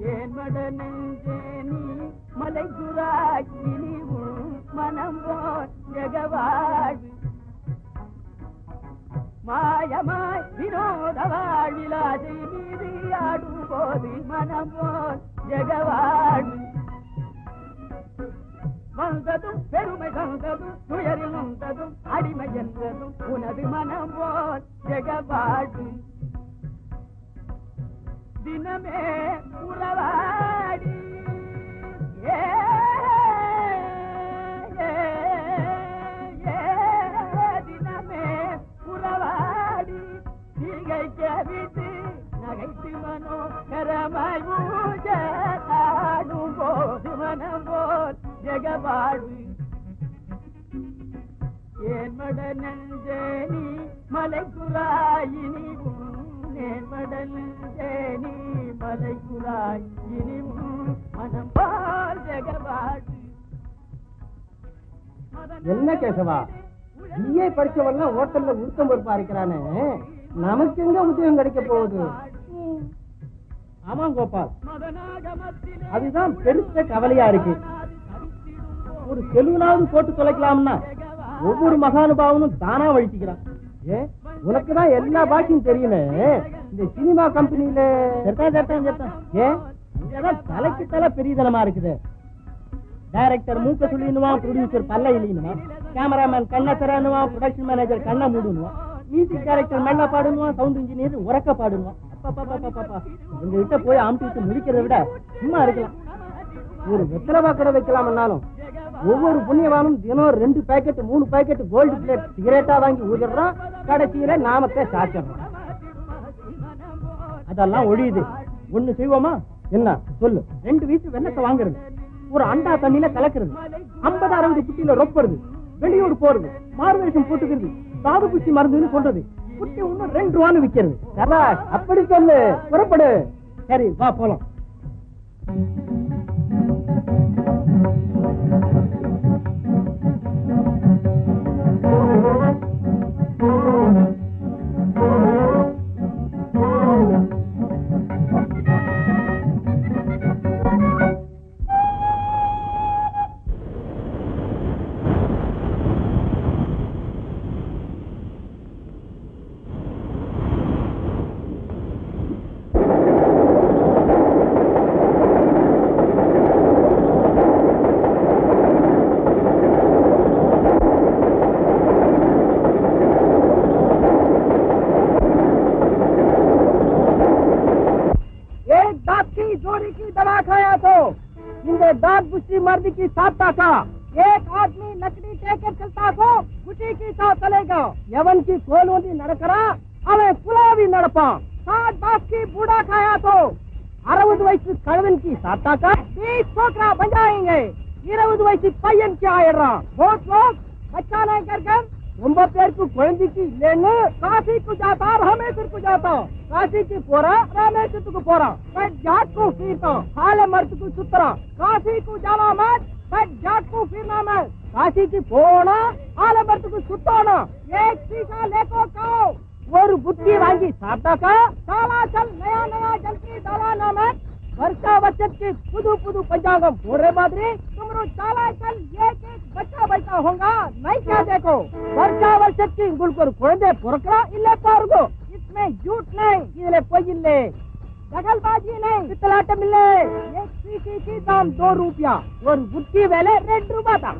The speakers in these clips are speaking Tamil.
ஏன் மட நெஞ்சே நீ மலைக்குறாக்கினி உன் மனம் போல் ஜெகவாழ்வு மாயமாய் வினோத வாழ்விலாதை மீது ஆடும் போது மனம் போல் ஜெகவாழ்வு வந்ததும் பெருமை தந்ததும் துயரில் நொந்ததும் அடிமை என்றதும் உனது மனம் போல் ஜெகவாழ்வு தினமே உறவாடி ஏ, ஏ, ஏ, தினமே உறவாடி திகைக்க விட்டு நகைத்து மனோகரமாய் மூச்ச ஆடும் போது மனம் போல் ஜெகவாழ்வு ஏன் மட நெஞ்சே நீ மலைக்குறாயினி ஏன் மட நெஞ்சே நீ மலைக்குறாயினி மனம் போல் ஜெகவாழ்வு என்ன கேசவா பிஏ படிச்சவன்லாம் ஹோட்டல்ல உருத்தம் பொறுப்பா இருக்கிறானே நமக்கு எங்க உத்தியோகம் கிடைக்க போகுது ஆமா கோபால் அதுதான் பெருத்த கவலையா இருக்கு ஒரு செலுவனாவது போட்டு தொலைக்கலாம்னா ஒவ்வொரு மகானுபாவனும் தானா வழிச்சுக்கிறான் ஏ உனக்கு தான் எல்லா பாஷையும் தெரியுமே இந்த சினிமா கம்பெனில ஏ இங்கதான் தலைக்கு தலை பெரியதனமா இருக்குது டைரக்டர் மூக்க சொல்லிடுவான் ப்ரொடியூசர் பல்ல இழியணுவான் கேமராமேன் கண்ணை திறனுவான் ப்ரொடக்ஷன் மேனேஜர் கண்ணை மூடுவான் மியூசிக் டைரக்டர் மெல்ல பாடுவான் சவுண்ட் இன்ஜினியர் உறக்க பாடுவான் அப்பா உங்க கிட்ட போய் அமுட்டிட்டு முடிக்கிறத விட சும்மா இருக்கலாம் ஒரு வெத்தலை கடை வைக்கலாம்னாலும் ஒவ்வொரு புண்ணியவானும் தினம் ரெண்டு பாக்கெட் மூணு பாக்கெட் கோல்டு பிளேட் சிகரெட்டா வாங்கி ஊதிடுறான் கடைசியில நாமத்தை சாச்சிடுறோம் அதெல்லாம் ஒழியுது ஒண்ணு செய்வோமா என்ன சொல்லு ரெண்டு வீட்டு வெள்ளத்தை வாங்குறது ஒரு அண்டா தண்ணியில கலக்கிறது ஐம்பது அறுபது குட்டியில ரொப்புறது வெளியூர் போறது மார்வேஷம் போட்டுக்கிறது சாது பூச்சி மருந்துன்னு சொல்றது குட்டி இன்னும் ரெண்டு ரூபான்னு விக்கிறது சபாஷ் அப்படி சொல்லு புறப்படு சரி வா போலாம் एक दांत की जोड़ी की दवा खाया तो இந்த दांत புஷ்டி मर्द की साता का एक आदमी लकड़ी लेकर चलता तो खुशी की साथ चलेगा यवन की கோல் ஊன்றி நடக்கிறான் அவன் குலாவி நடப்பான் साठ बाप की बूढ़ा खाया तो அறுபது வயசு கழுவன் की साता का बीस छोकरा बन जाएंगे இருபது வயசு பையன் की ஆயிடுறான் बहुत लोग बच्चा नहीं कर कर ரொம்ப பேருக்கு குழந்தைக்கு இல்லைன்னு காசிக்கு ஜாத்தா ராமேஸ்வருக்கு ஜாத்தா காசிக்கு போறான் ராமேஸ்வரத்துக்கு போறான் பட் ஜாட்க்கு ஃபீர்தான் ஆல மரத்துக்கு சுத்துறான் காசிக்கு ஜாவா மத் பட் ஜாட்க்கு ஃபீர்னா மத் காசிக்கு போனா ஆலமரத்துக்கு சுத்தணும் ஏக் சீசா லேக்கோ காओ ஒரு புத்தி வாங்கி சாப்பிட்டாக்கா சாலா சல் நயா நயா ஜல்தி தாலா நாமத் வருஷா வருஷத்துக்கு புது புது பஞ்சாங்கம் போடுற மாதிரி तुमरो चाला चल एक एक बच्चा बैठा होगा नहीं क्या देखो வருஷா வருஷத்துக்கு உங்களுக்கு ஒரு குழந்தை பிறக்கலாம் இல்ல பாருங்க इसमें झूठ नहीं இதுல பொய் இல்ல दखलबाजी नहीं பித்தலாட்டம் இல்ல एक सीसी की दाम दो रुपया ஒரு புத்தி விலை ரெண்டு ரூபாய் தான்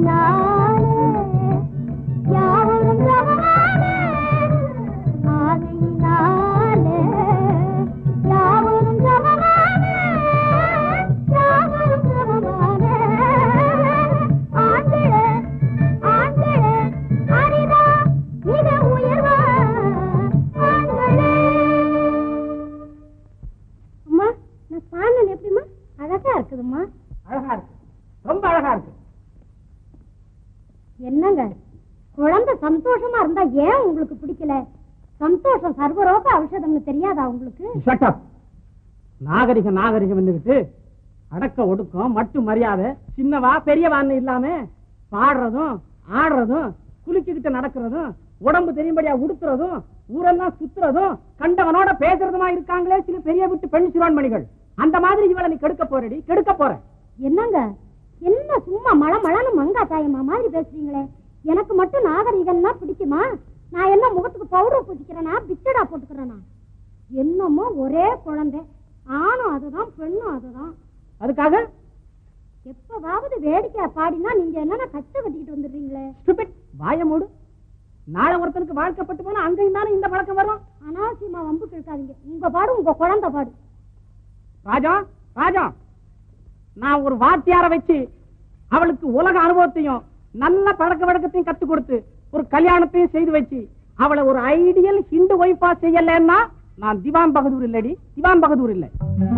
ஆசையினாலே யாவரும் சமமானே ஆசையினாலே யாவரும் சமமானே யாவரும் சமமானே ஆண்களே ஆண்களே அரிதா மிக உயர்வா ஆண்களே அம்மா நான் பாடினது எப்படிம்மா அழகா இருக்குதும்மா அழகா இருக்கு ரொம்ப அழகா இருக்கு என்னங்க குழந்தை சந்தோஷமா இருந்தா ஏன் உங்களுக்கு பிடிக்கல சந்தோஷம் சர்வரோக ஔஷதம்னு தெரியாதா உங்களுக்கு Shut up. நாகரிகம் நாகரிகம் வந்துகிட்டு அடக்க ஒடுக்கம் மட்டு மரியாதை சின்னவா பெரியவான்னு இல்லாம பாடுறதும் ஆடுறதும் குலுக்கிக்கிட்டு நடக்கிறதும் உடம்பு தெரியும்படியா உடுத்துறதும் ஊரெல்லாம் சுத்துறதும் கண்டவனோட பேசுறதுமா இருக்காங்களே சில பெரிய விட்டு பெண் சிறுவன்மணிகள் அந்த மாதிரி இவளை நீ கெடுக்க போறடி கெடுக்க போற என்னங்க என்ன சும்மா மழை மழைன்னு மங்கா தாயம்மா மாதிரி பேசுறீங்களே எனக்கு மட்டும் நாகரிகம்னா பிடிக்குமா நான் என்ன முகத்துக்கு பவுடர் பூசிக்கிறேனா பிச்சடா போட்டுக்கிறேனா என்னமோ ஒரே குழந்தை ஆணும் அதுதான் பெண்ணும் அதுதான் அதுக்காக எப்பவாவது வேடிக்கை பாடினா நீங்க என்னன்னா கச்சை கட்டிக்கிட்டு வந்துடுறீங்களே stupid, வாய மூடு நாளை ஒருத்தனுக்கு வாழ்க்கப்பட்டு போனா அங்கேயும் தானே இந்த பழக்கம் வரும் அனாவசியமா வம்புக்கு இருக்காதீங்க உங்க பாடு உங்க குழந்தை பாடு ராஜா ராஜா நான் ஒரு வாத்தியார வச்சு அவளுக்கு உலக அனுபவத்தையும் நல்ல பழக்க வழக்கத்தையும் கத்து கொடுத்து ஒரு கல்யாணத்தையும் செய்து வச்சு அவளை ஒரு ஐடியல் ஹிந்து ஒய்ஃபா செய்யலன்னா நான் திவான் பகதூர் இல்லடி திவான் பகதூர் இல்லை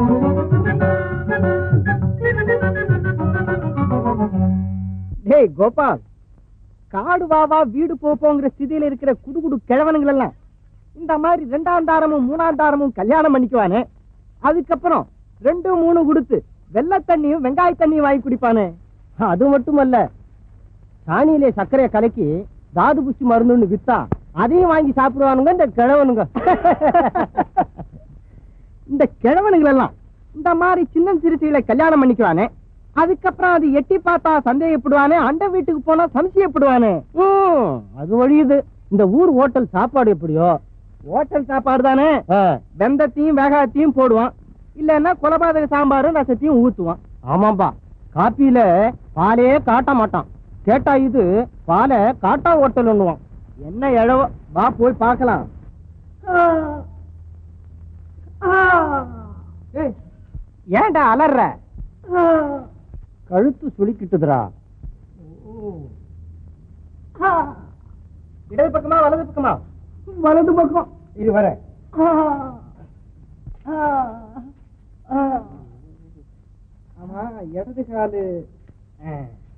டேய் கோபால் காடு வாவா வீடு போப்போங்கிற ஸ்திதியில இருக்கிற குடுகுடு கிழவனுங்கள் எல்லாம் இந்த மாதிரி ரெண்டாம் தாரமும் மூணாம் தாரமும் கல்யாணம் பண்ணிக்குவானே அதுக்கப்புறம் ரெண்டு மூணு கொடுத்து வெள்ளை தண்ணியும் வெங்காய தண்ணியும் வாங்கி குடிப்பானே அது மட்டுமல்ல சாணியிலே சர்க்கரையை கலக்கி தாது புஷ்டி மருந்துன்னு வித்தா அதையும் வாங்கி சாப்பிடுவானுங்க இந்த கிழவனுங்க இந்த கிழவனுங்கள் எல்லாம் இந்த மாதிரி சின்ன சிறுத்தைகளை கல்யாணம் பண்ணிக்குவானே அதுக்கப்புறம் அது எட்டி பார்த்தா சந்தேகப்படுவானே அண்ட வீட்டுக்கு போனா சம்சயப்படுவானே ம், அது வழியுது இந்த ஊர் ஹோட்டல் சாப்பாடு எப்படியோ ஹோட்டல் சாப்பாடு தானே வெந்தத்தையும் வேகாத்தையும் போடுவான் இல்லன்னா கொலபாதக சாம்பாரும் ரசத்தையும் ஊத்துவான் ஆமாம்பா காப்பியில பாலே காட்ட மாட்டான் கேட்டா இது பாலை காட்டா ஹோட்டல் ஒண்ணுவான் என்ன எழவோ வா போய் பார்க்கலாம் ஏய், ஏன்டா அலற கழுத்து சுளிக்கிட்டுதுடா இடது பக்கமா வலது பக்கமா வலது பக்கம் இது வர ஆமா இடது காலு ஆ.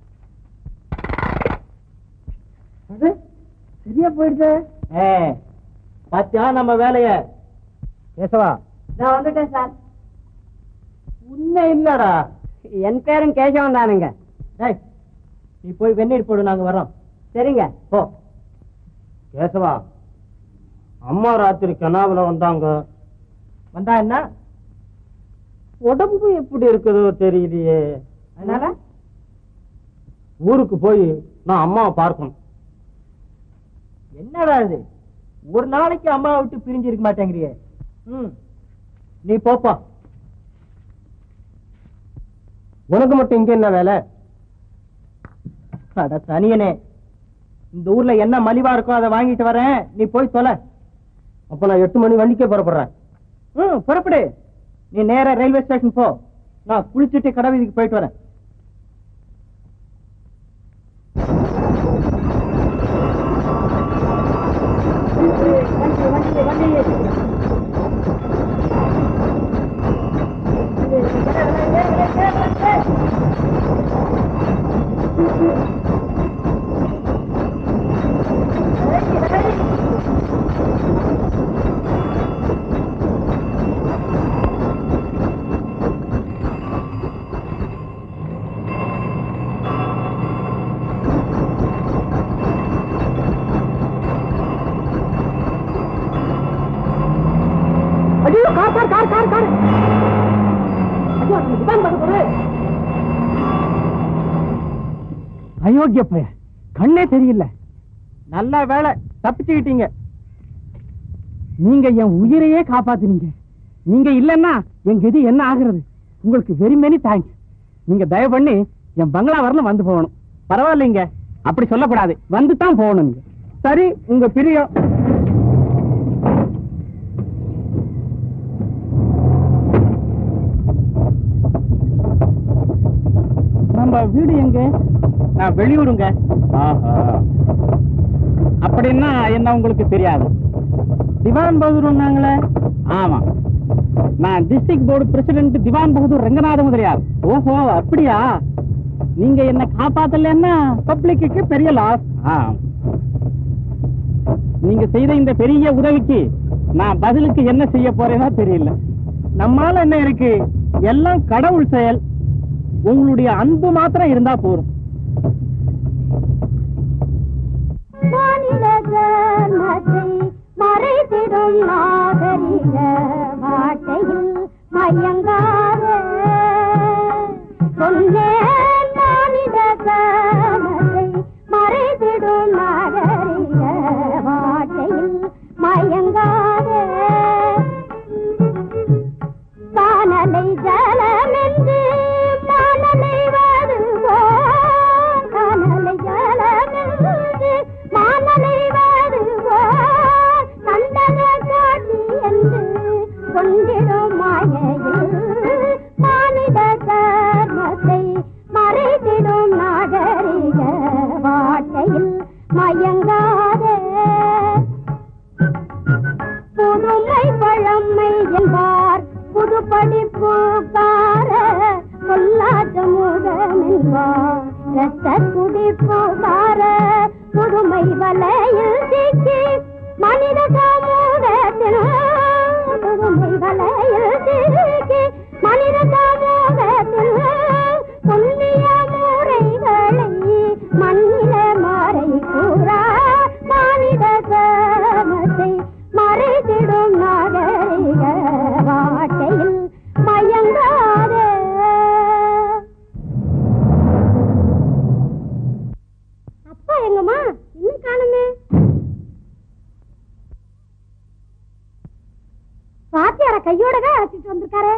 அது சரியா போயிடுச்சு பாத்தியா நம்ம வேலைய கேசவா நான் வந்துட்டேன் சார் உன்னை இல்லடா என் பேரும் கேசவன் தானுங்க டேய் நீ போய் வெந்நீர் போடு நாங்க வரோம் சரிங்க போ கேசவா அம்மா ராத்திரி கனாவுல வந்தாங்க வந்தா என்ன உடம்பு எப்படி இருக்குதோ தெரியலையே அதனால ஊருக்கு போய் நான் அம்மாவை பார்க்கணும் என்னடா இது ஒரு நாளைக்கு அம்மாவை விட்டு பிரிஞ்சு இருக்க மாட்டேங்கிறியே ம் நீ போப்பா உனக்கு மட்டும் இங்க என்ன வேலை அட சனியனே இந்த ஊர்ல என்ன மலிவா இருக்கோ அதை வாங்கிட்டு வரேன் நீ போய் தொலை அப்ப நான் எட்டு மணி வண்டிக்கே புறப்படுறேன் ம் புறப்படு நீ நேரா ரயில்வே ஸ்டேஷன் போ நான் குளிச்சுட்டு கடை வீதிக்கு போயிட்டு வரேன் ஐயோ car car car car car ஐயோ நம்ம விதான் பார்க்க போறே அயோக்கிய பைய கண்ணே தெரியல நல்ல வேலை தப்பிச்சுக்கிட்டீங்க நீங்க என் உயிரையே காப்பாத்துனீங்க நீங்க இல்லன்னா என் கதி என்ன ஆகுறது உங்களுக்கு வெரி மெனி தேங்க்ஸ் நீங்க தயவு பண்ணி என் பங்களா வரல வந்து போகணும் பரவாயில்லைங்க அப்படி சொல்லக்கூடாது வந்து தான் போகணுங்க சரி உங்க பிரியம் நம்ம வீடு எங்க நான் வெளியூருங்க அப்படின்னா என்ன உங்களுக்கு தெரியாது திவான் பகதூர் நாங்களே ஆமா நான் district board president Diwan Bahadur Ranganatha Mudaliar ஓஹோ அப்படியா நீங்க என்ன காப்பாத்தலன்னா பப்ளிக்கு பெரிய லாஸ் நீங்க செய்த இந்த பெரிய உதவிக்கு நான் பதிலுக்கு என்ன செய்ய போறேன்னா தெரியல நம்மால என்ன இருக்கு எல்லாம் கடவுள் செயல் உங்களுடைய அன்பு மாத்திரம் இருந்தா போதும் மாநில தர்மத்தை மறைத்திடும் நாகரிக வாட்டையில் மயங்காத சொன்னேன் மாநில தர்மத்தை மறைத்திடும் நாகரிக வாட்டையில் மயங்காத வானலை ஜலமென்று மானலை வருவோம் வானலை ஜலமென்று மானலை வருவோம் கண்டன காட்சி என்று கொண்டிடும் மாயையில் மானிட கர்மத்தை மறைத்திடும் நாகரிக வாட்டையில் மயங்காதே புதுமை பழமை என்பார் புது படிப்புக்கார கொல்லாத முகம் என்பார் ரத்த குடிப்புக்கார புதுமை வலையில் சிக்கி மனித சமூகத்தின் புதுமை வலையில் சிக்கி மனித சமூகத்தின் புண்ணிய முறைகளை மண்ணில மறை கூறா மானிட சமத்தை மறைத்திடும் நாகரிக வாட்டையில் மயங்காதே அப்பா எங்கம்மா இன்னும் காணுமே பாத்தியார கையோட தான் அழைச்சிட்டு வந்திருக்காரு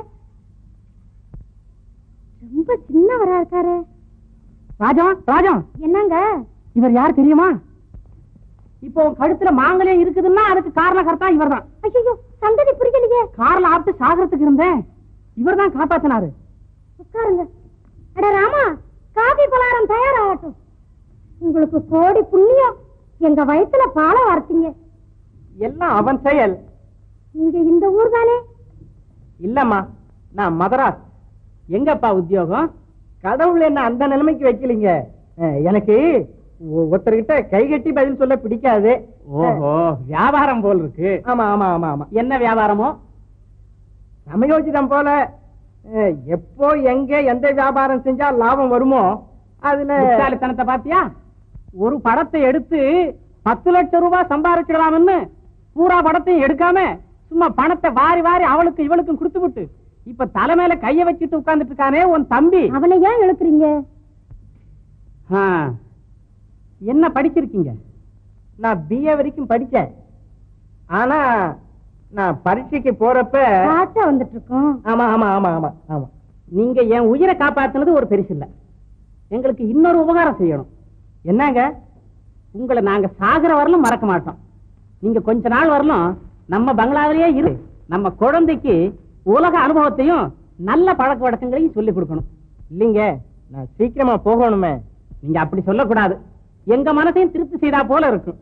ரொம்ப சின்னவரா இருக்காரு ராஜா ராஜா என்னங்க இவர் யார் தெரியுமா இப்போ உன் கழுத்துல மாங்கல்யம் இருக்குதுன்னா அதுக்கு காரணகர்த்தா இவர்தான் ஐயோ சங்கதி புரியலையே கார்ல ஆப்பிட்டு சாகரத்துக்கு இருந்தேன் இவர்தான் காப்பாத்தினாரு உட்காருங்க அட ராமா காபி பலாரம் தயாராகட்டும் உங்களுக்கு கோடி புண்ணியம் எங்க வயித்துல பாலை வார்த்தீங்க எல்லாம் அவன் செயல் நீங்க இந்த ஊர் தானே இல்லம்மா நான் மதராஸ் எங்கப்பா உத்தியோகம் கடவுள் என்ன அந்த நிலைமைக்கு வைக்கலீங்க அஹ், எனக்கு ஒ- ஒருத்தர்கிட்ட கை கட்டி பதில் சொல்ல பிடிக்காது ஓஹோ வியாபாரம் போல் இருக்கு ஆமா ஆமா ஆமா ஆமா என்ன வியாபாரமோ சமயோஜிதம் போல அஹ், எப்போ எங்க எந்த வியாபாரம் செஞ்சா லாபம் வருமோ அதுல புத்தாலித்தனத்தை பாத்தியா ஒரு படத்தை எடுத்து பத்து லட்சம் ரூபாய் சம்பாதிச்சிடலாம்னு பூரா படத்தையும் எடுக்காம சும்மா பணத்தை வாரி வாரி அவளுக்கு இவளுக்கும் கொடுத்து விட்டு இப்ப தலை மேல கைய வச்சுட்டு உட்கார்ந்துட்டு இருக்கானே உன் தம்பி அவனை ஏன் இழுக்கிறீங்க ஆ, என்ன படிச்சிருக்கீங்க நான் பிஏ வரைக்கும் படிச்சேன் ஆனா நான் பரீட்சைக்கு போறப்ப காட்ட வந்துட்டு இருக்கோம் ஆமா ஆமா ஆமா ஆமா ஆமா நீங்க என் உயிரை காப்பாத்துனது ஒரு பெருசு இல்ல எங்களுக்கு இன்னொரு உபகாரம் செய்யணும் என்னங்க உங்களை நாங்க சாகுற வரலும் மறக்க மாட்டோம் நீங்க கொஞ்ச நாள் வரலும் நம்ம பங்களாவிலேயே இரு நம்ம குழந்தைக்கு உலக அனுபவத்தையும் நல்ல பழக்க வழக்கங்களையும் சொல்லி கொடுக்கணும் இல்லைங்க நான் சீக்கிரமா போகணுமே நீங்க அப்படி சொல்லக்கூடாது எங்க மனசையும் திருப்தி செய்தா போல இருக்கும்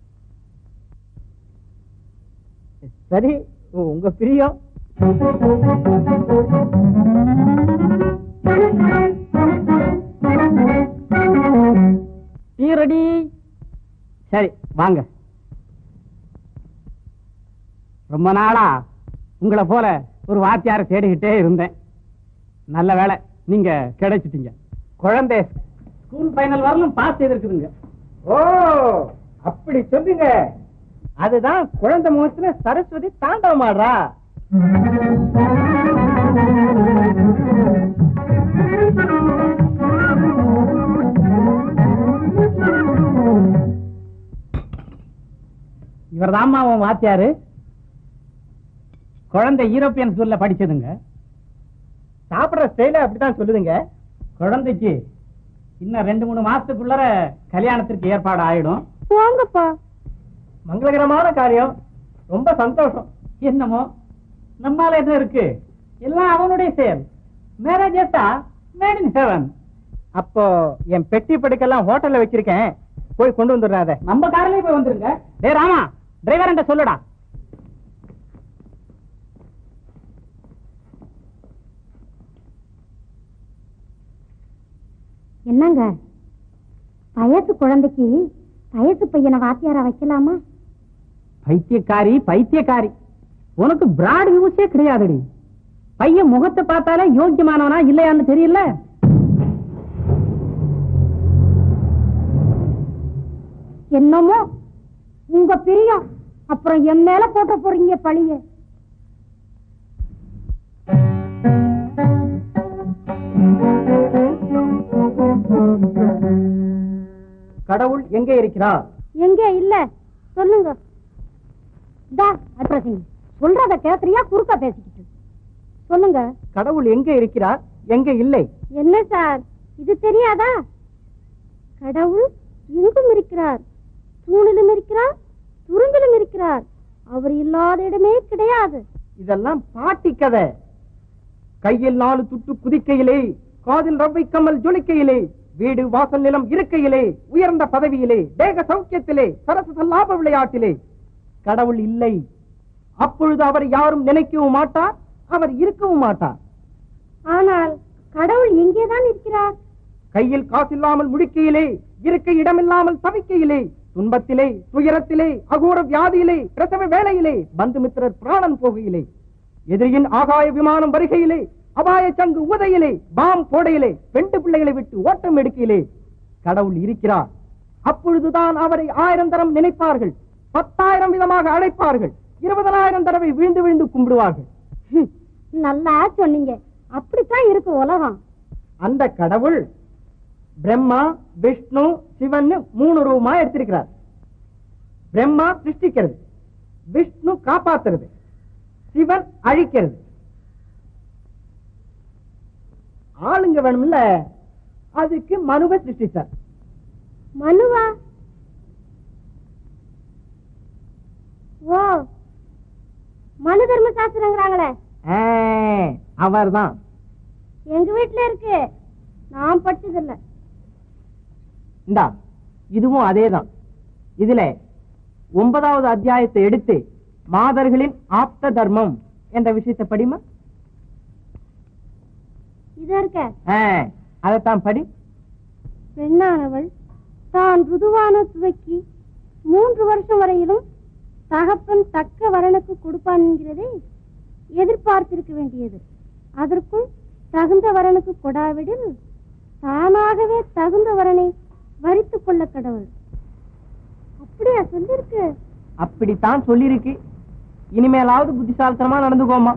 சரி உங்க பிரியம் டீ ரெடி சரி வாங்க ரொம்ப நாளா உங்களை போல ஒரு வாத்தியார தேடிக்கிட்டே இருந்தேன் நல்ல வேலை நீங்க கிடைச்சிட்டீங்க குழந்தை ஸ்கூல் ஃபைனல் வரலும் பாஸ் செய்திருக்குதுங்க ஓ அப்படி சொல்லுங்க அதுதான் குழந்தை முகத்துல சரஸ்வதி தாண்டவமாடுறா இவர் தாம்மா உன் வாத்தியாரு குழந்தை யூரோப்பியன் ஸ்கூல்ல படிச்சதுங்க சாப்பிடுற ஸ்டைல அப்படிதான் சொல்லுதுங்க குழந்தைக்கு இன்னும் ரெண்டு மூணு மாசத்துக்குள்ளர கல்யாணத்திற்கு ஏற்பாடு ஆயிடும் போங்கப்பா மங்களகரமான காரியம் ரொம்ப சந்தோஷம் என்னமோ நம்மால என்ன இருக்கு எல்லாம் அவனுடைய செயல் மேரேஜ் மேட் இன் ஹெவன் அப்போ என் பெட்டி படுக்கெல்லாம் ஹோட்டல்ல வச்சிருக்கேன் போய் கொண்டு வந்துடுறாத நம்ம கார்லயே போய் வந்துருங்க டேய் ராமா டிரைவர் என்ற சொல்லுடா என்னங்க வயசு குழந்தைக்கு வயசு பையனை வாத்தியாரா வைக்கலாமா பைத்தியக்காரி பைத்தியக்காரி உனக்கு பிராட் வியூஸே கிடையாதுடி பையன் முகத்தை பார்த்தாலே யோக்கியமானவனா இல்லையான்னு தெரியல என்னமோ உங்க பிரியம் அப்புறம் என் மேல போட்ட போறீங்க பழிய கடவுள் எங்கே இருக்கிறார் எங்க இல்ல சொல்லுங்க தா அட்ரஸிங் சொல்றத கேக்குறியா குறுக்க பேசிக்கிட்டு சொல்லுங்க கடவுள் எங்கே இருக்கிறார் எங்கே இல்லை என்ன சார் இது தெரியாதா கடவுள் எங்கும் இருக்கிறார் தூணிலும் இருக்கிறார் துரும்பிலும் இருக்கிறார் அவர் இல்லாத இடமே கிடையாது இதெல்லாம் பாட்டி கதை கையில் நாலு துட்டு குதிக்கையிலே காதில் ரவ்வை கம்மல் ஜொலிக்கையிலே வீடு வாசல் நிலம் இருக்கையிலே உயர்ந்த பதவியிலே தேக சௌக்கியத்திலே சரச லாப விளையாட்டிலே கடவுள் இல்லை அப்பொழுது அவர் யாரும் நினைக்கவும் மாட்டார் அவர் இருக்கவும் மாட்டார் ஆனால் கடவுள் எங்கேதான் இருக்கிறார் கையில் காசில்லாமல் முழிக்கையிலே இருக்க இடமில்லாமல் தவிக்கையிலே துன்பத்திலே துயரத்திலே அகோர வியாதியிலே பிரசவ வேளையிலே பந்துமித்திரர் பிராணன் போகையிலே எதிரியின் ஆகாய விமானம் வருகையிலே அபாய சங்கு உதையிலே பாம் போடையிலே பெண்டு பிள்ளைகளை விட்டு ஓட்டம் எடுக்கையிலே கடவுள் இருக்கிறார் அப்பொழுதுதான் அவரை ஆயிரம் தரம் நினைப்பார்கள் பத்தாயிரம் விதமாக அழைப்பார்கள் இருபதனாயிரம் தடவை வீழ்ந்து வீழ்ந்து கும்பிடுவார்கள் ஹம், நல்லா சொன்னீங்க அப்படித்தான் இருக்கு உலகம் அந்த கடவுள் பிரம்மா விஷ்ணு சிவன் மூணு ரூபமா எடுத்திருக்கிறார் பிரம்மா சிருஷ்டிக்கிறது விஷ்ணு காப்பாத்துறது சிவன் அழிக்கிறது ஆளுங்க வேணும்ல அதுக்கு மனுவை சிருஷ்டிச்சார் மனுவா ஓ மனு தர்ம சாஸ்திரங்கிறாங்களே அவர்தான் எங்க வீட்டுல இருக்கு நான் படிச்சதில்ல இந்தா இதுவும் அதேதான் இதுல ஒன்பதாவது அத்தியாயத்தை எடுத்து மாதர்களின் ஆப்த தர்மம் என்ற விஷயத்தை படிமா இது இருக்க அதைத்தான் படி பெண்ணானவள் தான் ருதுவான துவக்கி மூன்று வருஷம் வரையிலும் தகப்பன் தக்க வரனுக்கு கொடுப்பான் என்கிறதை எதிர்பார்த்திருக்க வேண்டியது அதற்குள் தகுந்த வரனுக்கு கொடாவிடில் தானாகவே தகுந்த வரனை வரித்துக் கொள்ள கடவுள் அப்படியா சொல்லிருக்கு அப்படித்தான் சொல்லிருக்கு இனிமேலாவது புத்திசாலித்தனமா நடந்துக்கோமா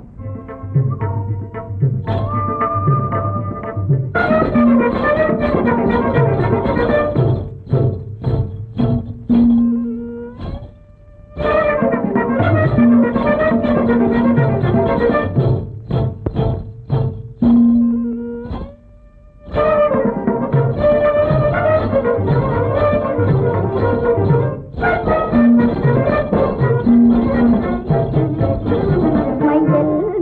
மையல்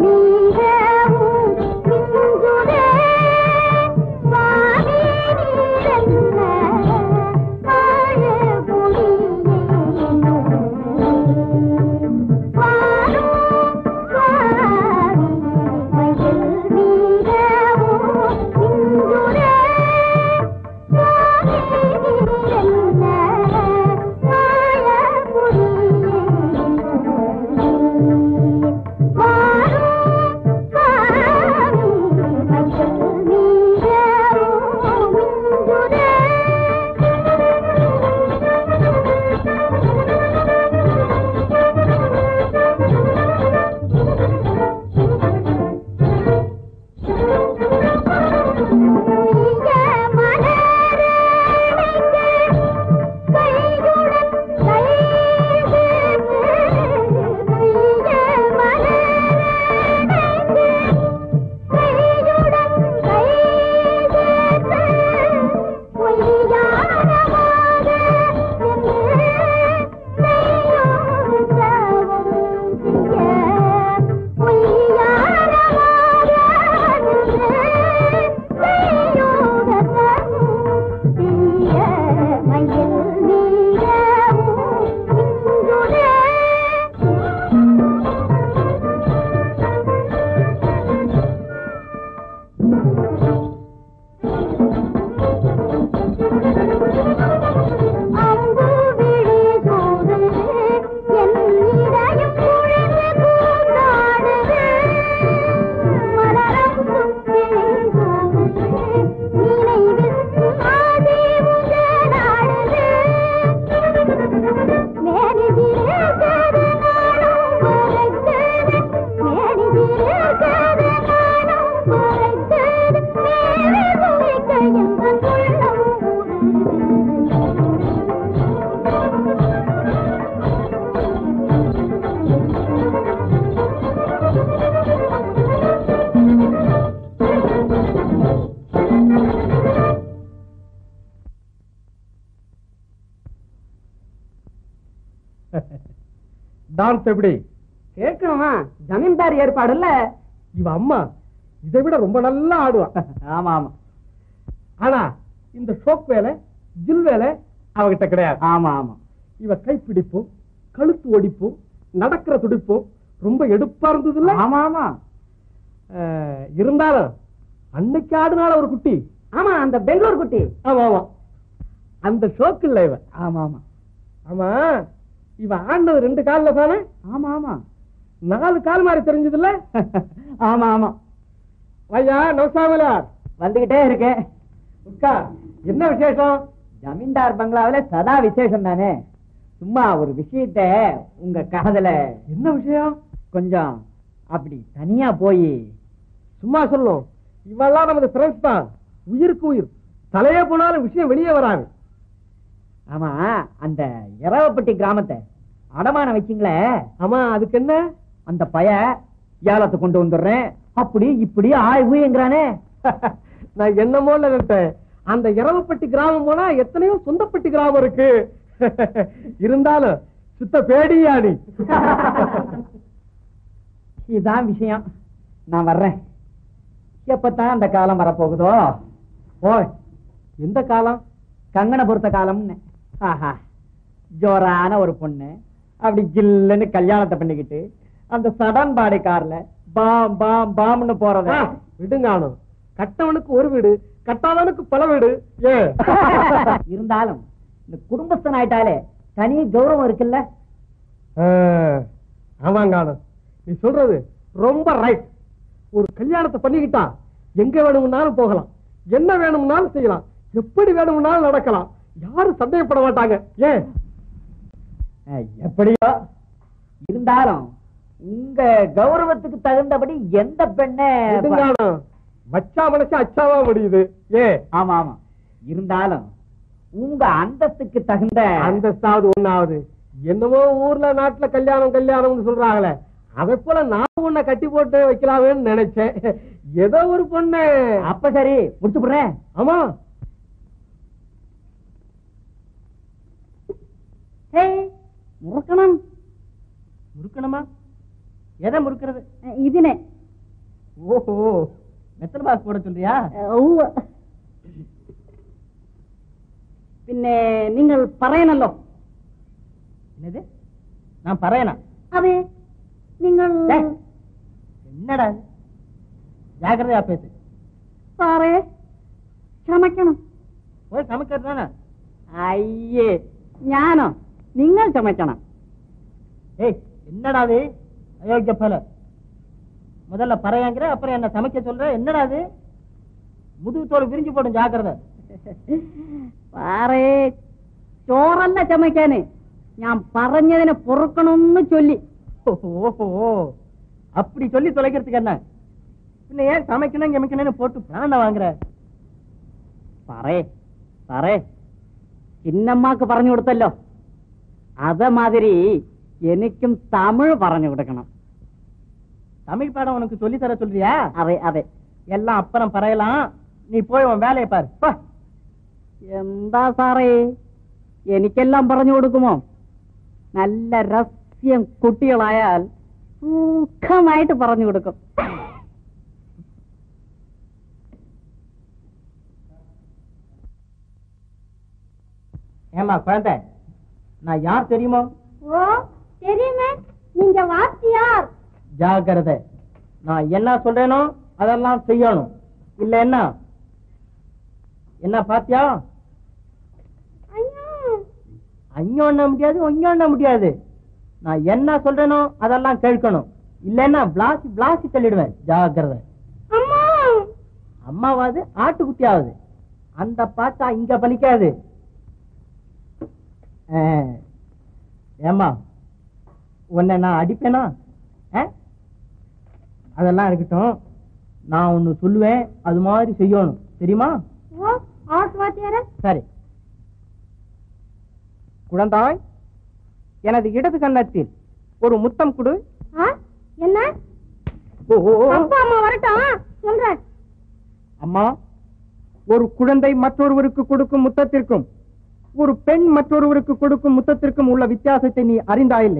டான்ஸ் எப்படி கேட்கணுமா ஜமீன்தார் ஏற்பாடு இல்ல இவ அம்மா இதை விட ரொம்ப நல்லா ஆடுவா ஆமா ஆமா ஆனா இந்த ஷோக் வேலை ஜில் வேலை அவகிட்ட கிடையாது ஆமா ஆமா இவ கைப்பிடிப்பும் கழுத்து ஒடிப்பும் நடக்கிற துடிப்பும் ரொம்ப எடுப்பா இருந்தது இல்ல ஆமா ஆமா இருந்தாலும் அன்னைக்கு ஆடுனால ஒரு குட்டி ஆமா அந்த பெங்களூர் குட்டி ஆமா ஆமா அந்த ஷோக்கு இல்ல இவ ஆமா ஆமா ஆமா இவ ஆண்டது ரெண்டு கால்ல தானே ஆமா ஆமா நாலு கால் மாதிரி தெரிஞ்சது இல்ல ஆமா ஆமா ஐயா நவசாமிலார் வந்துகிட்டே இருக்கேன் உட்கார் என்ன விசேஷம் ஜமீன்தார் பங்களாவில சதா விசேஷம் தானே சும்மா ஒரு விஷயத்த உங்க காதல என்ன விஷயம் கொஞ்சம் அப்படி தனியா போய் சும்மா சொல்லும் இவெல்லாம் நமது ஃப்ரெண்ட்ஸ் தான் உயிருக்கு உயிர் தலையே போனாலும் விஷயம் வெளியே வராது ஆமா அந்த இரவப்பட்டி கிராமத்தை அடமானம் வச்சிங்களே ஆமா அதுக்கு என்ன அந்த பய ஏலத்தை கொண்டு வந்துடுறேன் அப்படி இப்படி ஆய்வுங்கிறானே நான் என்னமோ நினைத்தேன் அந்த இரவப்பட்டி கிராமம் போனா எத்தனையோ சொந்தப்பட்டி கிராமம் இருக்கு இருந்தாலும் சுத்த பேடியாடி இதுதான் விஷயம் நான் வர்றேன் எப்பத்தான் அந்த காலம் வரப்போகுதோ ஓய் எந்த காலம் கங்கண பொறுத்த காலம்னு ஆஹா ஜோரான ஒரு பொண்ணு அப்படி ஜில்லுன்னு கல்யாணத்தை பண்ணிக்கிட்டு அந்த சடன் பாடி கார்ல பாம் பாம் பாம்னு போறத ஆ, விடுங்காணும் கட்டவனுக்கு ஒரு வீடு கட்டாதவனுக்கு பல வீடு ஏ இருந்தாலும் இந்த குடும்பஸ்தன் ஆயிட்டாலே தனி கௌரவம் இருக்குல்ல ஆமாங்காணும் நீ சொல்றது ரொம்ப ரைட் ஒரு கல்யாணத்தை பண்ணிக்கிட்டா எங்க வேணும்னாலும் போகலாம் என்ன வேணும்னாலும் செய்யலாம் எப்படி வேணும்னாலும் நடக்கலாம் யாரும் சந்தேகப்பட மாட்டாங்க ஏன் அஹ், எப்படியோ இருந்தாலும் உங்க கௌரவத்துக்கு தகுந்தபடி எந்த பெண்ணை விடுங்காணும் வச்சா மனசு அச்சாவா முடியுது ஏன் ஆமா ஆமா இருந்தாலும் உங்க அந்தஸ்துக்கு தகுந்த அந்தஸ்தாவது ஒண்ணாவது என்னமோ ஊர்ல நாட்டுல கல்யாணம் கல்யாணம்னு சொல்றாங்களே அதை போல நான் உன்னை கட்டி போட்டு வைக்கலாமேன்னு நினைச்சேன் ஏதோ ஒரு பொண்ணு அப்ப சரி முடிச்சு போடுறேன் ஆமா முறுக்கணும் முறுக்கணுமா எதை முறுக்கிறது ഇതിനെ ஓஹோ மெத்தல் பாஸ் போட சொல்றியா ഉവ്വ്. പിന്നെ നിങ്ങൾ പറയണല്ലോ என்னது நான் പറയണ അതെ നിങ്ങൾ டேய், என்னடா இது? ஜாக்கிரதையா பேசு സാറേ ക്ഷമിക്കണം போய் சமைக்கிறது தானே ஐயே ஞானம் നിങ്ങൾ சமைக்கணும் ஏய் என்னடா அது அயோக்கிய பல முதல்ல பறையாங்கிற அப்புறம் என்ன சமைக்க சொல்ற என்னடா அது முதுகு தோல் விரிஞ்சு போடும் ஜாக்கிரதை സാറേ ചോറല്ല ചമയ്ക്കാന് ഞാൻ പറഞ്ഞതിനെ പൊറുക്കണമെന്ന് ചൊല്ലി ஓஹோ அப்படி சொல்லி தொலைக்கிறதுக்கு என்ன பின்ன ஏன் சமைக்கணும் சமைக்கணும்னு போட்டு பிராண்ட வாங்குற സാറേ സാറേ ചിന്നമ്മാക്ക് പറഞ്ഞു കൊടുത്തല്ലോ അതമാതിരി എനിക്കും തമിഴ് പറഞ്ഞു കൊടുക്കണം தமிழ் பாடம் உனக்கு சொல்லி தர சொல்றியா അതെ അതെ எல்லாம் அப்புறம் பறையலாம் நீ போய் உன் வேலையை பாரு போ. എന്താ സാറേ എനിക്കെല്ലാം പറഞ്ഞു കൊടുക്കുമോ നല്ല രസ്യം കുട്ടികളായാൽ സുഖമായിട്ട് പറഞ്ഞു കൊടുക്കും ஏமா குழந்தை நான் யார் தெரியுமோ ஓ தெரியுமே நீங்க வாத்தியார் ஜாகிரதை நான் என்ன சொல்றேனோ அதெல்லாம் செய்யணும் இல்ல என்ன என்ன பாத்தியா அஞ்சோண்ண முடியாது ஒஞ்சோண்ண முடியாது நான் என்ன சொல்றேனோ அதெல்லாம் கேட்கணும் இல்லைன்னா பிளாசி பிளாசி தள்ளிடுவேன் ஜாகிரதை அம்மா அம்மாவாது ஆட்டுக்குட்டியாவது அந்த பாத்தா இங்க பலிக்காது ஆ, ஏம்மா உன்னை நான் அடிப்பேனா ஆ? அதெல்லாம் இருக்கட்டும் நான் ஒன்னு சொல்லுவேன் அது மாதிரி செய்யணும் தெரியுமா ஓ ஆட்டு வாத்தியார சரி குழந்தாய் எனது இடது கன்னத்தில் ஒரு முத்தம் கொடு என்ன ஓ, ஓ, ஓ. அப்பா அம்மா வரட்டும் சொல்றேன் அம்மா ஒரு குழந்தை மற்றொருவருக்கு கொடுக்கும் முத்தத்திற்கும் ஒரு பெண் மற்றொருவருக்கு கொடுக்கும் முத்தத்திற்கும் உள்ள வித்தியாசத்தை நீ அறிந்தாயில்லை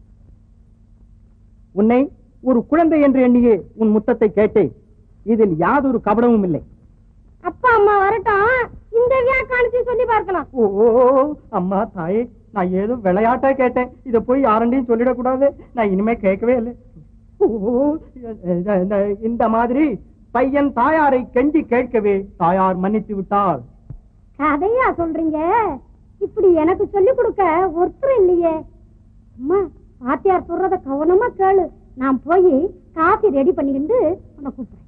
உன்னை ஒரு குழந்தை என்று எண்ணியே உன் முத்தத்தை கேட்டேன் இதில் யாதொரு கபடமும் இல்லை அப்பா அம்மா வரட்டும் இந்த வியாக்கானத்தை சொல்லி பார்க்கலாம் ஓ அம்மா தாயே நான் ஏதோ விளையாட்டா கேட்டேன் இத போய் யாரண்டையும் சொல்லிடக்கூடாது நான் இனிமே கேட்கவே இல்லை ஓ இந்த- இந்த- இந்த மாதிரி பையன் தாயாரை கெஞ்சி கேட்கவே தாயார் மன்னித்து விட்டார் கதையா சொல்றீங்க இப்படி எனக்கு சொல்லி கொடுக்க ஒருத்தரும் இல்லையே அம்மா பாத்தியார் சொல்றத கவனமா கேளு நான் போய் காஃபி ரெடி பண்ணிக்கிட்டு உன்னை கூப்பிடுறேன்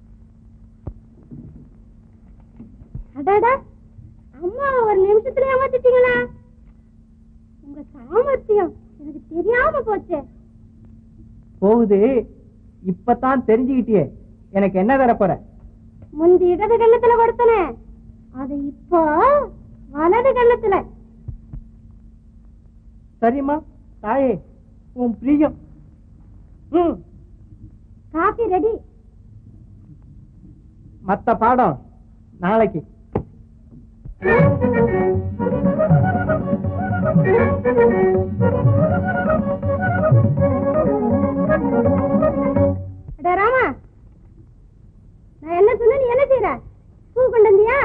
அடாடா அம்மா ஒரு நிமிஷத்துல ஏமாத்திட்டீங்களா உங்க சாமர்த்தியம் எனக்கு தெரியாம போச்சே போகுது இப்பதான் தெரிஞ்சுக்கிட்டியே எனக்கு என்ன தர போற முந்தி இடது கண்ணத்துல கொடுத்தனே அது இப்போ வலது கண்ணத்துல சரிம்மா தாயே உன் பிரியம் ம் காஃபி ரெடி மத்த பாடம் நாளைக்கு அட ராமா நான் என்ன சொன்ன நீ என்ன செய்யற பூ கொண்டு வந்தியா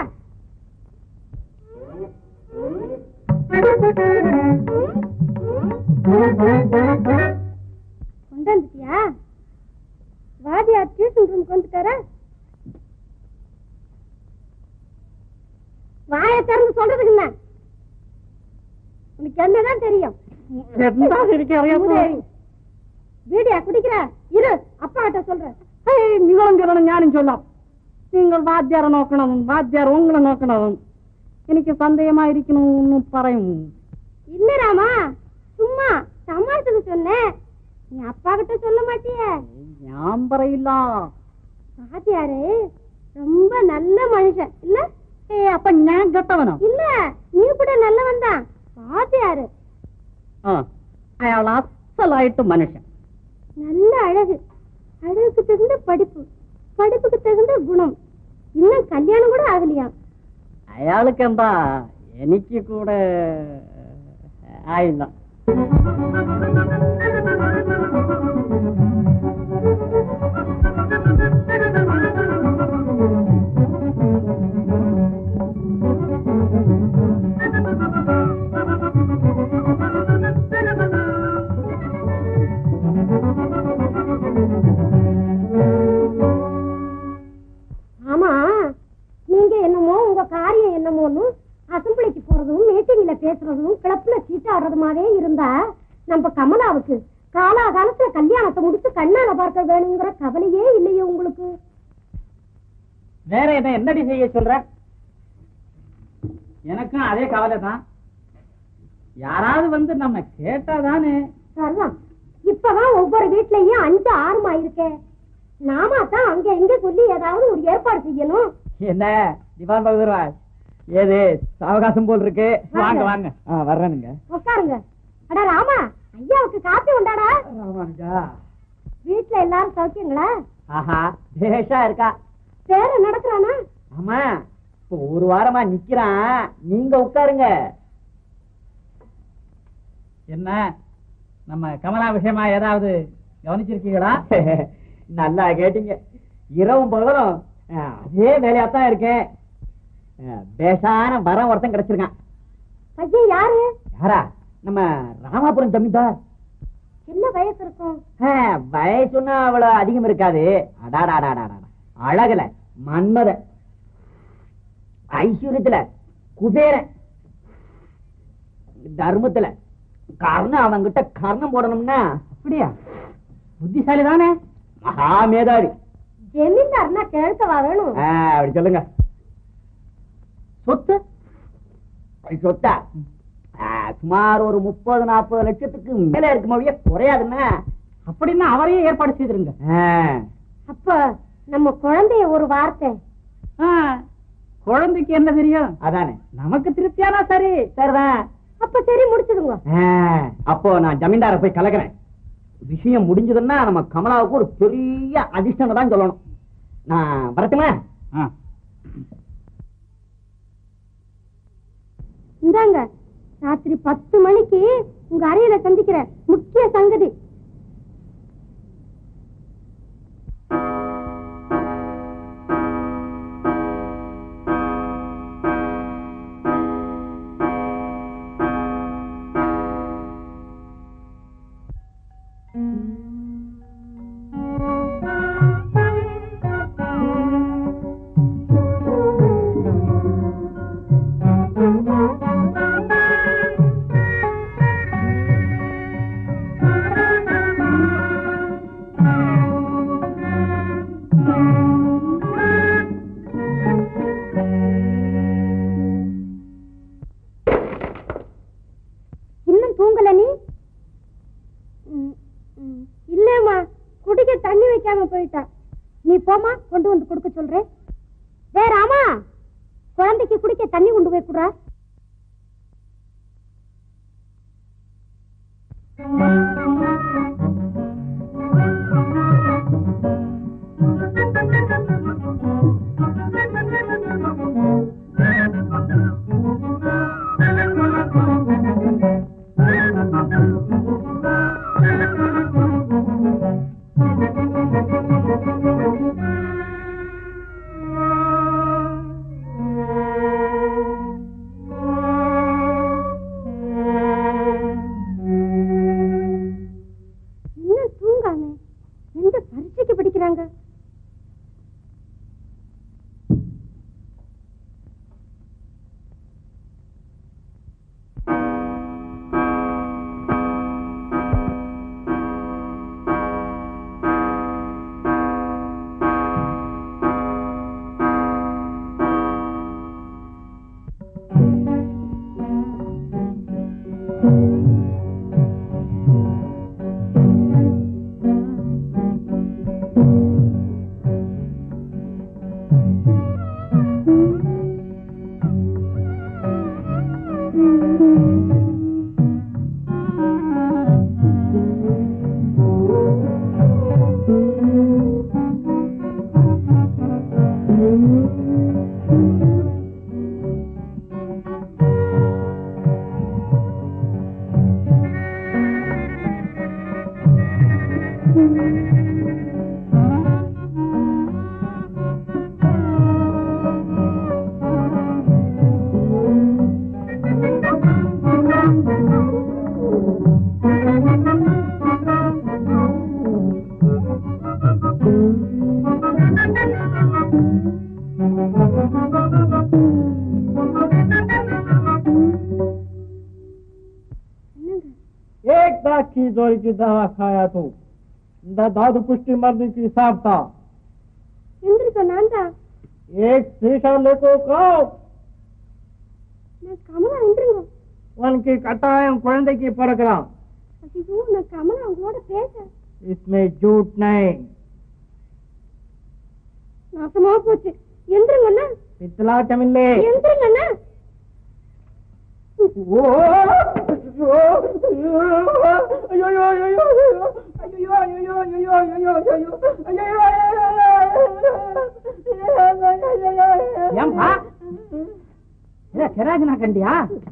கொண்டு வந்துட்டியா வாதியார் டியூஷன் ரூமுக்கு வந்துட்டாரா வாயை திறந்து சொல்றதுக்கு என்ன உனக்கு என்னதான் தெரியும் എന്താ എനിക്കറിയാം மூதேவி. வீடியா குடிக்கிற இரு அப்பா கிட்ட சொல்றேன் നിങ്ങളും ചൊല്ലണം ഞാനും ചൊല്ലാം നിങ്ങൾ വാദ്യാരെ നോക്കണം വാദ്യാർ ഉങ്ങളെ നോക്കണം എനിക്ക് സന്ദേഹമായിരിക്കണമെന്ന് പറയും இல்ல ராமா சும்மா தமாசுக்கு சொன்னேன் நீ அப்பா கிட்ட சொல்ல மாட்டிய ഞാൻ പറയില്ല பாத்தியாரு ரொம்ப நல்ல மனுஷன் இல்ல ഏ അപ്പൊ ഞാൻ കെട്ടവനോ இல்ல நீ கூட நல்லவன் தான் பாத்தியாரு ആ അയാൾ അസലായിട്ട് മനുഷ്യൻ நல்ல அழகு அழகுக்கு தகுந்த படிப்பு படிப்புக்கு தகுந்த குணம் இன்னும் கல்யாணம் கூட ஆகலையா അയാൾക്ക് എന്താ എനിക്ക് കൂടെ ആയില്ല ஆமா நீங்க என்னமோ உங்க காரியம் என்னமோன்னு அசம்பிளிக்கு போறதும் மீட்டிங்ல பேசுறதும் கிளப்ல சீட்டாடுறதுமாவே இருந்தா நம்ம கமலாவுக்கு காலாகாலத்துல கல்யாணத்தை முடிச்சு கண்ணால பார்க்க வேணுங்கிற கவலையே இல்லையே உங்களுக்கு வேற என்ன என்னடி செய்ய சொல்ற எனக்கும் அதே கவலை தான் யாராவது வந்து நம்ம கேட்டாதானே சரிதான் இப்பதான் ஒவ்வொரு வீட்லயும் அஞ்சு ஆறுமா இருக்கே நாம தான் அங்க இங்க சொல்லி ஏதாவது ஒரு ஏற்பாடு செய்யணும் என்ன திவான் பகதூர்வாஜ் ஏது அவகாசம் போல் இருக்கு வாங்க, வாங்க ஆ வர்றேனுங்க உட்காருங்க அடா ராமா ஐயாவுக்கு காப்பி உண்டாடா ராமானுஜா வீட்ல எல்லாரும் சௌக்கியங்களா ஆஹா பேஷா இருக்கா பேர நடக்கிறானா ஆமா இப்போ ஒரு வாரமா நிக்கிறான் நீங்க உட்காருங்க என்ன நம்ம கமலா விஷயமா ஏதாவது கவனிச்சிருக்கீங்களா நல்லா கேட்டீங்க இரவும் பகலும் அஹ், அதே வேலையாத்தான் இருக்கேன் அஹ், பேசான வரம் ஒருத்தன் கிடைச்சிருக்கான் பையன் யாரு யாரா நம்ம ராமாபுரம் ஜமீன்தார் என்ன வயசு இருக்கும் அஹ், வயசுன்னா அவ்வளவு அதிகம் இருக்காது அடாடாடாடாடா அழகுல மன்மத ஐஸ்வர்யத்துல குபேரன் தர்மத்துல கர்ணம் அவங்கிட்ட கர்ணம் போடணும்னா அப்படியா புத்திசாலி தானே மகா மேதாவி ஜமீன்தார்னா கேட்கவா வேணும் ஆ, அப்படி சொல்லுங்க சொத்து சொத்தா ஆ, சுமார் ஒரு முப்பது நாற்பது லட்சத்துக்கு மேல இருக்கும் மொழிய குறையாதுன்னா அப்படின்னா அவரையே ஏற்பாடு செய்திருங்க அப்ப நம்ம குழந்தைய ஒரு வார்த்தை குழந்தைக்கு என்ன தெரியும் அதானே நமக்கு திருப்தியானா சரி சரிதான் அப்ப சரி முடிச்சிடுங்க அப்போ நான் ஜமீன்தார போய் கலக்கிறேன் விஷயம் முடிஞ்சதுன்னா நம்ம கமலாவுக்கு ஒரு பெரிய அதிர்ஷ்டம் தான் சொல்லணும் நான் வரட்டுமா இந்தாங்க ராத்திரி பத்து மணிக்கு உங்க அறையில சந்திக்கிற முக்கிய சங்கதி இன்னும் தூங்கல நீ ம், ம். இல்லம்மா குடிக்க தண்ணி வைக்காம போயிட்டா நீ போமா கொண்டு வந்து கொடுக்க சொல்றேன் டேய் ராமா குழந்தைக்கு குடிக்க தண்ணி கொண்டு போய் குடுறா என்ன தூங்காம எந்த பரீட்சைக்கு படிக்கிறாங்க एक दाग की जोरी की दवा खाया तो द- दादू पुष्टि मर्द की हिसाब था எந்திரிக்க நான் தான் एक शीशा लेको खाओ நான் கமலா எந்திருங்க उनकी कटायम குழந்தைக்கு பிறக்கிறான் ஐயோ நான் கமலா உங்களோட பேச इसमें झूठ नहीं நாசமா போச்சு எந்திருங்கண்ணா பித்தலாட்டம் இல்லை எந்திருங்கண்ணா ஓ! ஐயோ! ஐயோ! ஐயோ! ஐயோ! ஐயோ! ஐயோ! ஐயோ! ஐயோ! ஐயோ! ஏன்பா என்ன சிராஜனா கண்டியா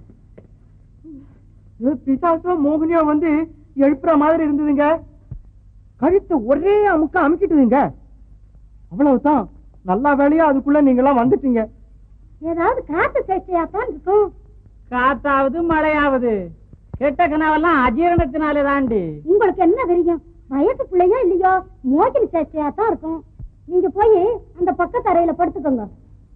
இது பிசாசோ மோகினியோ வந்து எழுப்புற மாதிரி இருந்ததுங்க கழுத்தை ஒரே அமுக்க அமுக்கிட்டுதுங்க அவ்வளவுதான் நல்லா வேலையா அதுக்குள்ள நீங்க எல்லாம் வந்துட்டீங்க ஏதாவது காத்து சேஷ்டையா தான் இருக்கும் காத்தாவது மழையாவது கெட்ட கனவெல்லாம் அஜீரணத்தினாலே தாண்டி உங்களுக்கு என்ன தெரியும் வயசு பிள்ளையோ இல்லையோ மோகினி சேஷ்டையா தான் இருக்கும் நீங்க போய் அந்த பக்கத்து அறையில படுத்துக்கோங்க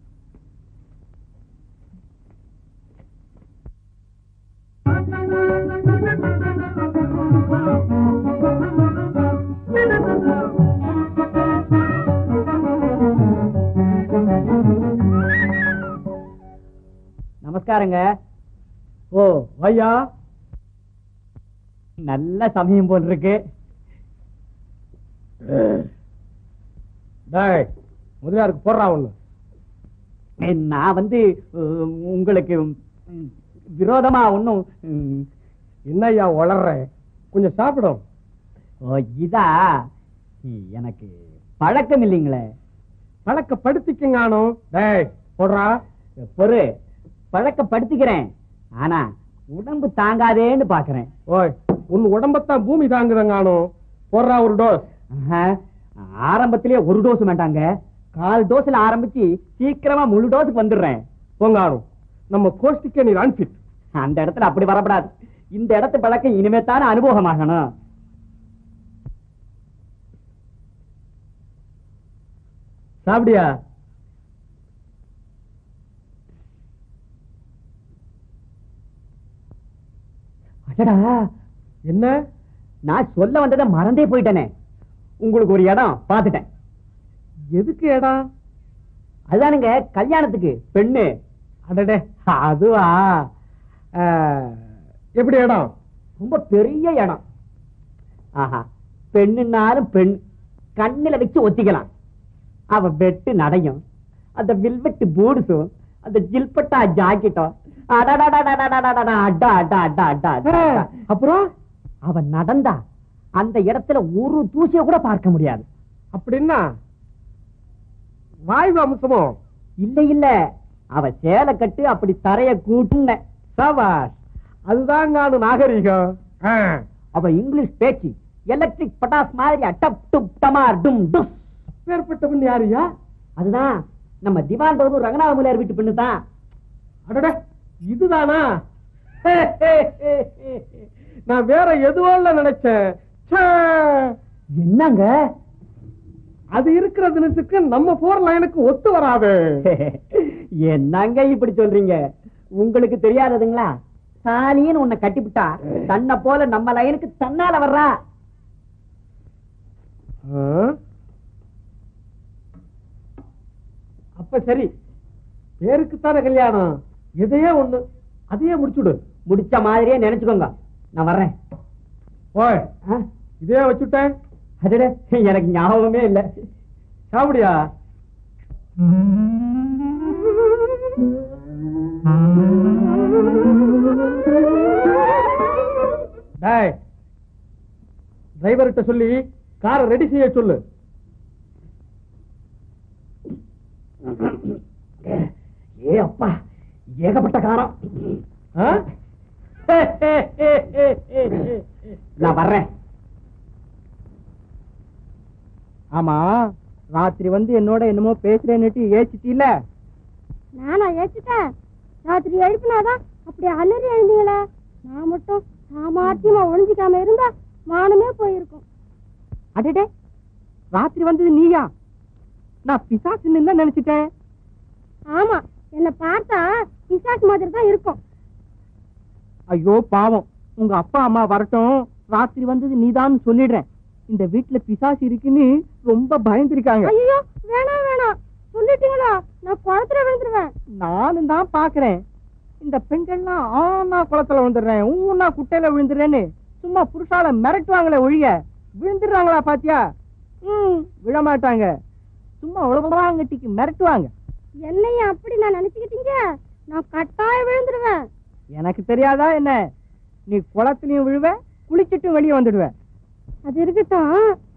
நமஸ்காரங்க ஓ ஐயா நல்ல சமயம் போல் இருக்கு டேய் முதலியாருக்கு போடுறா ஒண்ணு நான் வந்து உம், உங்களுக்கு உம், விரோதமா ஒன்னும் என்னய்யா வளர்ற கொஞ்சம் சாப்பிடும் இதா எனக்கு பழக்கம் இல்லைங்களே பழக்கப்படுத்திக்கங்கானோ டேய் போடுறா பொறு பழக்கப்படுத்திக்கிறேன் ஆனா உடம்பு தாங்காதேன்னு பாக்குறேன் ஓய் உன் உடம்பத்தான் பூமி தாங்குதங்கானோ போடுறா ஒரு டோஸ் ஆஹா, ஆரம்பத்திலேயே ஒரு டோஸ் வேண்டாங்க கால் டோஸ்ல ஆரம்பிச்சு சீக்கிரமா முழு டோஸுக்கு வந்துடுறேன் போங்கானோ நம்ம கோஷ்டிக்கே நீ அன்பிட் அந்த இடத்துல அப்படி வரப்படாது இந்த இடத்து பழக்கம் இனிமே தானே அனுபவமாகணும் சாப்பிடியா அடடா என்ன நான் சொல்ல வந்ததை மறந்தே போயிட்டேனே உங்களுக்கு ஒரு இடம் பார்த்துட்டேன் எதுக்கு இடம் அதுதானுங்க கல்யாணத்துக்கு பெண்ணு அடடே அதுவா ஆ, எப்படி இடம் ரொம்ப பெரிய இடம் ஆஹா பெண்ணுனாலும் பெண் கண்ணுல வச்சு ஒத்திக்கலாம் அவ வெட்டு நடையும் அந்த வில்வெட்டு பூடுசும் அந்த ஜில்பட்டா ஜாக்கெட்டும் அடடடடடடடடடா, அடா அடா அடா அடா அடா, அடா. அப்புறம் அவ நடந்தா அந்த இடத்துல ஒரு தூசிய கூட பார்க்க முடியாது அப்படின்னா வாய்வு அம்சமோ இல்ல இல்ல அவ சேலை கட்டு அப்படி தரைய கூட்டுன சபாஷ் அதுதான் நானு நாகரிகம் ஆ, அவ இங்கிலீஷ் பேச்சு எலக்ட்ரிக் பட்டாஸ் மாதிரி டப் டுப் டமார் டும் டுஸ் அப்பேற்பட்ட பெண் யாருயா அதுதான் நம்ம திவான் பகதூர் ரங்கநாத முதலியார் வீட்டு பெண்ணு தான் அடடே இதுதானா நான் வேற எதுவோ இல்ல நினைச்சேன் ச்சே, என்னங்க அது இருக்கிற தினத்துக்கு நம்ம போற லைனுக்கு ஒத்து வராது என்னங்க இப்படி சொல்றீங்க உங்களுக்கு தெரியாததுங்களா சாலின்னு உன்னை கட்டிவிட்டா தன்னை போல நம்ம லைனுக்கு தன்னால வர்றா ஆ? அப்ப சரி பேருக்குத்தானே கல்யாணம் எதையே ஒண்ணு அதையே முடிச்சுடு முடிச்ச மாதிரியே நினைச்சுக்கோங்க நான் வர்றேன் ஓய் ஆ? இதே வச்சுட்டேன் அடடே எனக்கு ஞாபகமே இல்ல சாப்பிடியா டேய் டிரைவர்கிட்ட சொல்லி காரை ரெடி செய்ய சொல்லு ஏ அப்பா ஏகப்பட்ட காரம் ஆ? நான் வர்றேன் ஆமா ராத்திரி வந்து என்னோட என்னமோ பேசுறேன்னுட்டு ஏச்சிட்டீல நானா ஏச்சுட்டேன் ராத்திரி எழுப்பினாதான் அப்படி அலறி எழுந்தீங்களே நான் மட்டும் சாமார்த்தியமா ஒளிஞ்சிக்காம இருந்தா மானமே போயிருக்கும் அடடே ராத்திரி வந்தது நீயா நான் பிசாசுன்னு தான் நினைச்சிட்டேன் ஆமா என்னை பார்த்தா பிசாசு மாதிரி தான் இருக்கும் ஐயோ பாவம் உங்க அப்பா அம்மா வரட்டும் ராத்திரி வந்தது நீதான் சொல்லிடுறேன் இந்த வீட்டுல பிசாசு இருக்குன்னு ரொம்ப பயந்துருக்காங்க ஐயோ வேணாம் வேணாம் சொல்லிட்டீங்களா நான் குளத்துல விழுந்துருவேன் நானும் தான் பாக்குறேன் இந்த பெண்கள்லாம் ஆனா குளத்துல விழுந்துடுறேன் ஊன்னா குட்டையில விழுந்துடுறேன்னு சும்மா புருஷால மிரட்டுவாங்களே ஒழிய விழுந்துடுறாங்களா பாத்தியா ம் விழமாட்டாங்க சும்மா உழவாங்கட்டிக்கு மிரட்டுவாங்க என்னையும் அப்படி நான் நினைச்சுக்கிட்டீங்க நான் கட்டாயம் விழுந்துருவேன் எனக்கு தெரியாதா என்ன நீ குளத்துலயும் விழுவ குளிச்சிட்டும் வெளியே வந்துடுவ அது இருக்கட்டும்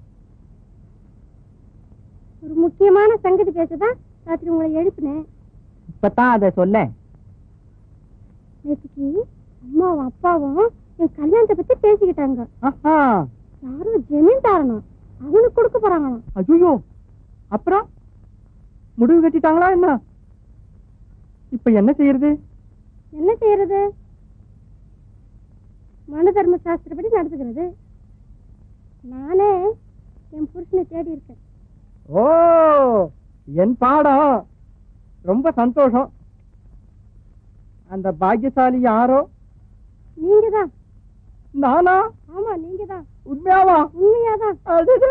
ஒரு முக்கியமான சங்கதி பேசதான் ராத்திரி உங்களை எழுப்பினேன் இப்பதான் அதை சொல்ல நேற்றுக்கு அம்மாவும் அப்பாவும் என் கல்யாணத்தை பத்தி பேசிக்கிட்டாங்க ஆஹா யாரும் ஜமீன்தாரனும் அவனுக்கு கொடுக்க போறாங்களாம் ஐயோ அப்புறம் முடிவு கட்டிட்டாங்களா என்ன இப்ப என்ன செய்யறது என்ன செய்யறது மனு தர்ம சாஸ்திரப்படி நடந்துக்கிறது நானே என் புருஷனை தேடி இருக்கேன் ஓ என் பாடம் ரொம்ப சந்தோஷம் அந்த பாக்கியசாலி யாரோ நீங்க தான் நானா ஆமா நீங்க தான் உண்மையாவா உண்மையாதான் அடடே.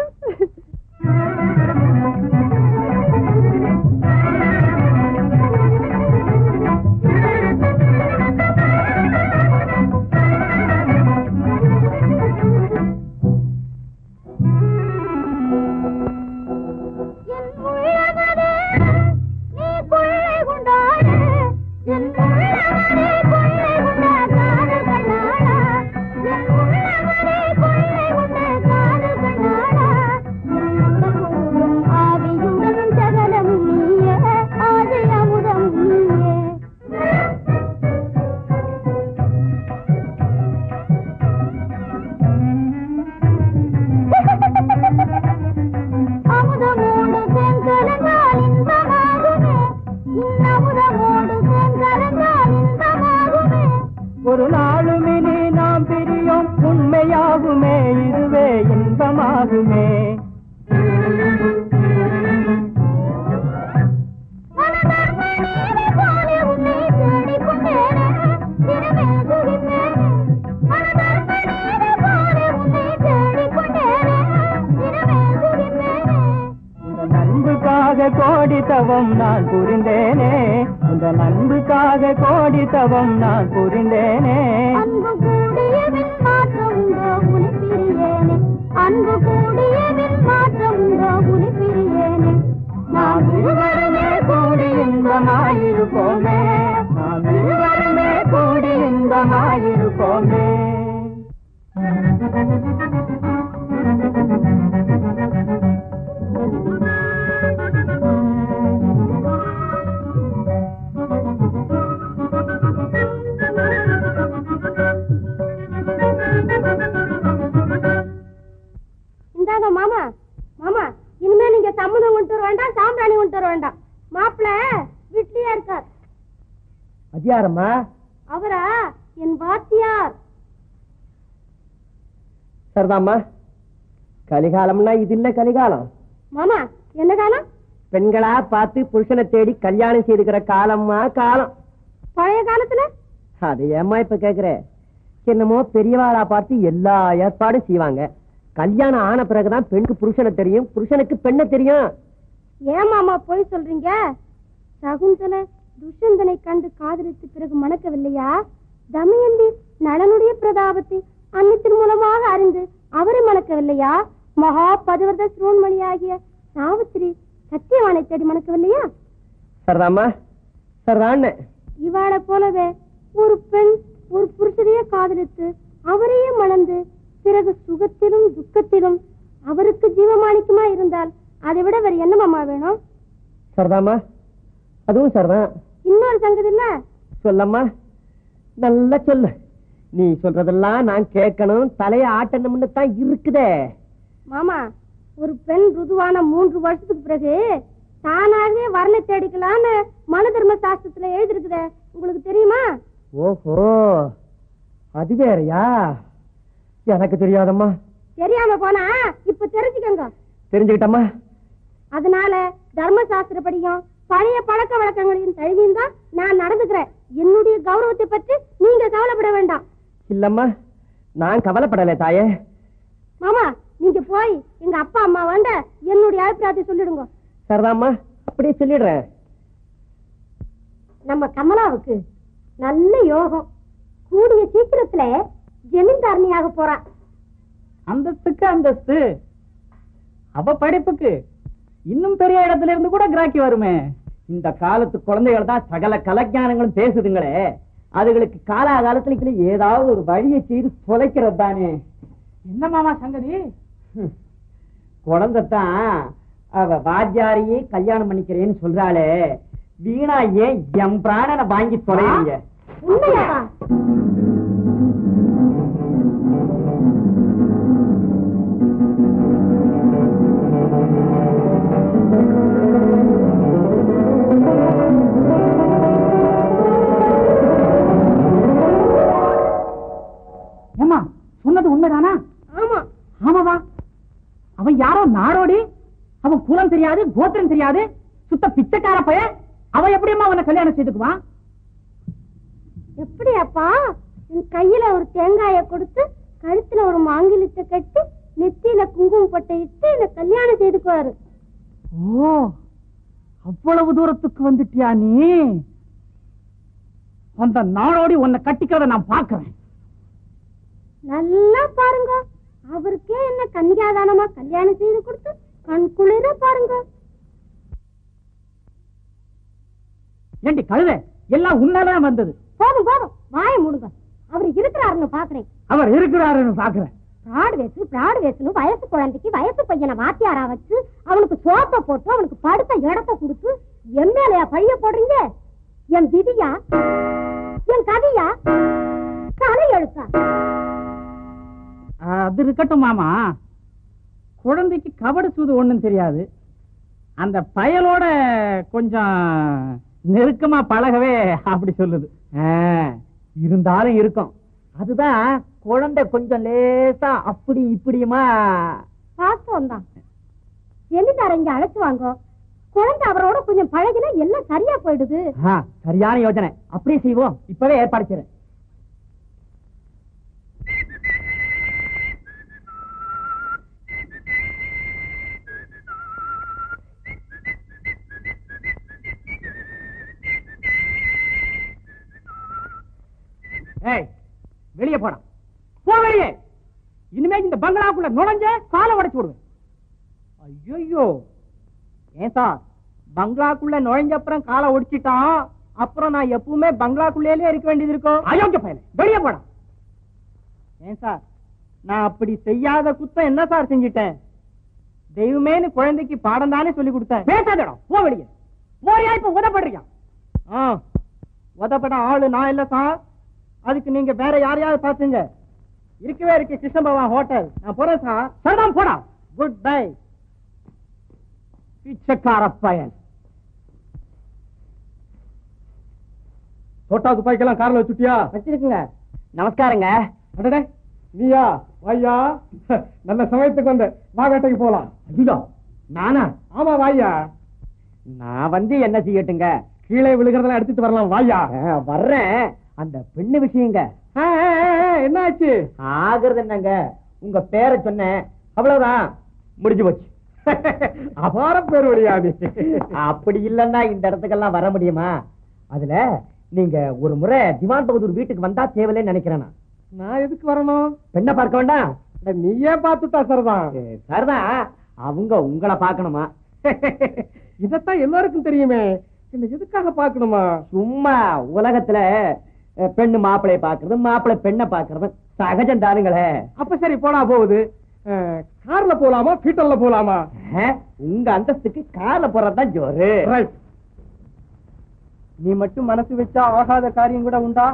என் உள்ளமனே, நீ கொள்ளை கொண்டாடு. என் உள்ளமனே, கொள்ளை கொண்ட காதல் கண்ணாடா. என் உள்ளமனே, கொள்ளை கொண்ட காதல் கண்ணாடா. ஒரு நாளும் இனி நாம் பிரியோம் உண்மையாகுமே இதுவே இன்பமாகுமே இந்த நண்புக்காக கோடி தவம் நான் புரிந்தேனே இந்த நண்புக்காக கோடி தவம் நான் புரிந்தேனே அன்பு கூடியவின் மாற்றம் உண்டோ உனி பிரியேனே அன்பு கூடியவின் மாற்றம் உண்டோ உனி பிரியேனே நாம் இருவருமே கூடி இன்பமாயிருப்போமே நாம் இருவருமே கூடி இன்பமாயிருப்போமே இந்தாங்க மாமா மாமா இனிமே நீங்க சம்மதம் கொண்டு வர வேண்டாம் சாம்பிராணி கொண்டு வர வேண்டாம் மாப்பிள்ள வீட்லயே இருக்கார் அதிகாரம்மா அவரா என் வாத்தியார் சரிதாம்மா கலிகாலம்னா இது இல்ல கலிகாலம் மாமா என்ன காலம் பெண்களா பார்த்து புருஷனை தேடி கல்யாணம் செய்துக்கிற காலம்மா காலம் பழைய காலத்துல அது ஏம்மா இப்ப கேக்குற என்னமோ பெரியவாளா பார்த்து எல்லா ஏற்பாடும் செய்வாங்க கல்யாணம் ஆன பிறகுதான் பெண்ணுக்கு புருஷனை தெரியும் புருஷனுக்கு பெண்ணை தெரியும் ஏன் மாமா போய் சொல்றீங்க சகுந்தலை துஷ்யந்தனை கண்டு காதலித்து பிறகு மணக்கவில்லையா தமயந்தி நலனுடைய பிரதாபத்தை அன்னத்தின் மூலமாக அறிந்து அவரை மணக்கவில்லையா மகா பதிவர்த சிரோன்மணியாகிய சாவித்திரி சத்தியவானை தேடி மணக்கவில்லையா சரிதாம்மா சரிதான் இவாளை போலவே ஒரு பெண் ஒரு புருஷனையே காதலித்து அவரையே மணந்து பிறகு சுகத்திலும் துக்கத்திலும் அவருக்கு ஜீவமாணிக்கமா இருந்தால் அதை விட வேற என்ன மாமா வேணும் சரிதாம்மா அதுவும் சரிதான் இன்னொரு சங்கதி இல்ல சொல்லம்மா நல்லா சொல்லு நீ சொல்றதெல்லாம் நான் கேட்கணும் தலைய ஆட்டணும்னு தான் இருக்குதே மாமா ஒரு பெண் ருதுவான மூன்று வருஷத்துக்கு பிறகு தானாகவே வரனை தேடிக்கலான்னு மனு தர்ம சாஸ்திரத்துல எழுதிருக்குதே உங்களுக்கு தெரியுமா ஓஹோ அது வேறயா எனக்கு தெரியாதம்மா தெரியாம போனா இப்ப தெரிஞ்சுக்கங்க தெரிஞ்சுக்கிட்டம்மா அதனால தர்மசாஸ்திரப்படியும் பழைய பழக்க வழக்கங்களையும் தழுவியும் தான் நான் நடந்துக்கிறேன் என்னுடைய கௌரவத்தை பற்றி நீங்க கவலைப்பட வேண்டாம் இல்லம்மா நான் கவலைப்படலை தாயே மாமா நீங்க போய் எங்க அப்பா அம்மா வேண்ட என்னுடைய அபிப்பிராயத்தை சொல்லிடுங்க சரிதாம்மா அப்படியே சொல்லிடுறேன் நம்ம கமலாவுக்கு நல்ல யோகம் கூடிய சீக்கிரத்துல ஜமீன்தாரணியாக போறா அந்தஸ்துக்கு அந்தஸ்து அவ படிப்புக்கு இன்னும் பெரிய இடத்துல இருந்து கூட கிராக்கி வருமே இந்த காலத்து குழந்தைகள் தான் சகல கலஞானங்களும் பேசுதுங்களே அதுகளுக்கு காலாகாலத்துல ஏதாவது ஒரு வழியை செய்து தொலைக்கிறது தானே என்ன மாமா சங்கதி குழந்தை தான் அவ வாத்தியாரையே கல்யாணம் பண்ணிக்கிறேன்னு சொல்றாளே வீணா ஏன் என் பிராணனை வாங்கி தொலைறீங்க உண்மையாவா ஏமா சொன்னது உண்மைதானா ஆமா ஆமாவா அவன் யாரோ நாடோடி அவன் குலம் தெரியாது கோத்திரம் தெரியாது சுத்த பிச்சைக்கார பையன் அவன் எப்படியம்மா அவனை கல்யாணம் செய்துக்குவான் எப்படி அப்பா என் கையில ஒரு தேங்காய கொடுத்து கழுத்துல ஒரு மாங்கிலத்தை கட்டி நெத்தியில குங்குமம் பொட்டை இட்டு என்ன கல்யாணம் செய்துக்குவாரு ஓ அவ்வளவு தூரத்துக்கு வந்துட்டியா நீ அந்த நாடோடி உன்னை கட்டிக்கிறத நான் பாக்குறேன் நல்லா பாருங்க அவருக்கே என்ன கன்னிகாதானமா கல்யாணம் செய்து கொடுத்து கண் குளிர பாருங்க ஏண்டி கழுத எல்லாம் உன்னாலதான் வந்தது போதும் போதும் வாய மூடுங்க அவர் இருக்கிறாருன்னு பாக்குறேன் அவர் இருக்கிறாருன்னு பாக்குறேன் பிராடு வேசு பிராடு வேசுன்னு வயசு குழந்தைக்கு வயசு பையனை வாத்தியாரா வச்சு அவனுக்கு சோப்பை போட்டு அவனுக்கு படுத்த இடத்த கொடுத்து என் மேலையா பழிய போடுறீங்க என் விதியா என் கதையா கதை எழுத்தா அது இருக்கட்டும் மாமா குழந்தைக்கு கபடு சூது ஒண்ணும் தெரியாது அந்த பயலோட கொஞ்சம் நெருக்கமா பழகவே அப்படி சொல்லுது ஆ, இருந்தாலும் இருக்கும் அதுதான் குழந்தை கொஞ்சம் லேசா அப்படி இப்படியுமா வாஸ்தவம் தான் ஜெமீன்தார இங்க அழைச்சு வாங்க குழந்தை அவரோட கொஞ்சம் பழகினா எல்லாம் சரியா போயிடுது ஆ, சரியான யோசனை அப்படியே செய்வோம் இப்பவே ஏற்பாடு செய்றேன் ஏய் வெளியே போடா போ வெளியே இனிமே இந்த பங்களாக்குள்ள நுழைஞ்ச காலை உடைச்சு விடுவேன் ஐயோ ஏன் சார் பங்களாக்குள்ள நுழைஞ்ச அப்புறம் காலை ஒடிச்சிட்டான் அப்புறம் நான் எப்பவுமே பங்களாக்குள்ளேயே இருக்க வேண்டியது இருக்கும் அயோக்கிய பையன் வெளியே போடா ஏன் சார் நான் அப்படி செய்யாத குத்தம் என்ன சார் செஞ்சிட்டேன் தெய்வமேனு குழந்தைக்கு பாடம் தானே சொல்லி கொடுத்தேன் பேசாதடா போ வெளியே போறியா இப்ப உதப்படுறியா ஆ உதப்பட ஆளு நான் இல்ல சார் அதுக்கு நீங்க வேற யாரையாவது பாத்துங்க இருக்கவே இருக்கு கிருஷ்ணபவன் ஹோட்டல் நான் போறேன் சார் சரிதான் போடா குட் பை பிச்சைக்கார பயன் தோட்டா துப்பாக்கிலாம் கார்ல வச்சுட்டியா வச்சிருக்குங்க நமஸ்காரங்க அடடே நீயா வாய்யா நல்ல சமயத்துக்கு வந்த வா வேட்டைக்கு போலாம் ஐயோ நானா ஆமா வாய்யா நான் வந்து என்ன செய்யட்டுங்க கீழே விழுகிறதெல்லாம் எடுத்துட்டு வரலாம் வாய்யா ஆ, வர்றேன் அந்த பெண்ணு விஷயங்க ஆ, ஆ, ஆ, ஆ, என்ன ஆச்சு ஆகுறது என்னங்க உங்க பேரை சொன்னேன் அவ்வளவுதான் முடிஞ்சு போச்சு அபார பேர் வழியாது அப்படி இல்லன்னா இந்த இடத்துக்கெல்லாம் வர முடியுமா அதுல நீங்க ஒரு முறை திவான் பகதூர் வீட்டுக்கு வந்தா தேவையில்லைன்னு நினைக்கிறேன் நான். நான் எதுக்கு வரணும் பெண்ணை பார்க்க வேண்டாம் அட, நீயே பார்த்துட்டா சரிதான் ஏ, சரிதான் அவங்க உங்களை பார்க்கணுமா இதத்தான் எல்லாருக்கும் தெரியுமே என்ன எதுக்காக பார்க்கணுமா சும்மா உலகத்துல அஹ், பெண்ணு மாப்பிளைய பாக்குறது மாப்பிள்ளை பெண்ணை பாக்குறது சகஜம் தானுங்களே அப்ப சரி போனா போகுது அஹ், கார்ல போலாமா பீட்டல்ல போலாமா அஹ், உங்க அந்தஸ்துக்கு கார்ல போறதுதான் ஜோரு ரைட் நீ மட்டும் மனசு வச்சா ஆகாத காரியம் கூட உண்டா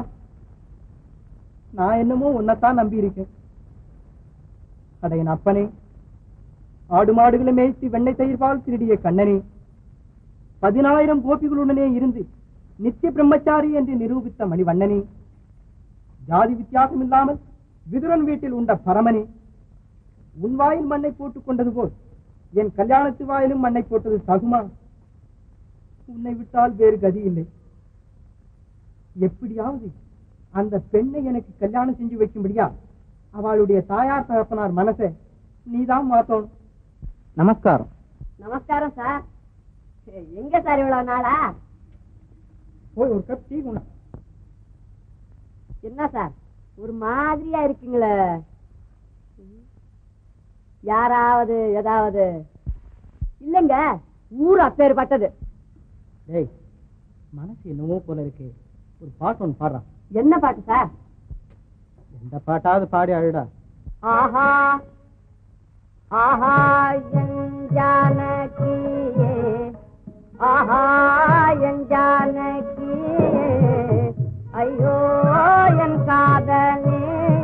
நான் என்னமோ உன்னைத்தான் நம்பி இருக்கேன் அட என் அப்பனே ஆடு மாடுகளை மேய்த்து வெண்ணெய் தயிர்பால் திருடிய கண்ணனே பதினாயிரம் கோபிகளுடனே இருந்து நித்திய பிரம்மச்சாரி என்று நிரூபித்த மணிவண்ணனே ஜாதி வித்தியாசம் இல்லாமல் விதுரன் வீட்டில் உண்ட பரமனே உன் வாயில் மண்ணை போட்டுக் கொண்டது போல் என் கல்யாணத்து வாயிலும் மண்ணை போட்டது தகுமா உன்னை விட்டால் வேறு கதி இல்லை எப்படியாவது அந்த பெண்ணை எனக்கு கல்யாணம் செஞ்சு வைக்கும்படியா அவளுடைய தாயார் தகப்பனார் மனசை நீதான் மாத்தணும் நமஸ்காரம் நமஸ்காரம் சார் எங்க சார் இவ்வளவு நாளா போய் ஒரு கப் டீ கொண்டு வா. என்ன சார் ஒரு மாதிரியா இருக்கீங்களே யாராவது ஏதாவது இல்லைங்க ஊர் அப்பேற்பட்டது டேய் மனசு என்னவோ போல இருக்கு ஒரு பாட்டு ஒன்று பாடுறான் என்ன பாட்டு சார் எந்த பாட்டாவது பாடி அழுடா ஆஹா ஆஹா என் ஜானகியே ஆஹா என் ஜானகியே ஐயோ என் காதலே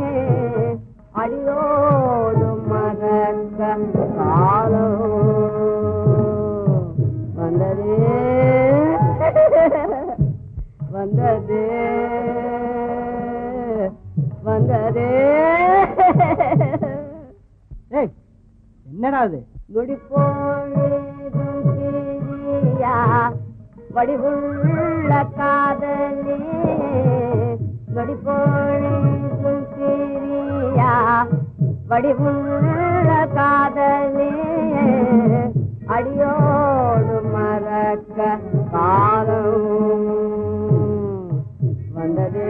அடியோடு மறக்க காலோ வந்ததே வந்ததே வந்ததே ஏய் என்னடா அது நொடிப்பொழுதும் கிரியா வடிவுள்ள காதலே நொடிப்பொழுதும் கிரியா வடிவுள்ள காதலே அடியோடு மறக்க காலம் வந்ததே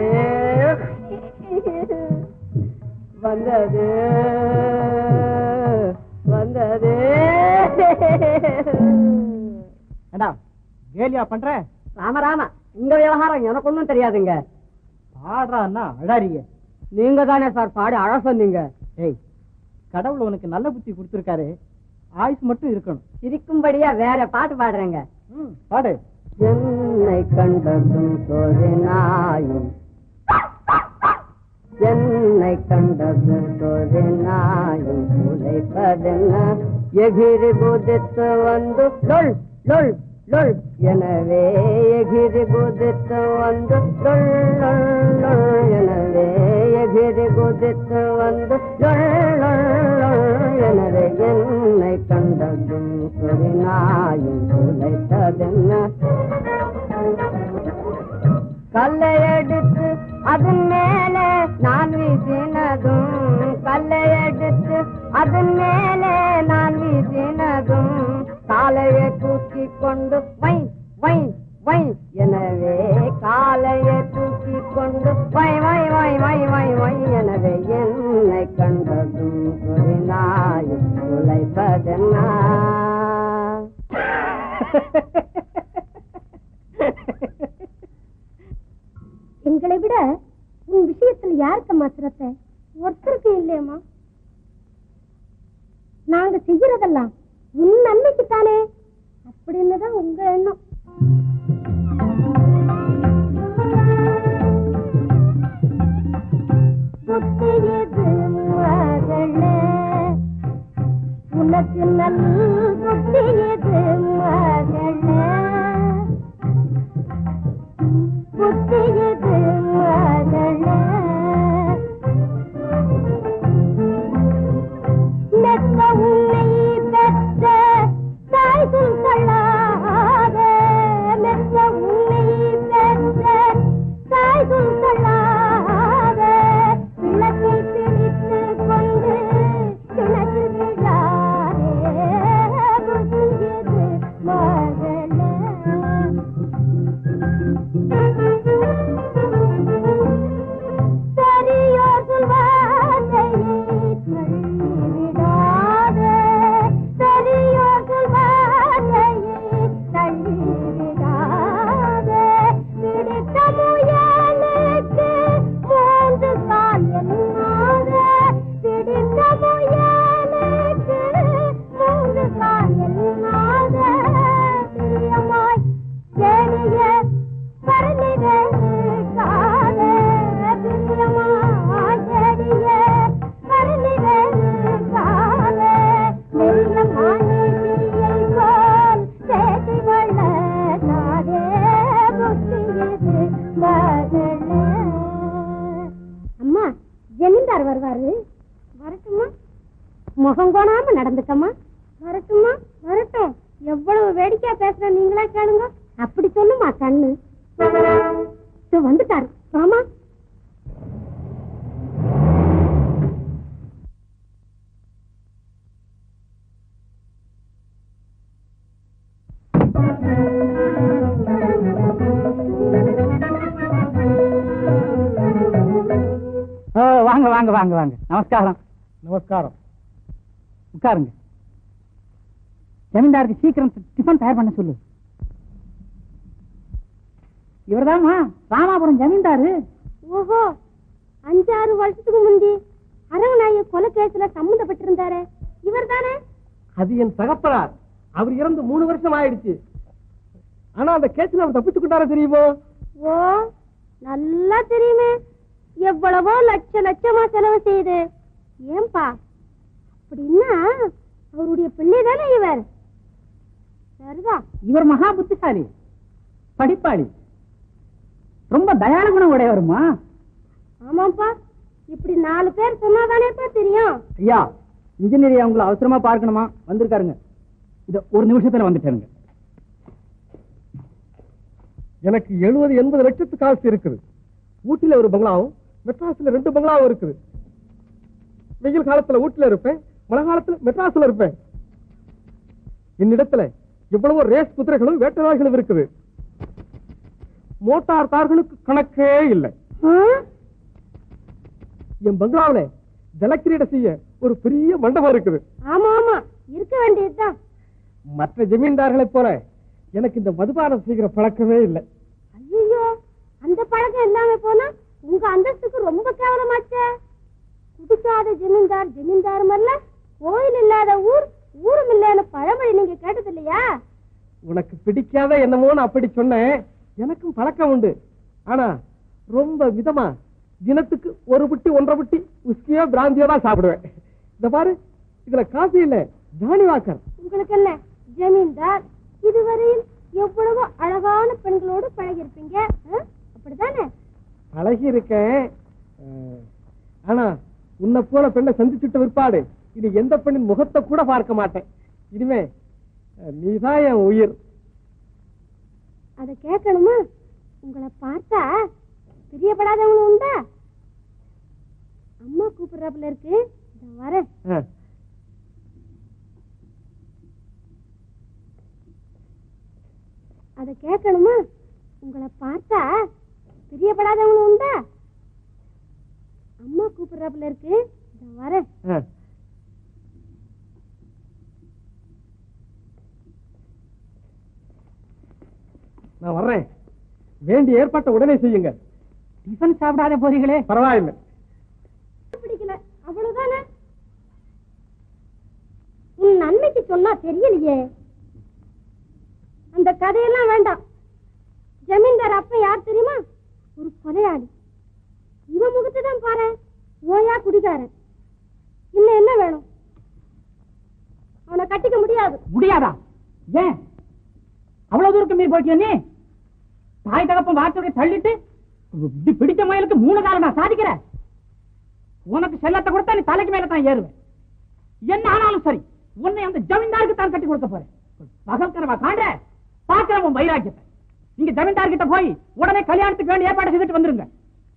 வந்தது வந்தது ஏண்டா கேலியா பண்ற ராம ராம உங்க விவகாரம் எனக்கு ஒண்ணும் தெரியாதுங்க பாடுறான்னா அழாரிய நீங்க தானே சார் பாடி அழ சொன்னீங்க ஏய் கடவுள் உனக்கு நல்ல புத்தி கொடுத்துருக்காரு ஆயுசு மட்டும் இருக்கணும் சிரிக்கும்படியா வேற பாட்டு பாடுறேங்க ம், பாடு என்னை கண்டதும் தொழினாயும் என்னை கண்டதும் தொழினாயும் உழைப்பதென்ன எகிரி குதித்து வந்து லொல் லொல் லொல் எனவே எகிரி குதித்து வந்து லொல் லொல் லொல் குதித்து வந்து லொள் லொள் லொள் எனவே என்னை கண்டதும் ஒரு நாயும் துளைத்ததென்ன கல்லை எடுத்து அதன் மேலே நான் வீசினதும் கல்லை எடுத்து அதன் மேலே நான் வீசினதும் காலையை தூக்கி கொண்டு வை வை வை எனவே காலையை தூக்கி கொண்டு வை வை வை வை வை வை எனவே என்னை கண்டதும் ஒரு நாயும் உழைப்பதென்னா எங்களை விட உன் விஷயத்துல யாருக்கம்மா சிரத்தை ஒருத்தருக்கு இல்லையம்மா நாங்க செய்யறதெல்லாம் உன் நன்மைக்கு தானே அப்படின்னு தான் உங்க எண்ணம் புத்தியது மகளே உனக்கு நல் புத்தியது மகளே புத்தியது மகளே மெத்த உன்னை பெற்ற தாய் சொல்லாத மெத்த உன்னை பெற்ற தாய் சொல்லாத விளக்கை பிடித்து கொண்டு கிணற்று விழாதே புத்தியது மகளே பெரியோர் சொல்வார்த்தையை தள்ளிவிடாதே. பெரியோர் சொல்வார்த்தையை தள்ளிவிடாதே. பிடித்த முயலுக்கு மூன்று கால் என்னாதே. பிடித்த முயலுக்கு மூன்று கால் என்னாதே. பிரியமாய் ஏனிய பரநிலே காதே பிரியமாய் ஏனிய பரநிலே காதே மெல்லமானி பிரியை போல் சேதி வள்ள காதே புத்தியது மகளே அம்மா ஜமீன்தார் வருவாரு வரட்டுமா முகம் கோணாம நடந்துக்கம்மா வரட்டுமா வரட்டும் எவ்வளவு வேடிக்கையா பேசுற நீங்களா கேளுங்க அப்படி சொல்லுமா கண்ணு இதோ வந்துட்டாரு ஆமா ஓ வாங்க வாங்க வாங்க வாங்க நமஸ்காரம் நமஸ்காரம் உட்காருங்க ஜமீன்தாருக்கு சீக்கிரம் டிஃபன் தயார் பண்ண சொல்லு இவர்தாம்மா ராமாபுரம் ஜமீன்தாரு ஓஹோ அஞ்சாறு வருஷத்துக்கு முந்தி அரவநாய கொலை கேஸ்ல சம்மந்தப்பட்டிருந்தாரே இவர் தானே அது என் தகப்பனார் அவர் இறந்து மூணு வருஷம் ஆயிடுச்சு ஆனா அந்த கேஸ்ல அவர் தப்பிச்சுக்கிட்டாரா தெரியுமோ ஓ நல்லா தெரியுமே எவ்வளவோ லட்ச லட்சமா செலவு செய்து ஏன்பா அப்படின்னா அவருடைய பிள்ளை தானே இவர் சரிதான் இவர் மகா புத்திசாலி படிப்பாளி ரொம்ப தயாள குணம் உடையவருமா ஆமாப்பா இப்படி நாலு பேர் சொன்னாதானேப்பா தெரியும் ஐயா இன்ஜினியர் உங்களை அவசரமா பார்க்கணுமா வந்திருக்காருங்க இத ஒரு நிமிஷத்துல வந்துட்டாருங்க எனக்கு எழுபது எண்பது லட்சத்து காசு இருக்குது ஊட்டில ஒரு பங்களாவும் மெட்ராஸ்ல ரெண்டு பங்களாவும் இருக்குது வெயில் காலத்துல ஊட்டில இருப்பேன் மழை காலத்துல மெட்ராஸ்ல இருப்பேன் என்னிடத்துல எவ்வளவோ ரேஸ் குதிரைகளும் வேட்டராய்களும் இருக்குது மோட்டார் கார்களுக்கு கணக்கே இல்லை என் பங்களாவில ஜலக்கிரீட செய்ய ஒரு பெரிய மண்டபம் இருக்குது ஆமா ஆமா இருக்க வேண்டியதுதான் மற்ற ஜமீன்தார்களைப் போல எனக்கு இந்த மதுபானம் செய்கிற பழக்கமே இல்லை ஐயோ அந்த பழக்கம் இல்லாம போனா உங்க அந்தஸ்துக்கு ரொம்ப கேவலமாச்சே குடிக்காத ஜமீன்தார் ஜமீன்தார் மல்ல கோயில் இல்லாத ஊர் ஊரும் இல்லைன்னு பழமொழி நீங்க கேட்டது இல்லையா உனக்கு பிடிக்காத என்னமோன்னு அப்படி சொன்னேன் எனக்கும் பழக்கம் உண்டு ஆனா ரொம்ப விதமா தினத்துக்கு ஒரு புட்டி ஒன்றரை புட்டி உஸ்கியோ பிராந்தியோ தான் சாப்பிடுவேன் இந்த பாரு இதுல காஃபி இல்ல ஜானி வாக்கர் உங்களுக்கு என்ன ஜமீன்தார் இதுவரையில் எவ்வளவு அழகான பெண்களோடு பழகிருப்பீங்க ஆ? அப்படிதானே பழகி இருக்கேன் அஹ், ஆனா உன்னை போல பெண்ணை சந்திச்சுட்ட விற்பாடு இது எந்த பெண்ணின் முகத்தை கூட பார்க்க மாட்டேன் இனிமே அஹ், நீதான் என் உயிர் அதை கேட்கணுமா உங்களை பார்த்தா பிரியப்படாதவங்களும் உண்டா அம்மா கூப்பிடுறாப்புல இருக்கு இதோ வரேன் அஹ். அதை கேட்கணுமா உங்களை பார்த்தா பிரியப்படாதவங்களும் உண்டா அம்மா கூப்பிடுறாப்புல இருக்கு இதோ வரேன் அஹ். நான் வர்றேன் வேண்டிய ஏற்பாட்டை உடனே செய்யுங்க டிஃபன் சாப்பிடாத போறீங்களே பரவாயில்லை பிடிக்கல அவ்வளவுதானே உன் நன்மைக்கு சொன்னா தெரியலையே அந்த கதையெல்லாம் வேண்டாம் ஜமீன்தார் அப்ப யார் தெரியுமா ஒரு கொலையாளி இவன் முகத்தை தான் பாரு ஓயா குடிகாரன் இன்னும் என்ன வேணும் அவனை கட்டிக்க முடியாது முடியாதா ஏன் அவ்வளவு தூரத்துக்கு மீறி போய்க்கிய நீ தாய் தகப்பன் வார்த்தையை தள்ளிட்டு இப்படி பிடிச்ச மயிலுக்கு மூணு காலம் நான் சாதிக்கிறேன் உனக்கு செல்லத்தை கொடுத்தா நீ தலைக்கு மேல தான் ஏறுவேன் என்ன ஆனாலும் சரி உன்னை அந்த ஜமீன்தாருக்கு தான் கட்டி கொடுக்க போறேன் பகல் கனவா காண்ற பாக்குற உன் வைராக்கியத்தை நீங்க ஜமீன்தார் கிட்ட போய் உடனே கல்யாணத்துக்கு வேண்டிய ஏற்பாடு செய்துட்டு வந்துருங்க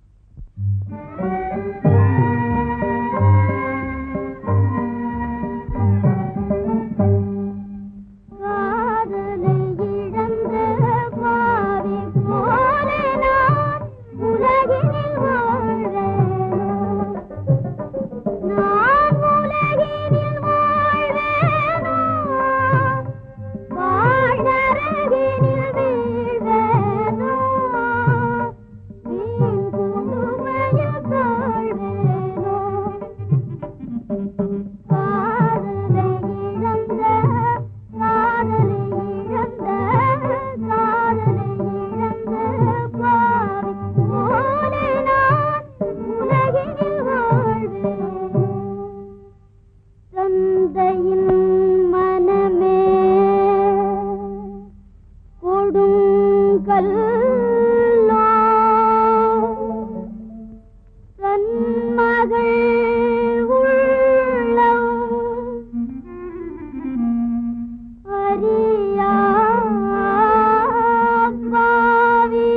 காதலை இழந்த பாவி போல நான் உலகினில் வாழ்வேனோ நான் உலகினில் வாழ்வேனோ வாழ்நரகினில் வீழ்வேனோ வீண் குண்டுமையில் தாழ்வேனோ காதலை இழந்த காதலை இழந்த காதலை இழந்த பாவி போல நான் உலகினில் வாழ்வேனோ தந்தையின் மனமே கொடுங்கல்லோ தன் மகள் உள்ளம் அறியா பாவி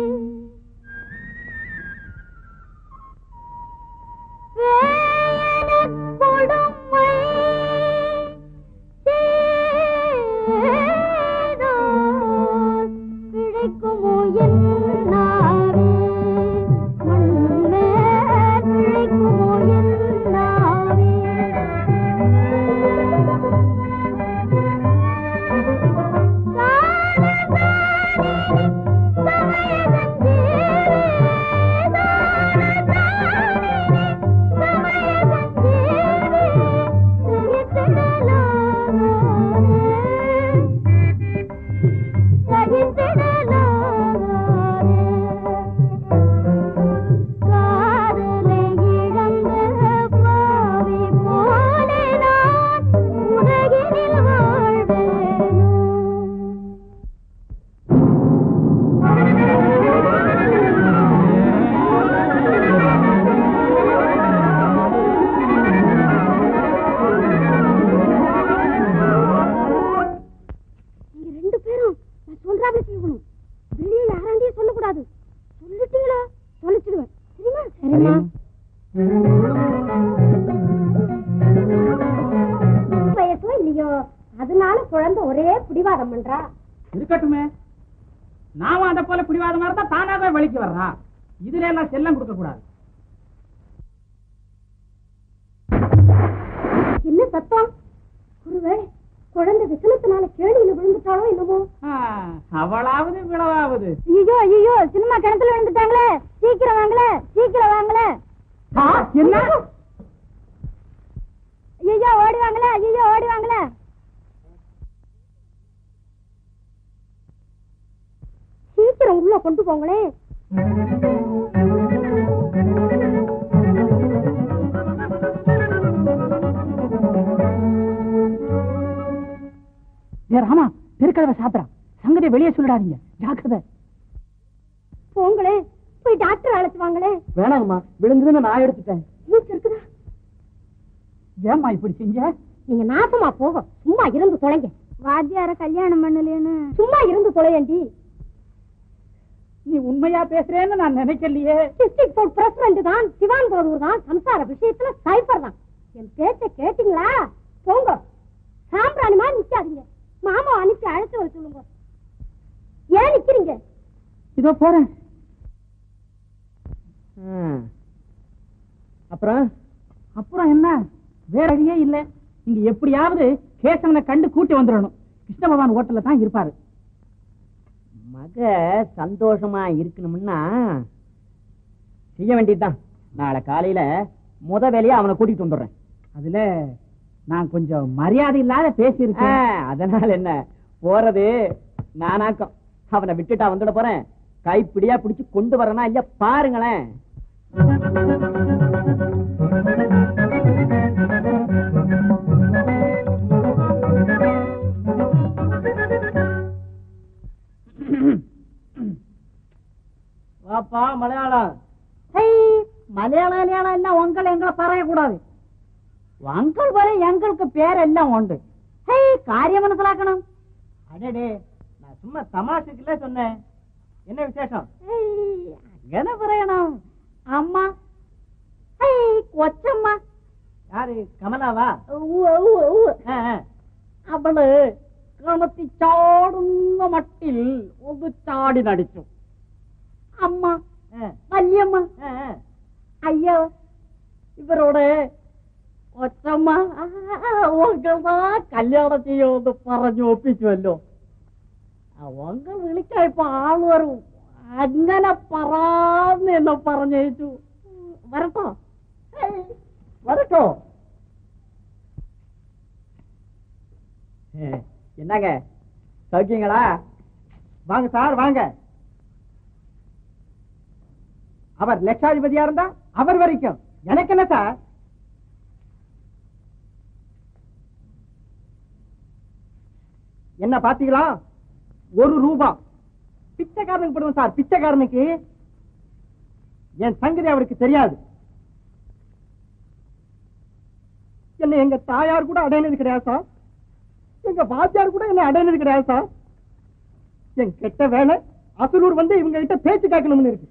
வேயனக் கொடுமை செய்தோர் பிழைக்குமோ என் நாவே மண்மேல் பிழைக்குமோ என் நாவே காதலை இழந்த பாவி போல நான் உலகினில் வாழ்வேனோ நீங்க ரெண்டு பேரும் நான் சொல்றாவே செய்யணும் வெளியே யாராண்டையும் சொல்லக்கூடாது சொல்லிட்டீங்களா தொலைச்சிடுவேன் சரிமா சரிம்மா வயசோ இல்லையோ அதனால குழந்தை ஒரே பிடிவாதம் பண்றா இருக்கட்டுமே நாம அதை போல பிடிவாதமா இருந்தா தானாவே வழிக்கு வர்றா இதுல எல்லாம் செல்லம் கொடுக்க கூடாது என்ன சத்தம் ஒருவேளை குழந்தை விசனத்தினால கேளியில விழுந்துட்டாளோ என்னமோ ஆ, அவளாவது விளவாவது ஐயோ ஐயோ சினிமா கிணத்துல விழுந்துட்டாங்களே சீக்கிரம் வாங்களே சீக்கிரம் வாங்களே ஆ, என்ன ஐயோ ஓடி வாங்களே ஐயோ ஓடி வாங்களே சீக்கிரம் உள்ள கொண்டு போங்களே ஏ ராமா திருக்கதவை சாப்பிடறான் சங்கதியை வெளியே சொல்லிடாதீங்க ஜாக்கிரதை போங்களே போய் டாக்டர் அழைச்சு வாங்களே வேணாங்கம்மா விழுந்ததுன்னு நான் எடுத்துட்டேன் மூச்சு இருக்குதா ஏம்மா இப்படி செஞ்ச நீங்க நாசமா போக சும்மா இருந்து தொலைங்க வாத்தியார கல்யாணம் பண்ணலேன்னு சும்மா இருந்து தொலையண்டி நீ உண்மையா பேசுறேன்னு நான் நினைக்கலையே டிஸ்ட்ரிக்ட் போர்ட் பிரசிடண்ட் தான் சிவான் கோதூர் தான் சம்சார விஷயத்துல சைபர் தான் என் பேச்ச கேட்டீங்களா போங்க சாம்பிராணி மாதிரி நிக்காதீங்க மாமா அனுப்பி அழைச்சு வர சொல்லுங்க ஏன் நிக்கிறீங்க இதோ போறேன் அப்புறம் அப்புறம் என்ன வேற வழியே இல்ல நீங்க எப்படியாவது கேசவனை கண்டு கூட்டி வந்துடணும் கிருஷ்ண பகவான் ஹோட்டல்ல தான் இருப்பாரு மக சந்தோஷமா இருக்கணும்னா செய்ய வேண்டியதுதான் நாளை காலையில முத வேலையா அவனை கூட்டிட்டு வந்துடுறேன் அதுல நான் கொஞ்சம் மரியாதை இல்லாத பேசியிருக்கேன் ஆ, அதனால என்ன போறது நானாக்கம் அவனை விட்டுட்டா வந்துட போறேன் கைப்பிடியா பிடிச்சு கொண்டு வரனா இல்ல பாருங்களேன் வாப்பா மலையாளம் ஹை மலையாளம் மலையாளம் எல்லாம் உங்கள் எங்களை പറയக்கூடாது உங்கள் வரை எங்களுக்கு பேரெல்லாம் உண்டு ஹை காரியம் மனசிலாக்கணும் அடடே நான் சும்மா தமாஷுக்குள்ள சொன்னேன் என்ன விசேஷம் അങ്ങനെ പറയണം അമ്മ ഹൈ കൊച്ചമ്മ யாரு கமலாவா ആ, ആ. അവള് കണത്തി ചാടുന്ന മട്ടിൽ ഒന്ന് ചാടി നടിച്ചു അമ്മ വല്യമ്മ അയ്യോ ഇവരോട് കൊച്ചമ്മ ഉങ്ങളാ കല്യാണം ചെയ്യുമെന്ന് പറഞ്ഞു ഒപ്പിച്ചുവല്ലോ அவங்க വിളിക്കാൻ ഇപ്പൊ ആള് വരും അങ്ങനെ പറയാന്ന് എന്നെ പറഞ്ഞേച്ചു വരട്ടോ ഏയ്, വരട്ടോ என்னங்க சௌக்கியங்களா வாங்க சார் வாங்க அவர் லட்சாதிபதியா இருந்தா அவர் வரைக்கும் எனக்கு என்ன சார் என்ன பாத்தீங்களா ஒரு ரூபா பிச்சைக்காரனுக்கு போடுவோம் சார் பிச்சைக்காரனுக்கு என் சங்கதி அவருக்கு தெரியாது என்ன எங்க தாயார் கூட அடையினது கிடையாது சார் எங்க வாத்தியார் கூட என்ன அடையினது கிடையாது சார் என் கெட்ட வேலை அசலூர் வந்து இவங்க கிட்ட பேச்சு கேட்கணும்னு இருக்கு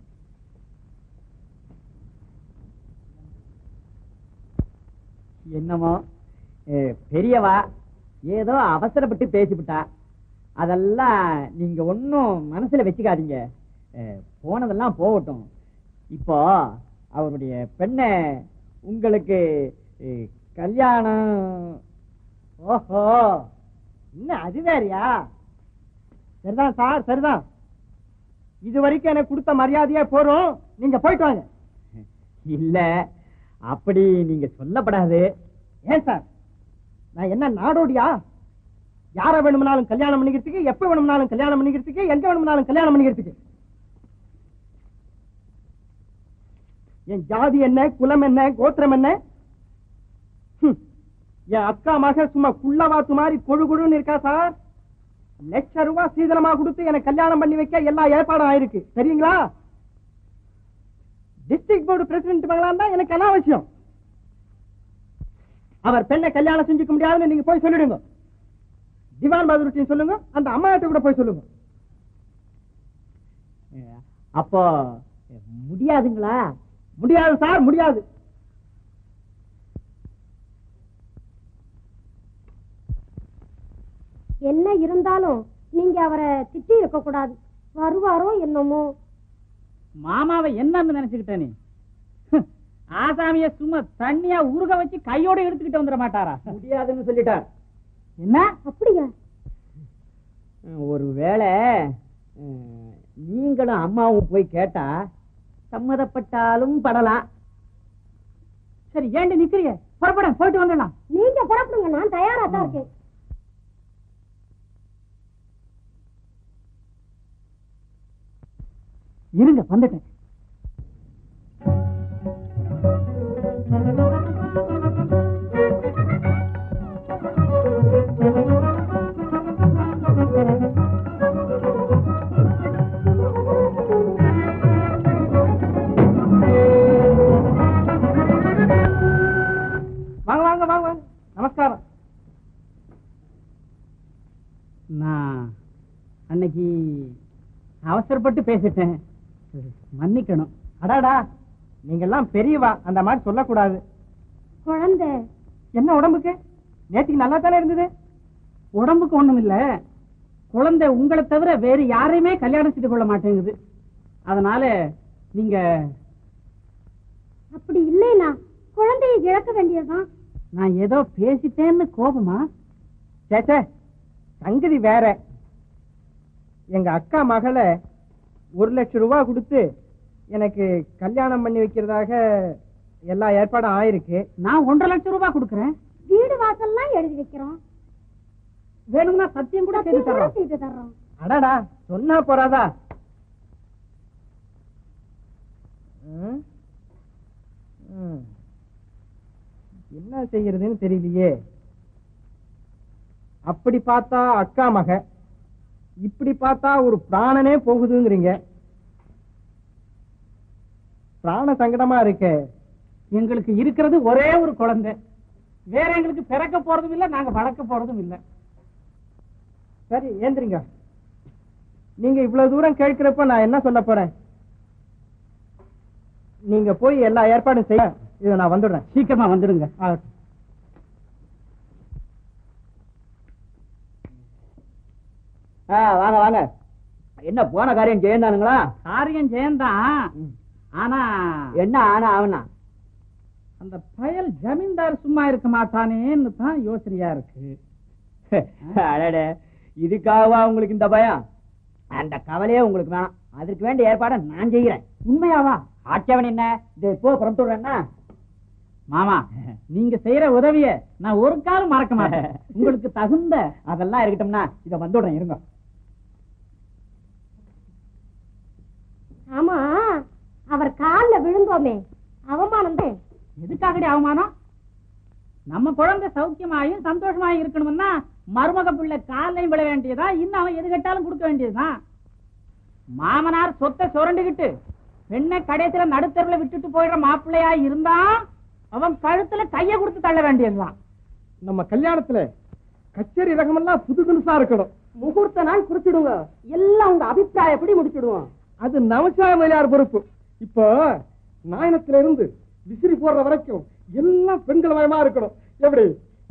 என்னமோ ஏ, பெரியவா ஏதோ அவசரப்பட்டு பேசிவிட்டா அதெல்லாம் நீங்க ஒன்னும் மனசுல வச்சுக்காதீங்க ஏ, போனதெல்லாம் போகட்டும் இப்போ அவருடைய பெண்ணை உங்களுக்கு ஏ, கல்யாணம் ஓஹோ இன்னும் அது வேறயா சரிதான் சார் சரிதான் இது வரைக்கும் எனக்கு கொடுத்த மரியாதையே போறோம் நீங்க போயிட்டு வாங்க இல்ல அப்படி நீங்க சொல்லப்படாது ஏன் சார் நான் என்ன நாடோடியா யார வேணும்னாலும் கல்யாணம் பண்ணிக்கிறதுக்கு எப்ப வேணும்னாலும் கல்யாணம் பண்ணிக்கிறதுக்கு எங்க வேணும்னாலும் கல்யாணம் பண்ணிக்கிறதுக்கு என் ஜாதி என்ன குலம் என்ன கோத்திரம் என்ன ஹம். என் அக்கா மக சும்மா குள்ளவாத்து மாதிரி கொழு கொழுன்னு இருக்கா சார் லட்ச ரூபாய் சீதனமா கொடுத்து எனக்கு கல்யாணம் பண்ணி வைக்க எல்லா ஏற்பாடும் ஆயிருக்கு சரிங்களா டிஸ்ட்ரிக்ட் போர்டு பிரசிடென்ட் மகளான் தான் எனக்கு அனாவசியம் அவர் பெண்ணை கல்யாணம் செஞ்சுக்க முடியாதுன்னு நீங்க போய் சொல்லிடுங்க திவான் பகதூர்ட்டியும் சொல்லுங்க அந்த அம்மாட்ட கூட போய் சொல்லுங்க ஏ, அப்போ முடியாதுங்களா முடியாது சார் முடியாது என்ன இருந்தாலும் நீங்க அவரை திட்டி இருக்க கூடாது வருவாரோ என்னமோ மாமாவை என்னன்னு நினைச்சுக்கிட்ட நீ ஹம், ஆசாமிய சும்மா தண்ணியா உருக வச்சு கையோட எடுத்துக்கிட்டு வந்துட மாட்டாரா முடியாதுன்னு சொல்லிட்டார் என்ன அப்படியா ஒருவேளை அஹ், நீங்களும் அம்மாவும் போய் கேட்டா சம்மதப்பட்டாலும் படலாம் சரி ஏண்டி நிக்கிறிய புறப்பட போயிட்டு வந்துடலாம் நீங்க புறப்படுங்க நான் தயாரா தான் இருக்கேன் இருங்க வந்துட்டேன் அவசரப்பட்டு பேசிட்டேன் மன்னிக்கணும் அடாடா நீங்க எல்லாம் பெரியவா அந்த மாதிரி சொல்லக்கூடாது குழந்தை என்ன உடம்புக்கு நேற்றுக்கு நல்லா தானே இருந்தது உடம்புக்கு ஒண்ணும் இல்ல குழந்தை உங்களை தவிர வேறு யாரையுமே கல்யாணம் செய்து கொள்ள மாட்டேங்குது அதனால நீங்க அப்படி இல்லைனா குழந்தையை இழக்க வேண்டியதுதான் நான் ஏதோ பேசிட்டேன்னு கோபமா சேச்சே சங்கதி வேற எங்க அக்கா மகளை ஒரு லட்சம் ரூபாய் கொடுத்து எனக்கு கல்யாணம் பண்ணி வைக்கிறதாக எல்லா ஏற்பாடும் ஆயிருக்கு நான் ஒன்றரை லட்சம் ரூபாய் கொடுக்குறேன் வீடு வாசல்லாம் எழுதி வைக்கிறோம் வேணும்னா சத்தியம் கூட செய்து சத்தியம் கூட தர்றோம் செய்து தர்றோம் அடடா சொன்னா போறாதா ம்? ம். என்ன செய்யறதுன்னு தெரியலையே அப்படி பார்த்தா அக்கா மக இப்படி பார்த்தா ஒரு பிராணனே போகுதுங்கிறீங்க பிராண சங்கடமா இருக்கு எங்களுக்கு இருக்கிறது ஒரே ஒரு குழந்தை வேற எங்களுக்கு பிறக்க போறதும் இல்ல நாங்க வளர்க்க போறதும் இல்ல சரி ஏந்திரிங்க நீங்க இவ்வளவு தூரம் கேட்கிறப்ப நான் என்ன சொல்ல போறேன் நீங்க போய் எல்லா ஏற்பாடும் செய்ய இதை நான் வந்துடுறேன் சீக்கிரமா வந்துடுங்க வாங்க வாங்க என்ன போன காரியம் ஜெயந்தானுங்களா காரியம் ஜெயந்தான் ஆனா என்ன ஆனா அவனா அந்த பயல் ஜமீன்தார் சும்மா இருக்க மாட்டானேன்னு தான் யோசனையா இருக்கு அடடே இதுக்காகவா உங்களுக்கு இந்த பயம் அந்த கவலையே உங்களுக்கு வேணாம் அதுக்கு வேண்டிய ஏற்பாடை நான் செய்கிறேன் உண்மையாவா ஆட்சவன் என்ன இது எப்போ புறத்துடுறேன்னா மாமா நீங்க செய்யற உதவிய நான் ஒரு காலம் மறக்க மாட்டேன் உங்களுக்கு தகுந்த அதெல்லாம் இருக்கட்டும்னா இதை வந்துடுறேன் இருங்க ஆமா அவர் கால்ல விழுந்தோமே அவமானம் தான் எதுக்காகடி அவமானம் நம்ம குழந்தை சௌக்கியமாயும் சந்தோஷமாயும் இருக்கணும்னா மருமக பிள்ளை காலையும் விழ வேண்டியதா இன்னும் அவன் எது கேட்டாலும் கொடுக்க வேண்டியதுதான் மாமனார் சொத்தை சுரண்டுகிட்டு பெண்ணை கடைசியில நடுத்தருவுல விட்டுட்டு போயிடுற மாப்பிள்ளையா இருந்தா அவன் கழுத்துல கைய கொடுத்து தள்ள வேண்டியதுதான் நம்ம கல்யாணத்துல கச்சேரி ரகமெல்லாம் புது புதுசா இருக்கணும் முகூர்த்த நாள் குறிச்சிடுங்க எல்லாம் உங்க அபிப்பிராயப்படி முடிச்சிடுவோம் அது நமச்சிவாய மலையார் பொறுப்பு இப்போ நாயனத்துல இருந்து விசிறி போடுற வரைக்கும் எல்லாம் பெண்கள் மயமா இருக்கணும் எப்படி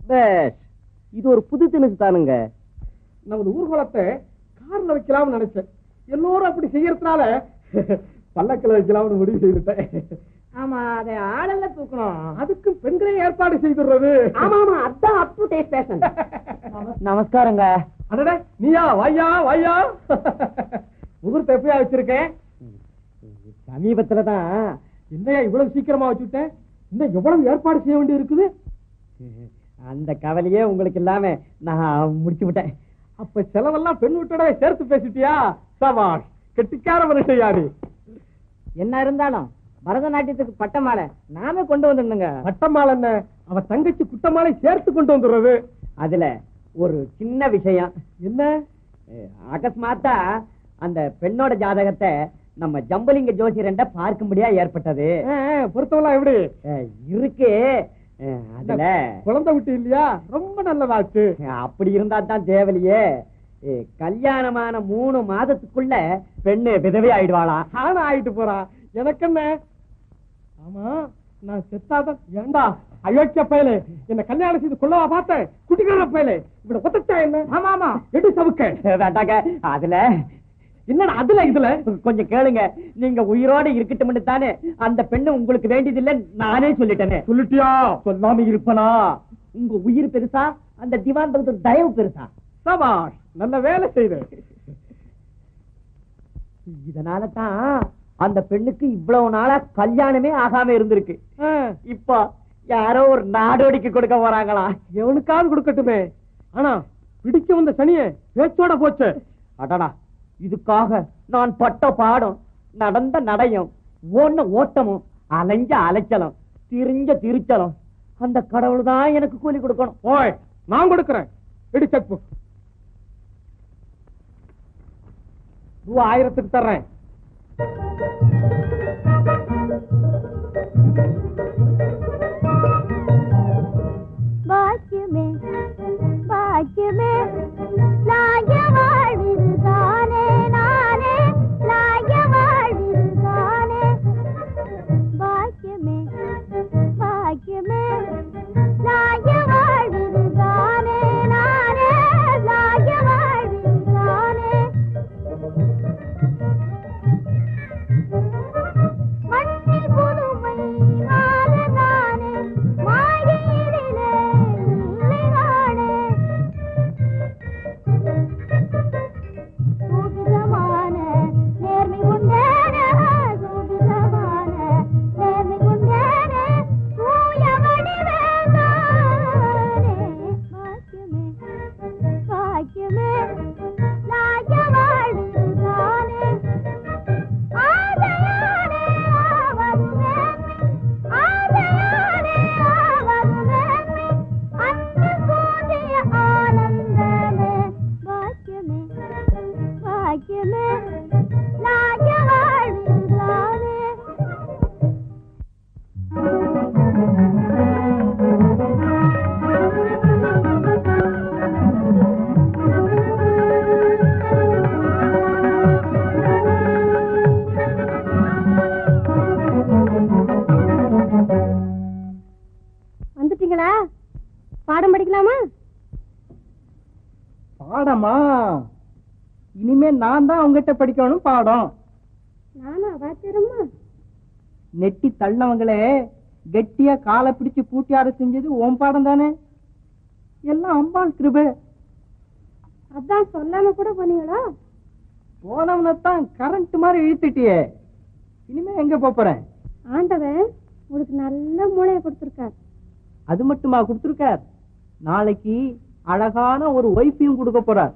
இது ஒரு புது திணுக்கு தானுங்க நமது ஊர்வலத்தை கார்ல வைக்கலாம்னு நினைச்சேன் எல்லோரும் அப்படி செய்யறதுனால பல்லக்கில் வைக்கலாம்னு முடிவு செய்துட்டேன் ஆமா அதை ஆளல்ல தூக்கணும் அதுக்கு பெண்களே ஏற்பாடு செய்துடுறது ஆமா ஆமா அதான் அப் டு டேஸ்ட் பேஷன் நமஸ்காரங்க அடடே நீயா வாயா வாயா முகூர்த்தம் எப்பயா வச்சிருக்கேன் சமீபத்துல தான் என்னையா இவ்வளவு சீக்கிரமா வச்சுட்டேன் இன்னும் எவ்வளவு ஏற்பாடு செய்ய வேண்டி இருக்குது அந்த கவலையே உங்களுக்கு இல்லாம நான் முடிச்சு விட்டேன் அப்ப செலவெல்லாம் பெண் வீட்டோட சேர்த்து பேசிட்டியா சபாஷ் கெட்டிக்கார மனுஷன் யாரு என்ன இருந்தாலும் பரதநாட்டியத்துக்கு பட்ட மாலை நாமே கொண்டு வந்துடணுங்க பட்டமால என்ன அவ தங்கச்சி குட்டமாலை சேர்த்து கொண்டு வந்துடுறது அதுல ஒரு சின்ன விஷயம் என்ன அஹ், அகஸ்மாத்தா அந்த பெண்ணோட ஜாதகத்தை நம்ம ஜம்பலிங்க ஜோசியரண்ட பார்க்கும்படியா ஏற்பட்டது பொருத்தவெல்லாம் எப்படி அஹ், இருக்கு அஹ், அதுல குழந்தை விட்டு இல்லையா ரொம்ப நல்லதாச்சு அப்படி இருந்தா தான் தேவலையே அஹ், கல்யாணமான மூணு மாதத்துக்குள்ள பெண்ணு விதவை ஆயிடுவாளாம் ஆனா ஆயிட்டு போறா எனக்கு என்ன ஆமா நான் செத்தாதான் ஏண்டா அயோக்கிய பயலே என்ன கல்யாணம் செய்து கொள்ளவா பார்த்தேன் குட்டிக்கார பயலே இவட ஒத்தச்சா என்ன ஆமா ஆமா எடு சவுக்க வேண்டாங்க அதுல என்னடா அதுல இதுல கொஞ்சம் கேளுங்க நீங்க உயிரோட இருக்கட்டும் தானே அந்த பெண்ணு உங்களுக்கு வேண்டியதில்லை நானே சொல்லிட்டேனே சொல்லிட்டியா சொல்லாம இருப்பனா உங்க உயிர் பெருசா அந்த திவான் பகதூர் தயவு பெருசா சபாஷ் நல்ல வேலை செய்த இதனால தான் அந்த பெண்ணுக்கு இவ்வளவு நாளா கல்யாணமே ஆகாம இருந்திருக்கு இப்ப யாரோ ஒரு நாடோடிக்கு கொடுக்க போறாங்களா எவனுக்காவது கொடுக்கட்டுமே ஆனா பிடிக்க வந்த சனிய பேச்சோட போச்சு அடடா இதுக்காக நான் பட்ட பாடம் நடந்த நடையும் ஓன ஓட்டமும் அலைஞ்ச அலைச்சலும் திரிஞ்ச திருச்சலும் அந்த கடவுள் தான் எனக்கு கூலி கொடுக்கணும் ஓய் நான் கொடுக்கறேன் எடு செக் புக் ரூபா ஆயிரத்துக்கு தர்றேன் பாக்கியமே பாக்கியமே நாய வாழ்விதுதானே நானே இனிமே நான் தான் அவங்ககிட்ட படிக்கணும் பாடம் நானா வாத்தியாரம்மா நெட்டி தள்ளவங்களே கெட்டியா காலை பிடிச்சு கூட்டியார செஞ்சது ஓம் பாடம் தானே எல்லாம் அம்பாள் கிருபை அதான் சொல்லாம கூட போனீங்களா போனவனத்தான் கரண்ட் மாதிரி இழுத்துட்டியே இனிமே எங்க போப் போறேன் ஆண்டவன் உங்களுக்கு நல்ல மூளைய கொடுத்துருக்கார் அது மட்டுமா கொடுத்துருக்கார் நாளைக்கு அழகான ஒரு ஒய்ஃபையும் கொடுக்க போறார்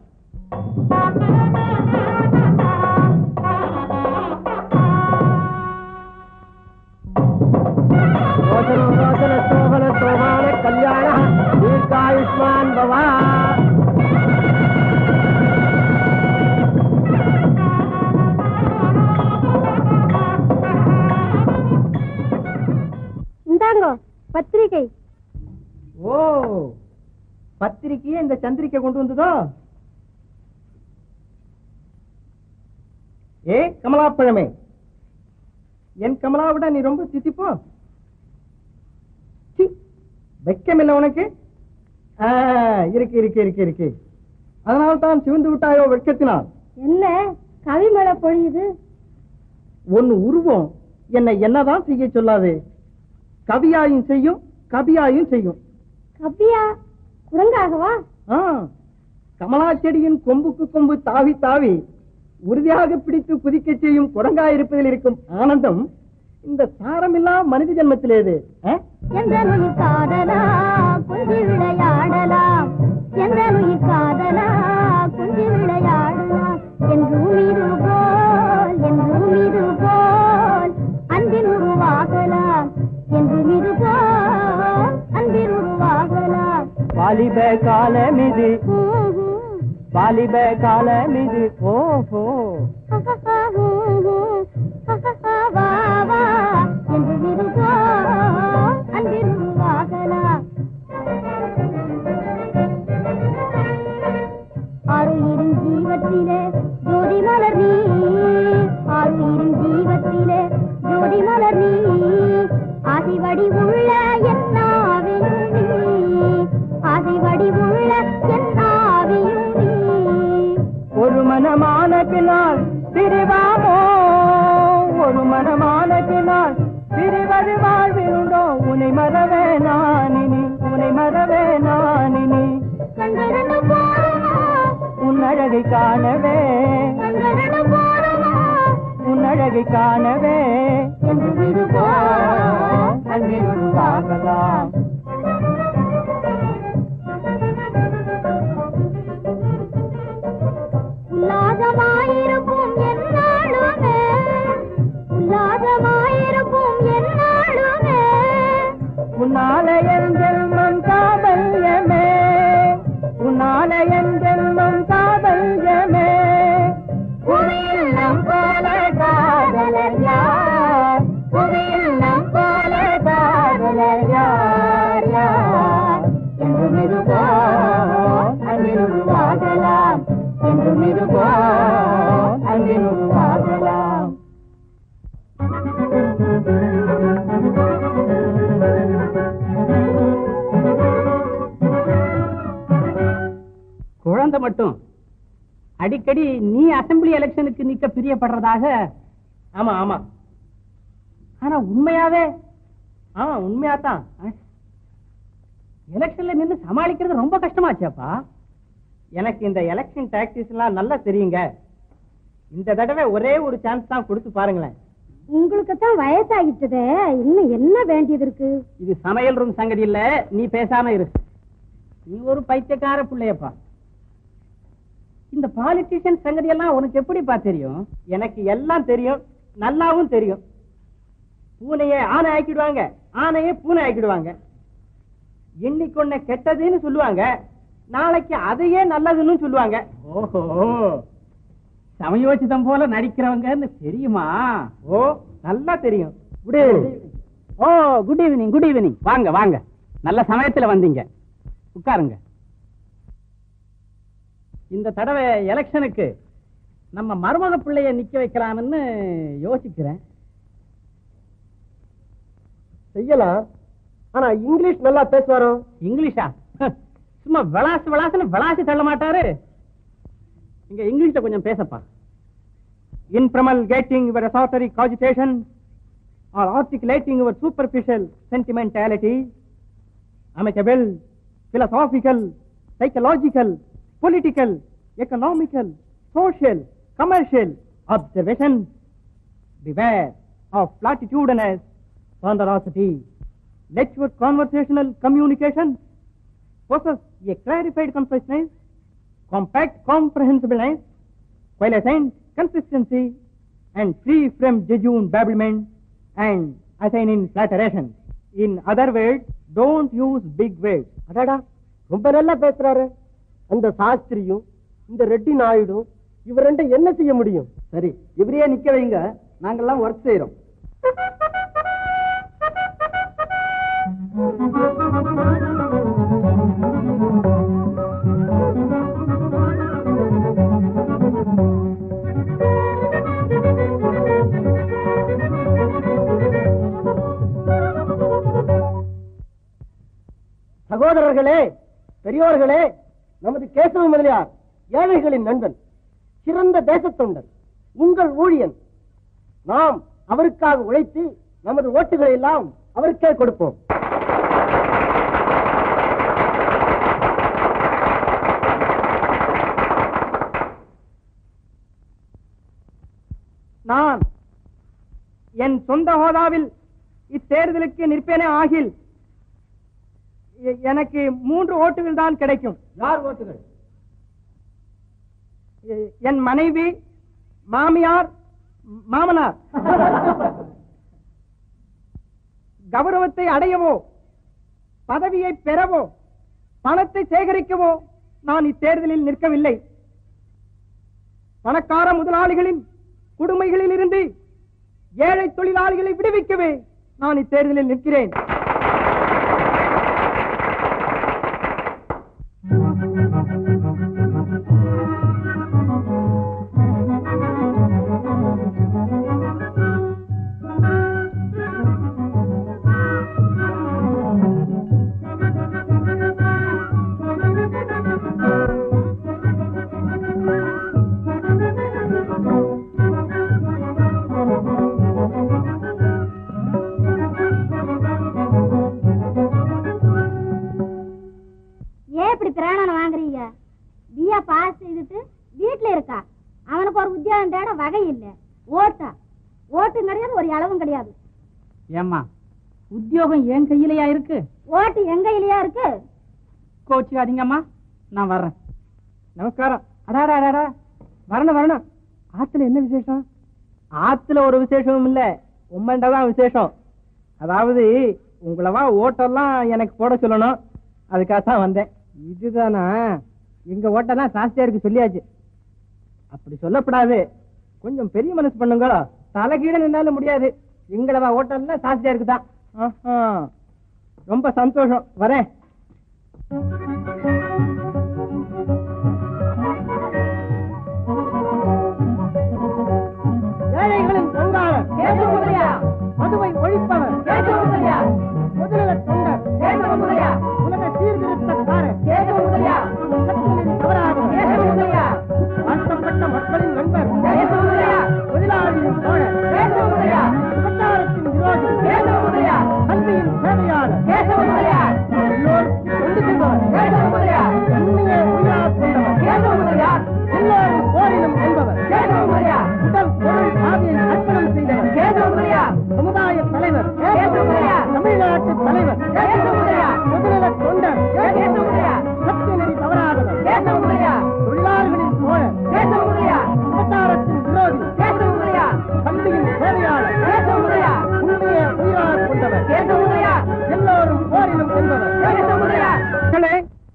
ரோசன ரோசன சோகன சோகான கல்யாண தீர்காயுஷ்மான் பவா இந்தாங்கோ பத்திரிகை ஓ பத்திரிக்கையே இந்த சந்திரிக்கை கொண்டு வந்ததோ ஏ கமலாப்பழமே என் கமலாவிட நீ ரொம்ப தித்திப்போ சி, வெட்கமில்லை உனக்கு ஆ, இருக்கு இருக்கு இருக்கு இருக்கு அதனால தான் சிவந்து விட்டாயோ வெட்கத்தினால் என்ன கவி மழை பொழியுது ஒன்னு உருவம் என்னை என்னதான் செய்ய சொல்லாது கவியாயும் செய்யும் கவியாயும் செய்யும் கவ்யா குரங்காகவா ஆ, கமலா செடியின் கொம்புக்கு கொம்பு தாவி தாவி உறுதியாக பிடித்து குதிக்கச் செய்யும் குரங்காய் இருப்பதில் இருக்கும் ஆனந்தம் இந்த சாரமில்லா மனித ஜென்மத்திலேது ஆ? எந்த நுயிர் காதலா கொஞ்சி விளையாடலாம் எந்த நுயிர் காதலா கொஞ்சி விளையாடலாம் என்றும் இது போல் என்றும் இது போல் அன்பின் உருவாகலாம் என்றும் இது போல் அன்பின் உருவாகலாம் வாலிப காலம் இது ஹம், ஹம். வாலிப காலம் இது ஓஹோ வா வா என்றும் இது போல் அன்பின் உருவாகலாம் ஆறுயிரும் ஜீவத்திலே ஜோதி மலர் நீ ஆறுயிரும் ஜீவத்திலே ஜோதி மலர் நீ ஆதிவடி உள்ள என்னாவியும் நீ ஆதிவடி உள்ள என்னாவியும் நீ ஒரு மனமான பின்னால் பிரிவாமோ ஒரு மனமான பின்னால் பிரிவது வாழ்விலுண்டோ உனை மறவே நானினி உனை மறவே நானினி கண்கரண்டு போறமா உன் அழகை காணவே கண்கரண்டு போறமா உன் அழகை காணவே என்று இது போல் அன்பில் உருவாகலாம் உல்லாசமாயிருக்கும் என்னாலுமே உல்லாசமாயிருக்கும் என்னாலுமே உன்னாலயன் ஜென்மம் சாபல்யமே உன்னாலயன் ஜென்மம் சாபல்யமே புவியில் நம் போல காதலர் யார் புவியில் நம் போல காதலர் யார் யார் என்றும் இது போல் அன்பில் உருவாகலாம் என்றும் இது போல் அன்பில் உருவாகலாம் குழந்தை மட்டும் அடிக்கடி நீ அசெம்பிளி எலெக்ஷனுக்கு நிக்க பிரியப்படுறதாக ஆமா ஆமா ஆனா உண்மையாவே ஆ உண்மையாதான் எலெக்ஷன்ல நின்னு சமாளிக்கிறது ரொம்ப கஷ்டமாச்சேப்பா எனக்கு இந்த எலெக்ஷன் டாக்டிஸ் எல்லாம் நல்லா தெரியுங்க இந்த தடவை ஒரே ஒரு சான்ஸ் தான் கொடுத்து பாருங்களேன் உங்களுக்கு தான் வயசாகிட்டதே இன்னும் என்ன வேண்டியது இருக்கு இது சமையல் ரூம் சங்கதி இல்ல நீ பேசாம இரு நீ ஒரு பைத்தியக்கார பிள்ளையப்பா இந்த பாலிட்டிஷியன் சங்கதி எல்லாம் உனக்கு எப்படிப்பா தெரியும் எனக்கு எல்லாம் தெரியும் நல்லாவும் தெரியும் பூனையை ஆனை ஆக்கிடுவாங்க ஆனையை பூனை ஆக்கிடுவாங்க இன்னைக்கு ஒண்ணு கெட்டதுன்னு சொல்லுவாங்க நாளைக்கு அதையே நல்லதுன்னு சொல்லுவாங்க ஓஹோ சமயோசிதம் போல நடிக்கிறவங்கன்னு தெரியுமா ஓ நல்லா தெரியும் குட் ஈவினிங் ஓ குட் ஈவினிங் குட் ஈவினிங் வாங்க வாங்க நல்ல சமயத்துல வந்தீங்க உட்காருங்க இந்த தடவை எலெக்ஷனுக்கு நம்ம மருமக பிள்ளைய நிக்க வைக்கலாம்னு யோசிக்கிறேன் செய்யலாம் ஆனா இங்கிலீஷ் நல்லா பேசுவாரோ இங்கிலீஷா சும்மா விளாசு விளாசுன்னு விளாசி தள்ள மாட்டாரு இங்க இங்கிலீஷ்ல கொஞ்சம் பேசப்பா in promulgating your esoteric cogitation or articulating your superficial sentimentality, amicable, philosophical, psychological, political, economical, social, commercial observations, beware of platitudinous ponderosity. Let your conversational communication possess a clarified conciseness, compact comprehensibleness, coalescent consistency, and free from jejune babblement and assigning flatteration. In other words, don't use big words. அடாடா ரொம்ப நல்லா பேசுறாரு அந்த சாஸ்திரியும் இந்த ரெட்டி நாயுடும் இவர் ரெண்டும் என்ன செய்ய முடியும் சரி இவரையே நிக்க வைங்க நாங்கெல்லாம் ஒர்க் செய்யறோம் சகோதரர்களே பெரியோர்களே நமது கேசவ முதலியார் ஏழைகளின் நண்பன் சிறந்த தேசத்தொண்டர் உங்கள் ஊழியன் நாம் அவருக்காக உழைத்து நமது ஓட்டுகளை எல்லாம் அவருக்கே கொடுப்போம் நான் என் சொந்த ஹோதாவில் இத்தேர்தலுக்கு நிற்பேனே ஆகில் எ- எனக்கு மூன்று ஓட்டுகள் தான் கிடைக்கும் யார் ஓட்டுகள் எ- என் மனைவி மாமியார் மாமனார் கௌரவத்தை அடையவோ பதவியை பெறவோ பணத்தை சேகரிக்கவோ நான் இத்தேர்தலில் நிற்கவில்லை பணக்கார முதலாளிகளின் கொடுமைகளில் இருந்து ஏழை தொழிலாளிகளை விடுவிக்கவே நான் இத்தேர்தலில் நிற்கிறேன் ஏன் இப்படி பிராணனை வாங்குறீங்க பிஏ பாஸ் செய்துட்டு வீட்டுல இருக்கா அவனுக்கு ஒரு உத்தியோகம் தேட வகை இல்லை ஓட்டா ஓட்டும் கிடையாது ஒரு அளவும் கிடையாது ஏம்மா உத்தியோகம் என் கையிலயா இருக்கு ஓட்டு எங்க இல்லையா இருக்கு கோச்சிக்காதீங்கம்மா நான் வர்றேன் நமஸ்காரம் அடாடா அடாடா வரணும் வரணும் ஆத்துல என்ன விசேஷம் ஆத்துல ஒரு விசேஷமும் இல்ல உம்மண்ட தான் விசேஷம் அதாவது உங்களவா ஓட்டெல்லாம் எனக்கு போட சொல்லணும் அதுக்காக தான் வந்தேன் இதுதானா எங்க ஓட்டெல்லாம் ஜாஸ்தியா இருக்கு சொல்லியாச்சு அப்படி சொல்லக்கூடாது கொஞ்சம் பெரிய மனசு பண்ணுங்க தலைகீழ நின்னாலும் முடியாது எங்களவா ஓட்டெல்லாம் ஜாஸ்தியா இருக்குதான் ஆஹா. ரொம்ப சந்தோஷம் வரேன் ஏழைகளின் பங்காளர் மதுவை ஒழிப்பவர் முதலில் தொண்டர் உலக சீர்திருத்தக்காரர் சத்தியநெறி தவறாதவர் கஷ்டப்பட்ட மக்களின் நண்பர் தொழிலாளர்களின் தோழர் விபச்சாரத்தின் விரோதி கல்வியின் சேவையாளர் எல்லோருக்கும் கொண்டு செல்பவர் உண்மையை உயிராகக் கொண்டவர் எல்லோரும் போரிலும் என்பவர் உடல் பொருள் ஆவியை அர்ப்பணம் செய்தவர் சமுதாய தலைவர் தமிழ்நாட்டு தலைவர் முதலில தொண்டர் சத்தியநெறி தவறாதவர் தொழிலாளர்களின் தோழர் விபச்சாரத்தின் விரோதி கல்வியின் சேவையாளர் உண்மையை உயிராகக் கொண்டவர் எல்லோரும் போரிலும் என்பவர் மக்களே,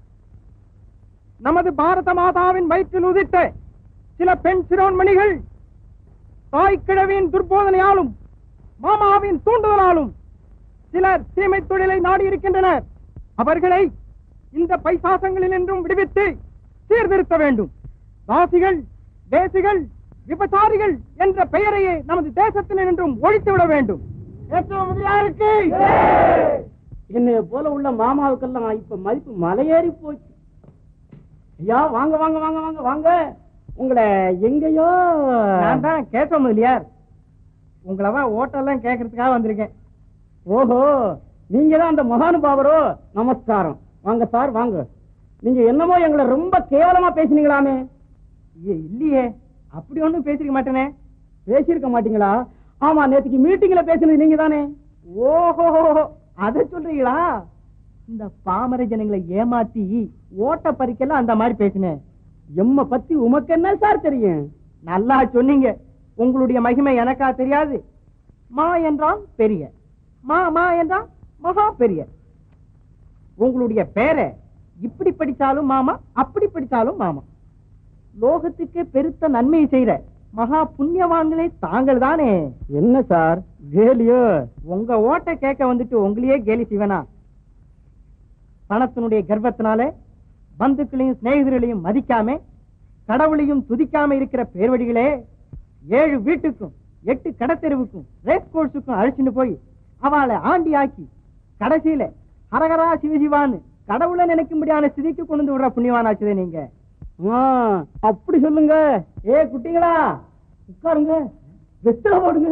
நமது பாரத மாதாவின் வயிற்றில் உதித்த சில பெண் சிரோன்மணிகள் தாய் கிழவியின் துர்போதனையாலும் மாமாவின் தூண்டுதலாலும் சிலர் தீமை தொழிலை நாடியிருக்கின்றனர் அவர்களை இந்த பைசாசங்களில் என்றும் விடுவித்து சீர்திருத்த வேண்டும் தாசிகள் தேசிகள் விபச்சாரிகள் என்ற பெயரையே நமது தேசத்தில் என்றும் ஒழித்துவிட வேண்டும் முதலியாருக்கு என்னைய போல உள்ள மாமாவுக்கெல்லாம் இப்ப மதிப்பு மலையேறி போச்சு ஐயா வாங்க வாங்க வாங்க வாங்க வாங்க உங்களை எங்கேயோ நான் தான் கேட்க முதலியார் உங்களவா ஓட்டெல்லாம் கேட்கறதுக்காக வந்திருக்கேன் ஓஹோ நீங்க தான் அந்த மகானுபாவரோ நமஸ்காரம் வாங்க சார் வாங்க நீங்க என்னமோ எங்களை ரொம்ப கேவலமா பேசினீங்களாமே ஐயே, இல்லையே அப்படி ஒண்ணும் பேசிருக்க மாட்டேனே பேசியிருக்க மாட்டீங்களா ஆமா நேத்துக்கு மீட்டிங்ல பேசினது நீங்க தானே ஓஹோ அத சொல்றீங்களா இந்த பாமர ஜனங்களை ஏமாத்தி ஓட்ட பறிக்கலாம் அந்த மாதிரி பேசினேன் எம்ம பத்தி உமக்கு என்ன சார் தெரியும் நல்லா சொன்னீங்க உங்களுடைய மகிமை எனக்கா தெரியாது மா என்றால் பெரிய மா மா என்றால் மகா பெரிய உங்களுடைய பேரை இப்படி படிச்சாலும் மாமா அப்படி படிச்சாலும் மாமா லோகத்துக்கு பெருத்த நன்மையை செய்யற மகா புண்ணியவான்களே தாங்கள் தானே என்ன சார் வேலியோ உங்க ஓட்ட கேட்க வந்துட்டு உங்களையே கேலி செய்வனா பணத்தினுடைய கர்வத்தினால பந்துக்களையும் சிநேகிதர்களையும் மதிக்காம கடவுளையும் துதிக்காம இருக்கிற பேர்வடிகளே ஏழு வீட்டுக்கும் எட்டு கடத்தெருவுக்கும் ரேஸ் கோர்ஸுக்கும் அழைச்சிட்டு போய் அவளை ஆண்டி ஆக்கி கடைசியில ஹரஹரா சிவசிவான்னு கடவுளை நினைக்கும்படியான ஸ்திதிக்கு கொண்டு வந்து விடுற புண்ணியவானாச்சுதே நீங்க ஆ, அப்படி சொல்லுங்க ஏ குட்டிங்களா உட்காருங்க வெத்தலை போடுங்க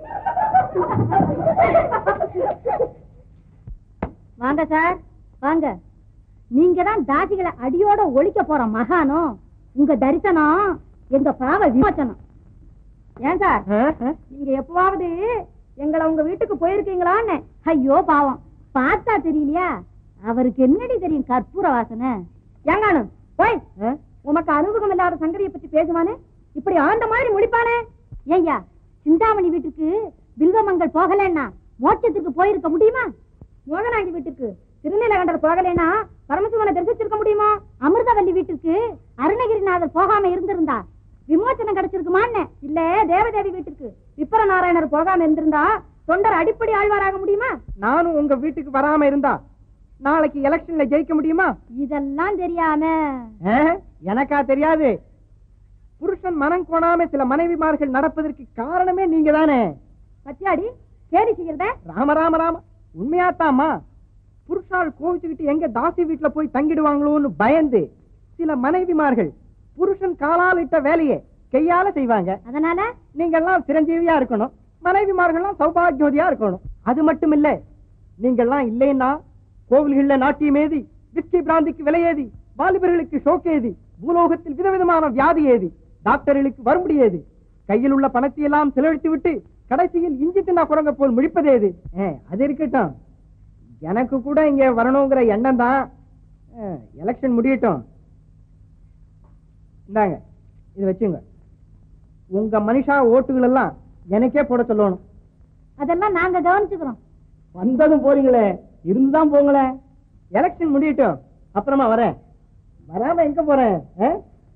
வாங்க சார் வாங்க நீங்க தான் தாசிகளை அடியோட ஒழிக்க போற மகானும் உங்க தரிசனம் எங்க பாவ விமோச்சனம் ஏன் சார் நீங்க எப்பவாவது எங்களை உங்க வீட்டுக்கு போயிருக்கீங்களான்னு ஐயோ பாவம் பார்த்தா தெரியலையா அவருக்கு என்னடி தெரியும் கற்பூர வாசனை ஏங்கானு போய் உமக்கு அனுபவம் இல்லாத சங்கதியை பத்தி பேசுவானே இப்படி ஆண்ட மாதிரி முடிப்பானே ஏய்யா சிந்தாமணி வீட்டுக்கு பில்வமங்கள் போகலன்னா மோட்சத்துக்கு போயிருக்க முடியுமா மோகனாங்கி வீட்டுக்கு திருநீலகண்டர் போகலைன்னா பரமசிவனை தரிசிச்சிருக்க முடியுமா அமிர்தவல்லி வீட்டுக்கு அருணகிரிநாதர் போகாம இருந்திருந்தா விமோச்சனம் கிடைச்சிருக்குமான்னு இல்ல தேவதேவி வீட்டுக்கு விப்பர நாராயணர் போகாம இருந்திருந்தா தொண்டர் அடிப்படை ஆழ்வாராக முடியுமா நானும் உங்க வீட்டுக்கு வராம இருந்தா நாளைக்கு எலெக்ஷன்ல ஜெயிக்க முடியுமா இதெல்லாம் தெரியாம ஆ? எனக்கா தெரியாது புருஷன் மனம் கோணாம சில மனைவிமார்கள் நடப்பதற்கு காரணமே நீங்க தானே பத்தியாடி கேலி செய்யறத ராம ராம ராம உண்மையாத்தாமா புருஷால் கோவிச்சுக்கிட்டு எங்க தாசி வீட்டுல போய் தங்கிடுவாங்களோன்னு பயந்து சில மனைவிமார்கள் புருஷன் காலால் இட்ட வேலையை கையால செய்வாங்க அதனால நீங்கெல்லாம் சிரஞ்சீவியா இருக்கணும் மனைவிமார்கள்லாம் சௌபாகியோதியா இருக்கணும் அது மட்டும் இல்ல நீங்கெல்லாம் இல்லைன்னா கோவில்கள்ல நாட்டியம் ஏதி விஸ்கி பிராந்திக்கு விலையேதி வாலிபர்களுக்கு ஷோக்கேதி பூலோகத்தில் விதவிதமான வியாதி ஏதி டாக்டர்களுக்கு வரும்படி ஏது கையில் உள்ள பணத்தை எல்லாம் செலவழித்து விட்டு கடைசியில் இஞ்சி தின்னா குரங்க போல் முழிப்பதேது ஏ, அது இருக்கட்டும் எனக்கு கூட இங்க வரணுங்கிற எண்ணம் தான் எலெக்ஷன் முடியட்டும் இந்தாங்க இது வச்சுங்க உங்க மனுஷா ஓட்டுகள் எல்லாம் எனக்கே போட சொல்லணும் அதெல்லாம் நாங்க கவனிச்சுக்கிறோம் வந்ததும் போறீங்களே இருந்துதான் போங்களேன் எலெக்ஷன் முடியட்டும் அப்புறமா வரேன் வராம எங்க போறேன் ஆ?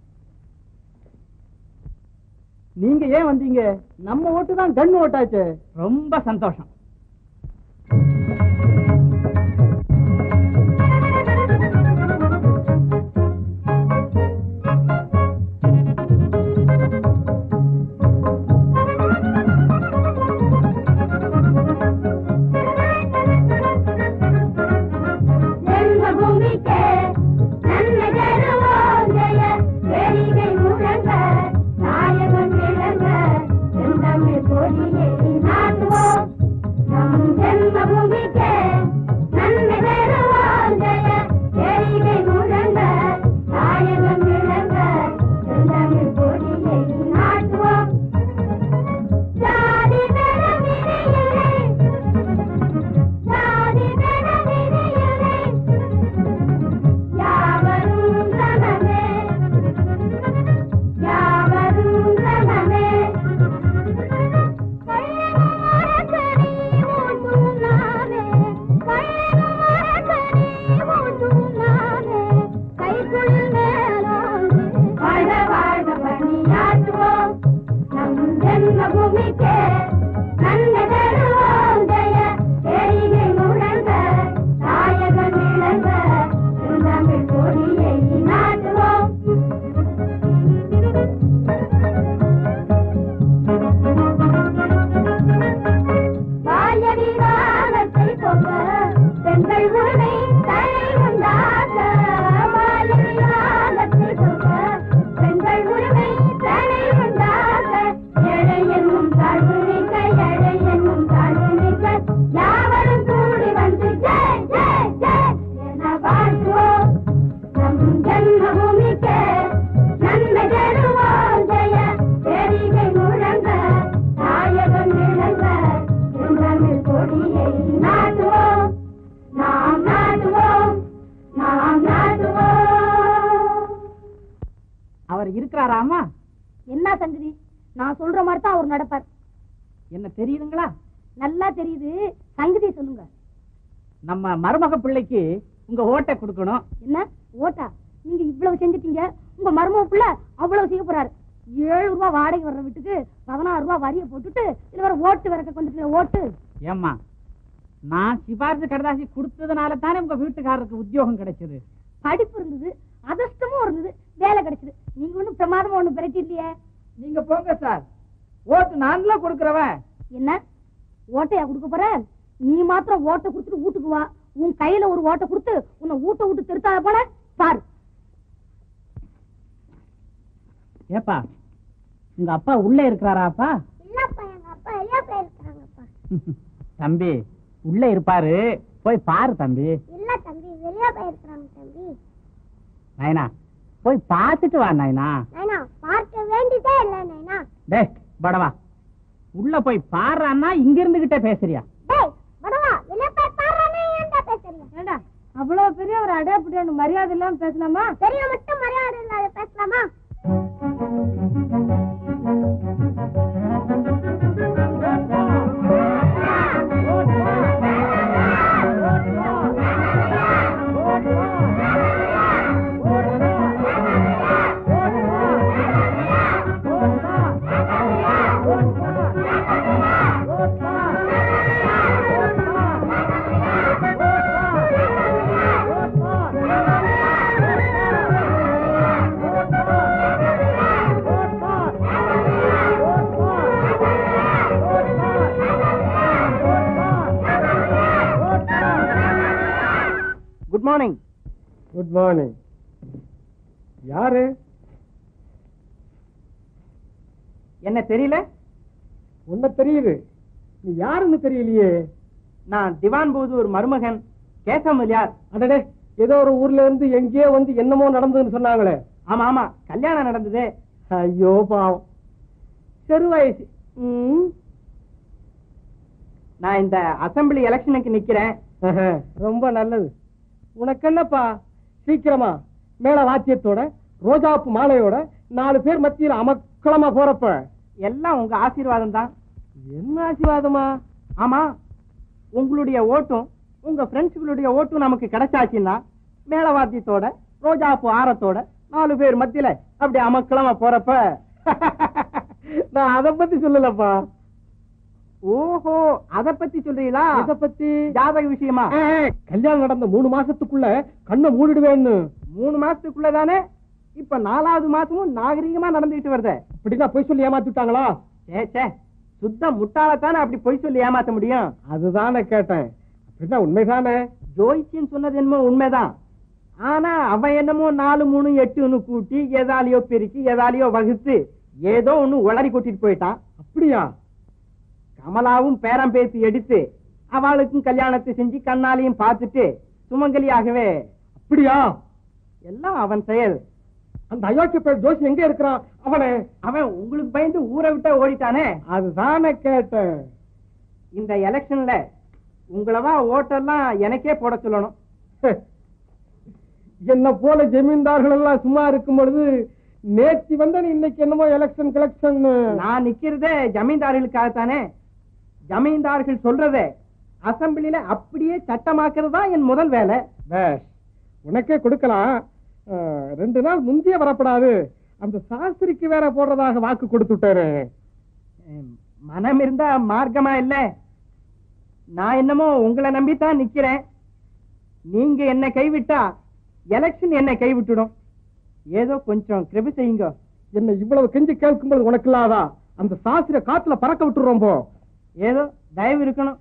நீங்க ஏன் வந்தீங்க நம்ம ஓட்டு தான் கன் ஓட்டாச்சு ரொம்ப சந்தோஷம் பூமிக்கே நன்மை தருவோம் ஜெய வேலிகை முழங்க நாயகன் விளங்க செந்தமிழ் கொடியை நாட்டுவோம் நடப்பாராமா என்ன சங்கதி நான் சொல்ற மாதிரி தான் அவர் நடப்பார் என்ன தெரியுதுங்களா நல்லா தெரியுது சங்கதி சொல்லுங்க நம்ம மருமக பிள்ளைக்கு உங்க ஓட்டை கொடுக்கணும் என்ன ஓட்டா நீங்க இவ்வளவு செஞ்சுட்டீங்க உங்க மருமக புள்ள அவ்வளவு செய்ய போறாரு ஏழு ரூபா வாடகை வர்ற வீட்டுக்கு பதினாறு ரூபா வரிய போட்டுட்டு இதுல வர ஓட்டு விறக்க கொண்டுட்டு ஓட்டு ஏம்மா நான் சிபாரிசு கடதாசி கொடுத்ததுனால தானே உங்க வீட்டுக்காரருக்கு உத்தியோகம் கிடைச்சது படிப்பு இருந்தது அதிர்ஷ்டமும் இருந்தது வேலை கிடைச்சது நீங்க ஒண்ணும் பிரமாதமா ஒண்ணும் பிரட்டி இல்லையே நீங்க போங்க சார் ஓட்டு நான்ல கொடுக்கறவன் என்ன ஓட்டையா கொடுக்க போற நீ மாத்திரம் ஓட்டை கொடுத்துட்டு வீட்டுக்கு வா உன் கையில ஒரு ஓட்டை கொடுத்து உன்னை ஊட்ட விட்டு திருத்தாத போல பாரு ஏப்பா உங்க அப்பா உள்ளே இருக்கிறாராப்பா இல்லப்பா எங்க அப்பா வெளியே போயிருக்காங்கப்பா தம்பி உள்ளே இருப்பாரு போய் பாரு தம்பி இல்ல தம்பி வெளியே போயிருக்காங்க தம்பி நாயனா போய் பார்த்துட்டு வா நாயனா நைனா பார்க்க வேண்டியதே இல்ல நைனா டேய் படவா உள்ள போய் பாடுறான்னா இங்க இருந்துகிட்டே பேசுறியா டேய் படவா வெளியே போய் பாருன்னு ஏன்டா பேசுறீங்க ஏண்டா அவ்வளவு பெரிய ஒரு அடையாளப்படியான மரியாதை இல்லாம பேசலாமா பெரிய மட்டும் மரியாதை இல்லாத பேசலாமா குட் மார்னிங் குட் மார்னிங் யாரு என்ன தெரியல உன்ன தெரியுது நீ யாருன்னு தெரியலையே நான் திவான் போது ஒரு மருமகன் கேசமலியார் அடடே ஏதோ ஒரு ஊர்ல இருந்து எங்கேயோ வந்து என்னமோ நடந்ததுன்னு சொன்னாங்களே ஆமா ஆமா கல்யாணம் நடந்தது ஐயோ பாவம் சிறு வயசு ம். நான் இந்த அசெம்பிளி எலெக்ஷனுக்கு நிக்கிறேன் ஆஹா, ரொம்ப நல்லது உனக்கு என்னப்பா சீக்கிரமா மேல வாத்தியத்தோட ரோஜாப்பு மாலையோட நாலு பேர் மத்தியில அமக்களமா போறப்ப எல்லாம் உங்க ஆசீர்வாதம் தான் என்ன ஆசீர்வாதமா ஆமா உங்களுடைய ஓட்டும் உங்க ஃப்ரெண்ட்ஸுகளுடைய ஓட்டும் நமக்கு கிடைச்சாச்சுன்னா மேலவாத்தியத்தோட ரோஜாப்பூ ஆரத்தோட நாலு பேர் மத்தியில அப்படி அமக்களமா போறப்ப நான் அத பத்தி சொல்லலப்பா ஓஹோ அத பத்தி சொல்றீங்களா இத பத்தி ஜாதக விஷயமா ஏய், கல்யாணம் நடந்த மூணு மாசத்துக்குள்ள கண்ணை மூடிடுவேன்னு மூணு மாசத்துக்குள்ளதானே இப்ப நாலாவது மாசமும் நாகரிகமா நடந்துட்டு வருது அப்படின்னா போய் சொல்லி ஏமாத்திட்டாங்களா சே சே சுத்த முட்டாளத்தானே அப்படி பொய் சொல்லி ஏமாத்த முடியும் அதுதானே கேட்டேன் அப்படின்னா உண்மைதானே ஜோயிச்சின்னு சொன்னது என்னமோ உண்மைதான் ஆனா அவன் என்னமோ நாலு மூணு எட்டுன்னு கூட்டி எதாலியோ பெருக்கி எதாலியோ வகுத்து ஏதோ ஒண்ணு உளறி கூட்டிட்டு போயிட்டான் அப்படியா கமலாவும் பேரம் பேசி எடுத்து அவளுக்கும் கல்யாணத்தை செஞ்சு கண்ணாலையும் பார்த்துட்டு சுமங்கலியாகவே அப்படியா எல்லாம் அவன் செயல் அந்த அயோக்கிய பேர் ஜோசி எங்க இருக்கிறான் அவனே அவன் உங்களுக்கு பயந்து ஊரை விட்ட ஓடிட்டானே அதுதானே கேட்டேன் இந்த எலெக்ஷன்ல உங்களவா ஓட்டெல்லாம் எனக்கே போட சொல்லணும் என்ன போல ஜமீன்தார்கள் எல்லாம் சும்மா இருக்கும் பொழுது நேத்தி வந்த இன்னைக்கு என்னமோ எலெக்ஷன் கலெக்ஷன் நான் நிக்கிறதே ஜமீன்தார்களுக்காகத்தானே ஜமீன்தார்கள் சொல்றதே அசம்பிளில அப்படியே சட்டமாக்குறது தான் என் முதல் வேலை பேஷ் உனக்கே கொடுக்கலாம் அஹ், ரெண்டு நாள் முந்திய வரப்படாது அந்த சாஸ்திரிக்கு வேற போடுறதாக வாக்கு கொடுத்துட்டாரு ஹம், மனம் இருந்தா மார்க்கமா இல்ல நான் என்னமோ உங்களை நம்பித்தான் நிக்கிறேன் நீங்க என்ன கைவிட்டா எலெக்ஷன் என்ன கைவிட்டுடும் ஏதோ கொஞ்சம் கிருபி செய்யுங்க என்ன இவ்வளவு கெஞ்சி கேட்கும்போது உனக்கு இல்லாதா அந்த சாஸ்திர காத்துல பறக்க விட்டுறோம் போ ஏதோ தயவு இருக்கணும்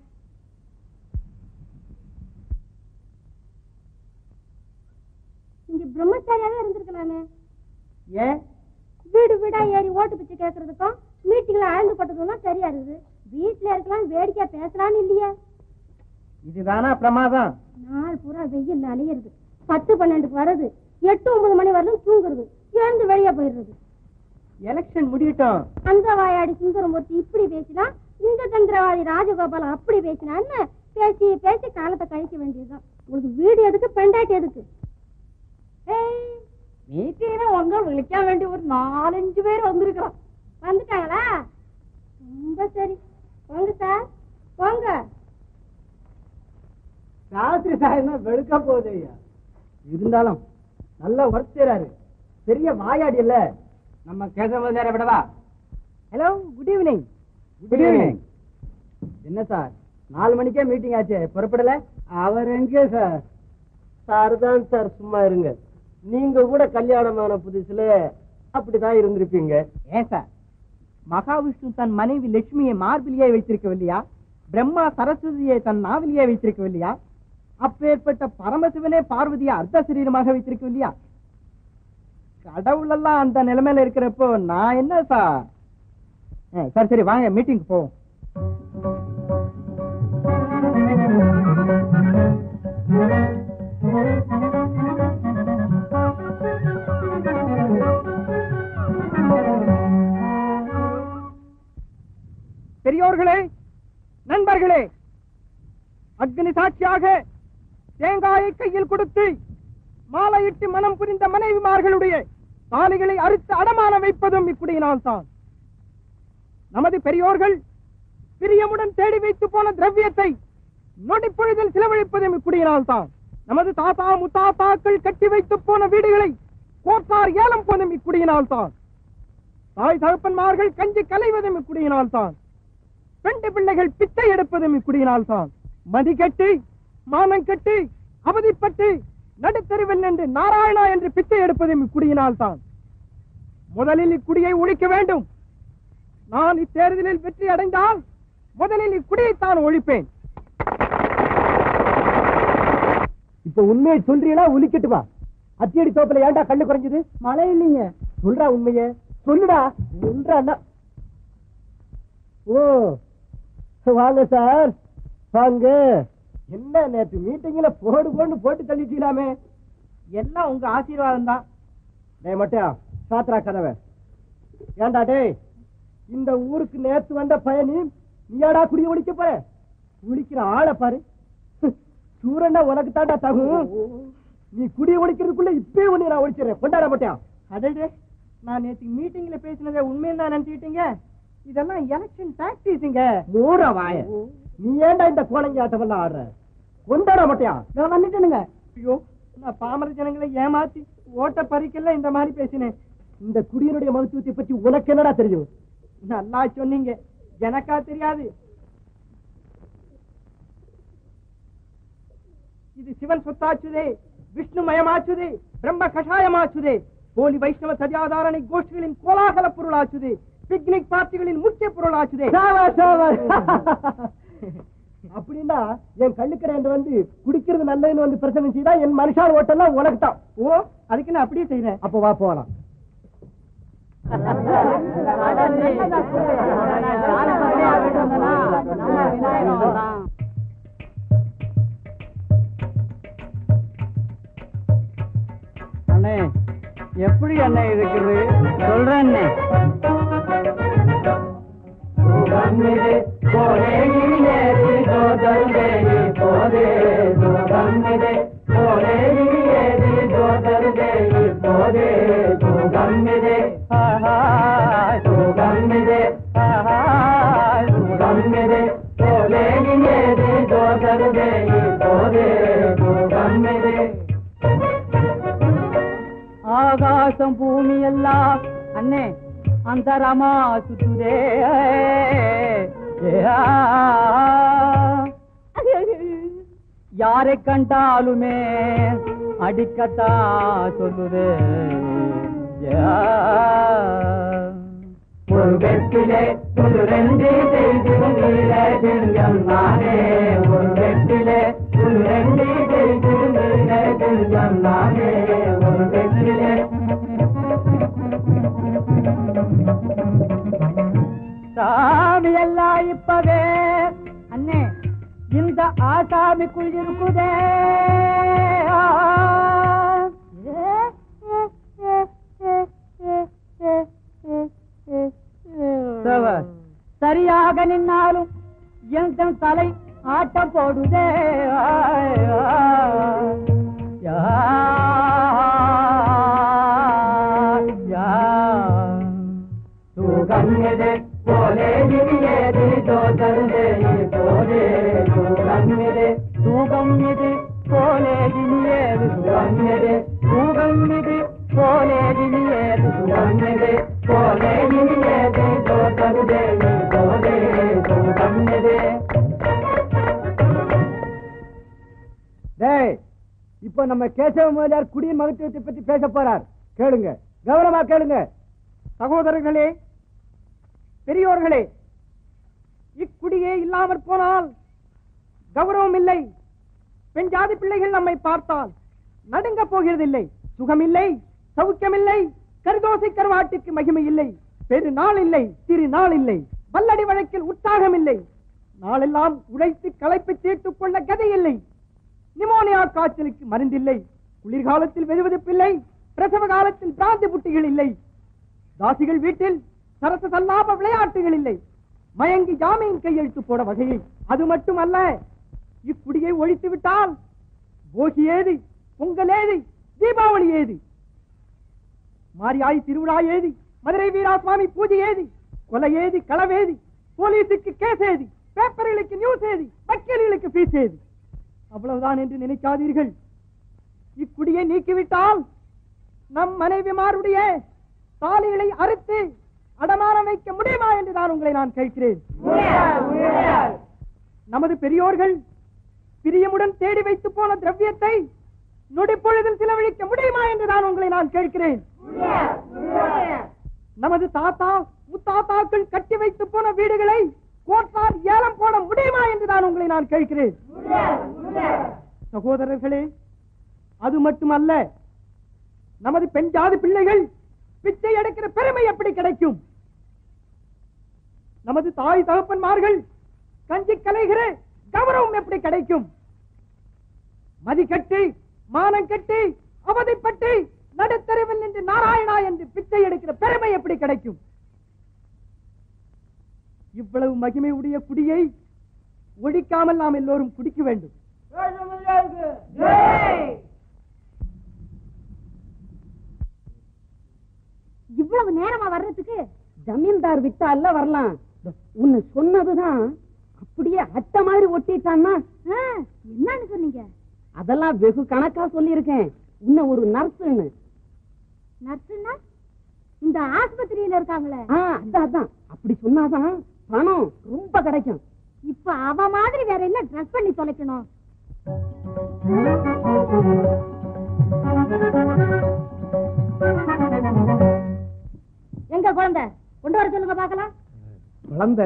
இங்க பிரம்மச்சாரியாவே இருந்திருக்கலாமே ஏன் வீடு வீடா ஏறி ஓட்டு பிச்சை கேட்கறதுக்கும் மீட்டிங்ல ஆழ்ந்து கொட்டதும் சரியா இருக்குது வீட்டுல இருக்கலாம் வேடிக்கையா பேசலான்னு இல்லையே இதுதானா பிரமாதம் நாள் பூரா வெயில் அலையிறது பத்து பன்னெண்டுக்கு வர்றது எட்டு ஒன்பது மணி வரலும் தூங்குறது எழுந்து வெளியே போயிடுறது எலெக்ஷன் முடியட்டும் அந்த வாயாடி சுந்தரமூர்த்தி இப்படி பேசினா இந்த தந்திரவாதி ராஜகோபால் அப்படி பேசினான்னு பேசி பேசி காலத்தை கழிக்க வேண்டியதுதான் உங்களுக்கு வீடு எதுக்கு பெண்டாட்டி எதுக்கு ஏய் மீட்டிங்னா உங்க விളിക്കാൻ வேண்டி ஒரு நாலஞ்சு பேர் வந்திருக்கிறோம் வந்துட்டாங்களா ரொம்ப சரி போங்க சார் போங்க ராத்திரி சாயம்னா வெளுக்க போகுது ஐயா இருந்தாலும் நல்ல ஒர்க் செய்யறாரு பெரிய வாயாடி இல்ல நம்ம கேசவ நேரம் விடவா hello good evening good evening என்ன சார் நாலு மணிக்கே மீட்டிங் ஆச்சு புறப்படல அவர் எங்க சார் சார் தான் சார் சும்மா இருங்க நீங்க கூட கல்யாணமான புதுசுல அப்படிதான் இருந்திருப்பீங்க ஏன் சார் மகாவிஷ்ணு தன் மனைவி லட்சுமியை மார்பிலேயே வைத்திருக்கவில்லையா பிரம்மா சரஸ்வதியை தன் நாவிலேயே வைத்திருக்கவில்லையா அப்பேற்பட்ட பரமசிவனே பார்வதியை அர்த்த சரீரமாக வைத்திருக்கவில்லையா கடவுள் எல்லாம் அந்த நிலைமையில இருக்கிறப்போ நான் என்ன சார் ஆ, சரி சரி வாங்க மீட்டிங் போவோம் பெரியோர்களே நண்பர்களே அக்னி சாட்சியாக தேங்காயை கையில் கொடுத்து மாலையிட்டு மனம் புரிந்த மனைவிமார்களுடைய தாலிகளை அறுத்து அடமான வைப்பதும் இக்குடியினால் தான் நமது பெரியோர்கள் பிரியமுடன் தேடி வைத்து போன திரவியத்தை நொடிப்பொழுதில் செலவழிப்பதும் இக்குடியினால் தான் நமது தாத்தா முத்தாத்தாக்கள் கட்டி வைத்து போன வீடுகளை கோட்டார் ஏலம் போதும் இக்குடியினால் தான் தாய் தகப்பன்மார்கள் கஞ்சி கலைவதும் இக்குடியினால் தான் பெண்டு பிள்ளைகள் பிச்சை எடுப்பதும் இக்குடியினால் தான் மதி கட்டி மானம் கட்டி அவதிப்பட்டு நடுத்தருவில் நின்று நாராயணா என்று பிச்சை எடுப்பதும் இக்குடியினால் தான் முதலில் இக்குடியை ஒழிக்க வேண்டும் நான் இத்தேர்தலில் வெற்றி அடைந்தால் முதலில் இக்குடியைத்தான் ஒழிப்பேன் இப்ப உண்மையை சொல்றீங்களா உலிக்கட்டுமா அத்தியடி தோப்புல ஏன்டா கண்ணு குறைஞ்சது மழை இல்லைங்க சொல்றா உண்மைய சொல்லுடா சொல்றா ஓ வாங்க சார் வாங்க என்ன நேற்று மீட்டிங்ல போடு போடு போட்டு தள்ளிட்டீங்களாமே எல்லாம் உங்க ஆசீர்வாதம் தான் டேய் மட்டும் சாத்ரா கதவை ஏன்டா டேய் இந்த ஊருக்கு நேத்து வந்த பயணி நீயாடா குடி ஒழிக்க போற குளிக்கிற ஆளை பாரு சூரன்னா உனக்கு தாண்டா தகும் நீ குடி ஒழிக்கிறதுக்குள்ள இப்பே ஒண்ணு நான் ஒழிச்சிடுறேன் கொண்டாட மாட்டேன் அடடே நான் நேற்று மீட்டிங்ல பேசினதை உண்மையில் தான் நினைச்சுக்கிட்டீங்க இதெல்லாம் எலெக்ஷன் டாக்டிஸுங்க மூற வாய நீ ஏன்டா இந்த கோலங்கி ஆட்டமெல்லாம் ஆடுற கொண்டாட மாட்டியா நான் வந்துட்டேனுங்க ஐயோ நான் பாமர ஜனங்களை ஏமாத்தி ஓட்ட பறிக்கல இந்த மாதிரி பேசினேன் இந்த குடியினுடைய மகத்துவத்தை பற்றி உனக்கு என்னடா தெரியும் நல்லா சொன்னீங்க எனக்கா தெரியாது இது சிவன் சொத்தாச்சுதே விஷ்ணு மயமாச்சுதே பிரம்ம கஷாயமாச்சுதே போலி வைஷ்ணவ சதியாதாரணை கோஷ்டிகளின் கோலாகல பொருளாச்சுதே பிக்னிக் பார்ட்டிகளின் முக்கிய பொருளாச்சுதே சாவார், சாவார். அப்படின்னா என் கள்ளுக்கடை என்று வந்து குடிக்கிறது நல்லதுன்னு வந்து பிரச்சனை செய்தா என் மனுஷால் ஓட்டெல்லாம் உனக்கு தான் ஓ அதுக்கு நான் அப்படியே செய்யறேன் அப்ப வா போலாம் அண்ணே எப்படி அண்ணே இருக்குது சொல்றேன் அண்ணே ஆகாசம் பூமி எல்லாம் அண்ணே அந்தரமா சுத்துதே ஏ, ஆ. யாரை கண்டாலுமே அடிக்கத்தா சொல்லுதே ஏ, ஆ. ஒரு வெற்றிலே ஒரு ரெண்டு செய்தி சிங்கம் நானே ஒரு வெற்றிலே ஒரு ரெண்டு செய்தி சிங்கம் நானே ஒரு வெற்றிலே சாமி எல்லாம் இப்பவே அண்ணே இந்த ஆசாமிக்குள் இருக்குதே சரியாக நின்னாலும் என் தலை ஆட்டம் போடுதே யா போலே இனியேது தோதருதே போலே தூரம் இது தூகம் இது போலே இனியேது தூரம் இது தூகம் இது போலே இனியேது தூரம் இது போலே இனியேது தோதருதே போலே தூரம் இது டேய் இப்ப நம்ம கேசவ முதலியார் குடியின் மகத்துவத்தை பற்றி பேச போறார் கேளுங்க கௌரவமா கேளுங்க சகோதரர்களே பெரியோர்களே இக்குடியே இல்லாமற் போனால் கௌரவம் இல்லை பெண் ஜாதி பிள்ளைகள் நம்மை பார்த்தால் நடுங்க போகிறதில்லை சுகமில்லை சௌக்கியமில்லை கருதோசை கருவாட்டுக்கு மகிமை இல்லை பெரு நாள் இல்லை திரு நாள் இல்லை வல்லடி வழக்கில் உற்சாகம் இல்லை நாளெல்லாம் உழைத்து களைப்பு தீர்த்துக் கொள்ள கதை இல்லை நிமோனியா காய்ச்சலுக்கு மருந்தில்லை குளிர்காலத்தில் வெதுவெதுப்பில்லை பிரசவ காலத்தில் பிராந்தி புட்டிகள் இல்லை தாசிகள் வீட்டில் சரச சல்லாப விளையாட்டுகள் இல்லை மயங்கி ஜாமீன் கையெழுத்து போட வகையை அது மட்டுமல்ல இக்குடியை ஒழித்து விட்டால் போகி ஏது பொங்கல் ஏது தீபாவளி ஏது மாரியாய் திருவிழா ஏது மதுரை வீராசுவாமி பூஜை ஏது கொலை ஏது களவேதி போலீஸுக்கு கேஸ் ஏது பேப்பர்களுக்கு நியூஸ் ஏது வக்கீல்களுக்கு ஃபீஸ் ஏது அவ்வளவுதான் என்று நினைக்காதீர்கள் இக்குடியை நீக்கிவிட்டால் நம் மனைவிமாருடைய தாலிகளை அறுத்து அடமானம் வைக்க முடியுமா என்று நான் உங்களை நான் கேட்கிறேன் நமது பெரியோர்கள் பிரியமுடன் தேடி வைத்து போன திரவியத்தை நொடிப்பொழுதில் செலவழிக்க முடியுமா என்று நான் உங்களை நான் கேட்கிறேன் நமது தாத்தா முத்தாத்தாக்கள் கட்டி வைத்து போன வீடுகளை கோட்டார் ஏலம் போட முடியுமா என்று நான் உங்களை நான் கேட்கிறேன் சகோதரர்களே அது மட்டுமல்ல நமது பெண் ஜாதி பிள்ளைகள் பிச்சை எடுக்கிற பெருமை எப்படி கிடைக்கும் நமது தாய் தகப்பன்மார்கள் கஞ்சி கலைகிற கௌரவம் எப்படி கிடைக்கும் மதி கட்டி மானம் கட்டி அவதிப்பட்டு நடுத்தருவில் நின்று நாராயணா என்று பிச்சை எடுக்கிற பெருமை எப்படி கிடைக்கும் இவ்வளவு மகிமை உடைய குடியை ஒழிக்காமல் நாம் எல்லோரும் குடிக்க வேண்டும் இவ்வளவு நேரமா வர்றதுக்கு ஜமீன்தார் விட்டால வரலாம் உன்னை சொன்னதுதான் அப்படியே அட்டை மாதிரி ஒட்டிட்டான்னா ஆ, என்னன்னு சொன்னீங்க அதெல்லாம் வெகு கணக்கா சொல்லியிருக்கேன் உன்னை ஒரு நர்ஸுன்னு நர்ஸுன்னா இந்த ஆஸ்பத்திரியில இருக்காங்களே ஆ, அதான் அதான் அப்படி சொன்னாதான் பணம் ரொம்ப கிடைக்கும் இப்ப அவ மாதிரி வேற என்ன ட்ரெஸ் பண்ணி தொலைக்கணும் எங்க குழந்தை கொண்டு வர சொல்லுங்க பாக்கலாம் குழந்தை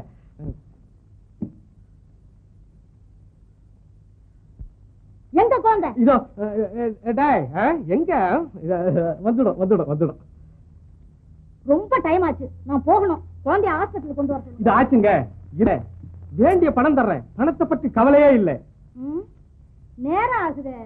எங்க குழந்தை இதோ அஹ், அஹ், அஹ், டேய், அஹ், எங்க அஹ், வந்துடும் வந்துடும் வந்துடும் ரொம்ப டைம் ஆச்சு நான் போகணும் குழந்தைய ஹாஸ்பிட்டலுக்கு கொண்டு வர சொல்லுங்க இது ஆச்சுங்க இத வேண்டிய பணம் தர்றேன் பணத்தை பத்தி கவலையே இல்லை ம், நேரம் ஆகுதே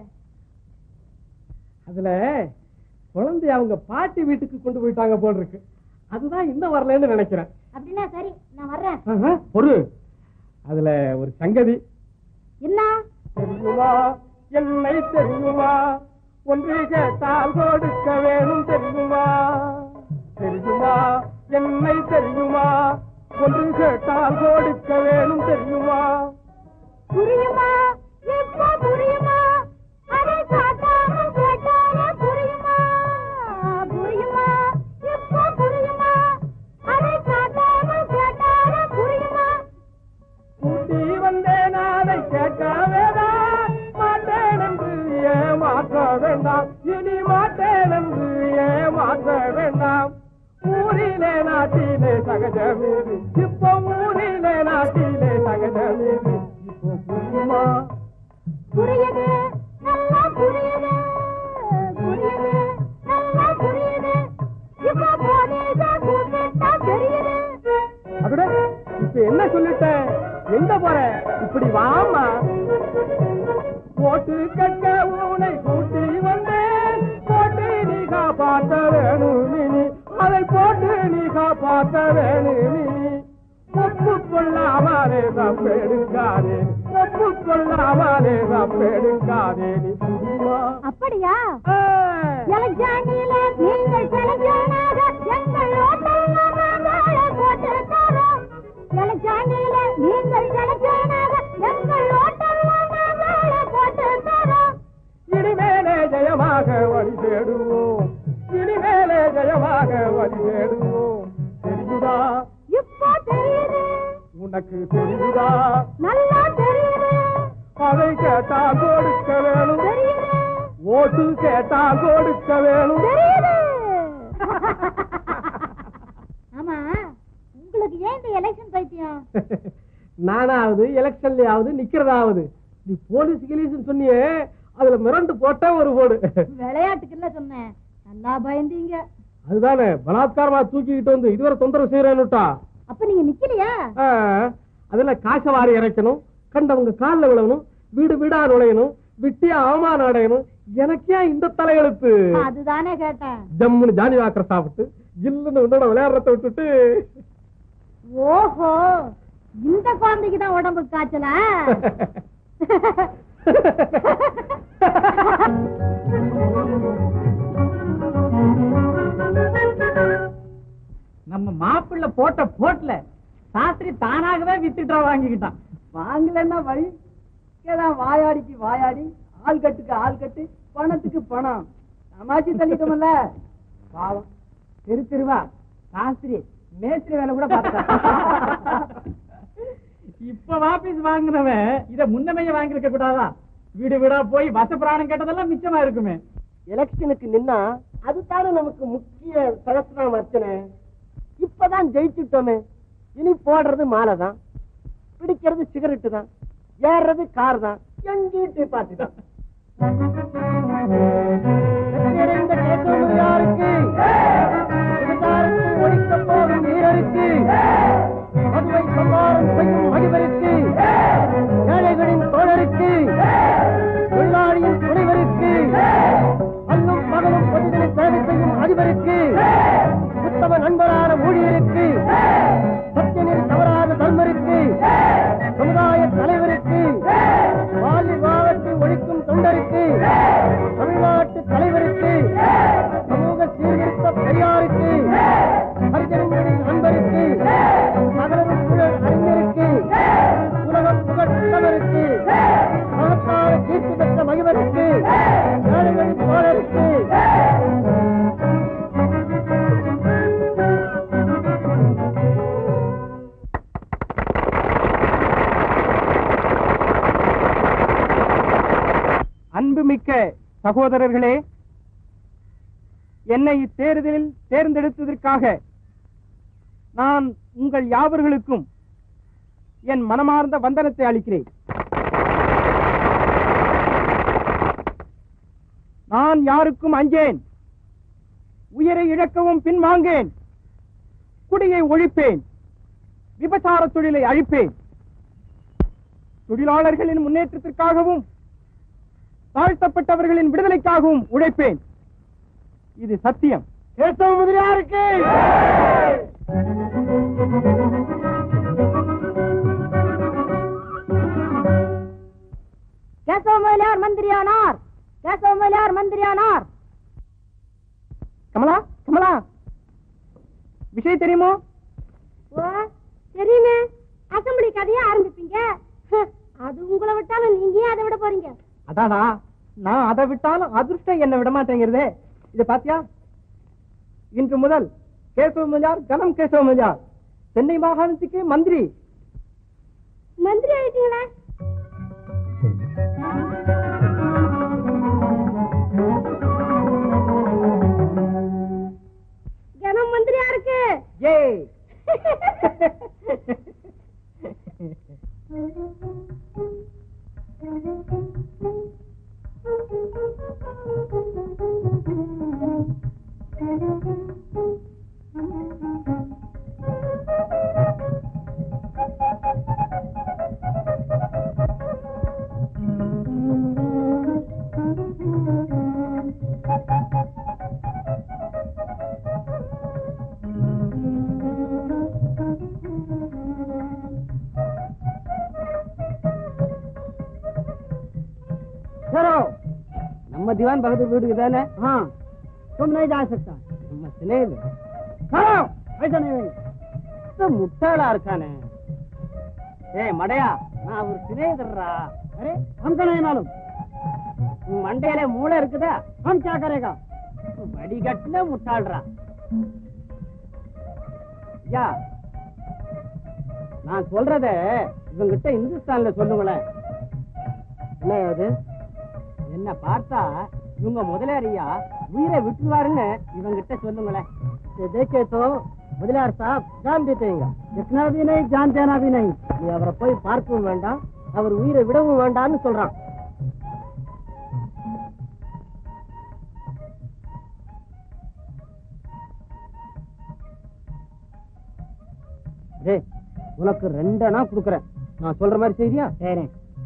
அதுல குழந்தைய அவங்க பாட்டி வீட்டுக்கு கொண்டு போயிட்டாங்க போல் இருக்கு அதுதான் இன்னும் வரலன்னு நினைக்கிறேன் அப்படின்னா சரி நான் வர்றேன் ஆஹா, ஒரு அதுல ஒரு சங்கதி என்ன தெரியுமா என்னை தெரியுமா ஒன்று கேட்டால் கொடுக்க வேணும் தெரியுமா தெரியுமா என்னை தெரியுமா ஒன்று கேட்டால் கொடுக்க வேணும் தெரியுமா புரியுமா எப்ப புரியுமா அதை காட்டாம கேட்டாலே புரியுமா புரியுமா எப்ப புரியுமா அதை காட்டாம கேட்டாலே புரியுமா கூட்டி வந்தேன் அதை கேட்கவேதான் மாட்டேன் என்று ஏமாற்ற வேண்டாம் இனி மாட்டேன் என்று ஏமாற்ற வேண்டாம் ஊரிலே நாட்டிலே சகஜமீது இப்போ ஊரிலே நாட்டிலே சகஜமீது இப்போ புரியுமா புரியுது நல்லா புரியுது புரியுது நல்லா புரியுது இப்ப போனீங்க கூப்பிட்டா தெரியுது அதோட இப்ப என்ன சொல்லிட்டேன் எங்க போற இப்படி வாமா போட்டு கட்ட உனை கூட்டி வந்தேன் போட்டு நீ காப்பாற்ற வேணும் நீ அதை போட்டு நீ காப்பாற்ற வேணும் நீ ஒப்பு கொள்ளாமலே தப்பெடுக்காதே ஒப்பு கொள்ளாமலே தப்பெடுக்காதே நீ புரியுமா அப்படியா ஆ. எலக்ஷனிலே நீங்கள் செலக்ஷனாக எங்கள் ஓட்டெல்லாம் நாங்களே போட்டு தரோம் அதை கேட்டா கொடுக்க வேணும் ஓட்டு கேட்டா கொடுக்க வேணும் ஆமா உங்களுக்கு ஏன் இந்த எலெக்ஷன் பைத்தியம் நானாவது எலெக்ஷன்லயாவது நிக்கிறதாவது நீ போலீஸ் கிலீஸ் சொன்னியே அதுல மிரண்டு போட்டா ஒரு போடு விளையாட்டுக்கு இல்ல சொன்னேன் நல்லா பயந்தீங்க அதுதானே பலாத்காரமா தூக்கிக்கிட்டு வந்து இதுவரை தொந்தரவு செய்யறேன்னுட்டா அப்ப நீங்க நிக்கலையா ஆ, அதுல காசை வாரி இறைக்கணும் கண்டவங்க கால்ல விழணும் வீடு வீடா நுழையணும் விட்டியா அவமானம் அடையணும் எனக்கே இந்த தலையெழுத்து அதுதானே கேட்டேன் ஜம்முன்னு ஜானி வாக்கரை சாப்பிட்டு ஜில்லுன்னு உன்னோட விளையாடுறத விட்டுட்டு ஓஹோ இந்த குழந்தைக்கு தான் உடம்பு காய்ச்சலா நம்ம மாப்பிள்ளை போட்ட போட்ல சாஸ்திரி தானாகவே வித்துட்டா வாங்கிக்கிட்டான் வாங்கலன்னா வழி இங்கதான் வாயாடிக்கு வாயாடி ஆள் கட்டுக்கு ஆள் கட்டு பணத்துக்கு பணம் சமாச்சி தள்ளிட்டோம்ல பாவம் தெரு தெருவா சாஸ்திரி மேஸ்திரி வேலை கூட பார்த்துட்டான் இப்ப வாபீஸ் வாங்கினவன் இத முன்னமைய வாங்கிருக்க கூடாதா வீடு வீடா போய் வச பிராணம் கேட்டதெல்லாம் மிச்சமா இருக்குமே எலெக்ஷனுக்கு நின்னா அதுதானே நமக்கு முக்கிய சகஸ்திரம் அர்ச்சனை இப்பதான் ஜெயிச்சுட்டோமே இனி போடுறது மாலை தான் பிடிக்கிறது சிகரெட்டு தான் ஏறுறது கார் தான் எங்கிட்டு பார்த்து தான் வெற்றியடைந்த கேசவனுக்கு விபச்சாரத்தை ஒழிக்கப் போகும் வீரருக்கு மதுவை சம்பாரம் செய்யும் மகிவருக்கு ஏழைகளின் தோழருக்கு தொழிலாளியின் துணைவருக்கு அல்லும் பகலும் பொதுஜன சேவை செய்யும் அதிபருக்கு உத்தம நண்பரான ஊழியருக்கு சத்தியனில் தவறாத தர்மருக்கு சமுதாய தலைவருக்கு வாலி வாவத்தை ஒழிக்கும் தொண்டருக்கு தமிழ்நாட்டு தலைவருக்கு சமூக சீர்திருத்த பெரியாருக்கு ஹரிஜனங்களின் நண்பருக்கு நகரம் புகழ் அறிஞருக்கு உலகம் புகழ் புலவருக்கு மகத்தான கீர்த்தி பெற்ற மகிமருக்கு ஏழைகளின் தோழருக்கு அன்புமிக்க சகோதரர்களே என்னை இத்தேர்தலில் தேர்ந்தெடுத்ததற்காக நான் உங்கள் யாவர்களுக்கும் என் மனமார்ந்த வந்தனத்தை அளிக்கிறேன் நான் யாருக்கும் அஞ்சேன் உயிரை இழக்கவும் பின்வாங்கேன் குடியை ஒழிப்பேன் விபச்சார தொழிலை அழிப்பேன் தொழிலாளர்களின் முன்னேற்றத்திற்காகவும் தாழ்த்தப்பட்டவர்களின் விடுதலைக்காகவும் உழைப்பேன் இது சத்தியம் கேசவ முதலியாருக்கு கேசவ முதலியார் மந்திரியானார் கேசவ முதலியார் மந்திரியானார் கமலா கமலா விஷயம் தெரியுமோ ஓ தெரியுமே அசம்பிளி கதையா ஆரம்பிப்பீங்க ஹ, அது உங்களை விட்டாலும் நீங்க ஏன் அதை விட போறீங்க அதாடா நான் அதை விட்டாலும் அதிர்ஷ்டம் என்ன விட மாட்டேங்கிறதே இத பாத்தியா இன்று முதல் கேசவ முதலியார் கனம் கேசவ முதலியார் சென்னை மாகாணத்துக்கு மந்திரி மந்திரி ஆயிட்டீங்களா கனம் மந்திரியா இருக்கு ஏ चलो நம்ம திவான் பகதூர் வீடு இதானே हाँ तुम नहीं जा सकता நம்ம சிலையில் चलो ऐसा नहीं होगा तो முட்டாளா இருக்கானே ஏய் மடையா நான் ஒரு சிநேகிதர்ரா அரே हमको नहीं मालूम உன் மண்டையில மூளை இருக்குதா हम क्या करेगा வடிகட்டின முட்டாள்ரா யா நான் சொல்றத இவங்கிட்ட இந்துஸ்தான்ல சொல்லுங்களேன் என்ன அது என்ன பார்த்தா இவங்க முதலாளியா உயிரை விட்டுருவாருன்னு இவங்கிட்ட சொல்லுங்களேன் देखे तो முதலியார் சாப் ஜான் தேத்தேங்க जितना भी नहीं जान देना भी नहीं நீ அவரை போய் பார்க்கவும் வேண்டாம் அவர் உயிரை விடவும் வேண்டாம்னு சொல்றான் டேய் உனக்கு ரெண்டனா கொடுக்குறேன் நான் சொல்ற மாதிரி செய்தியா சரி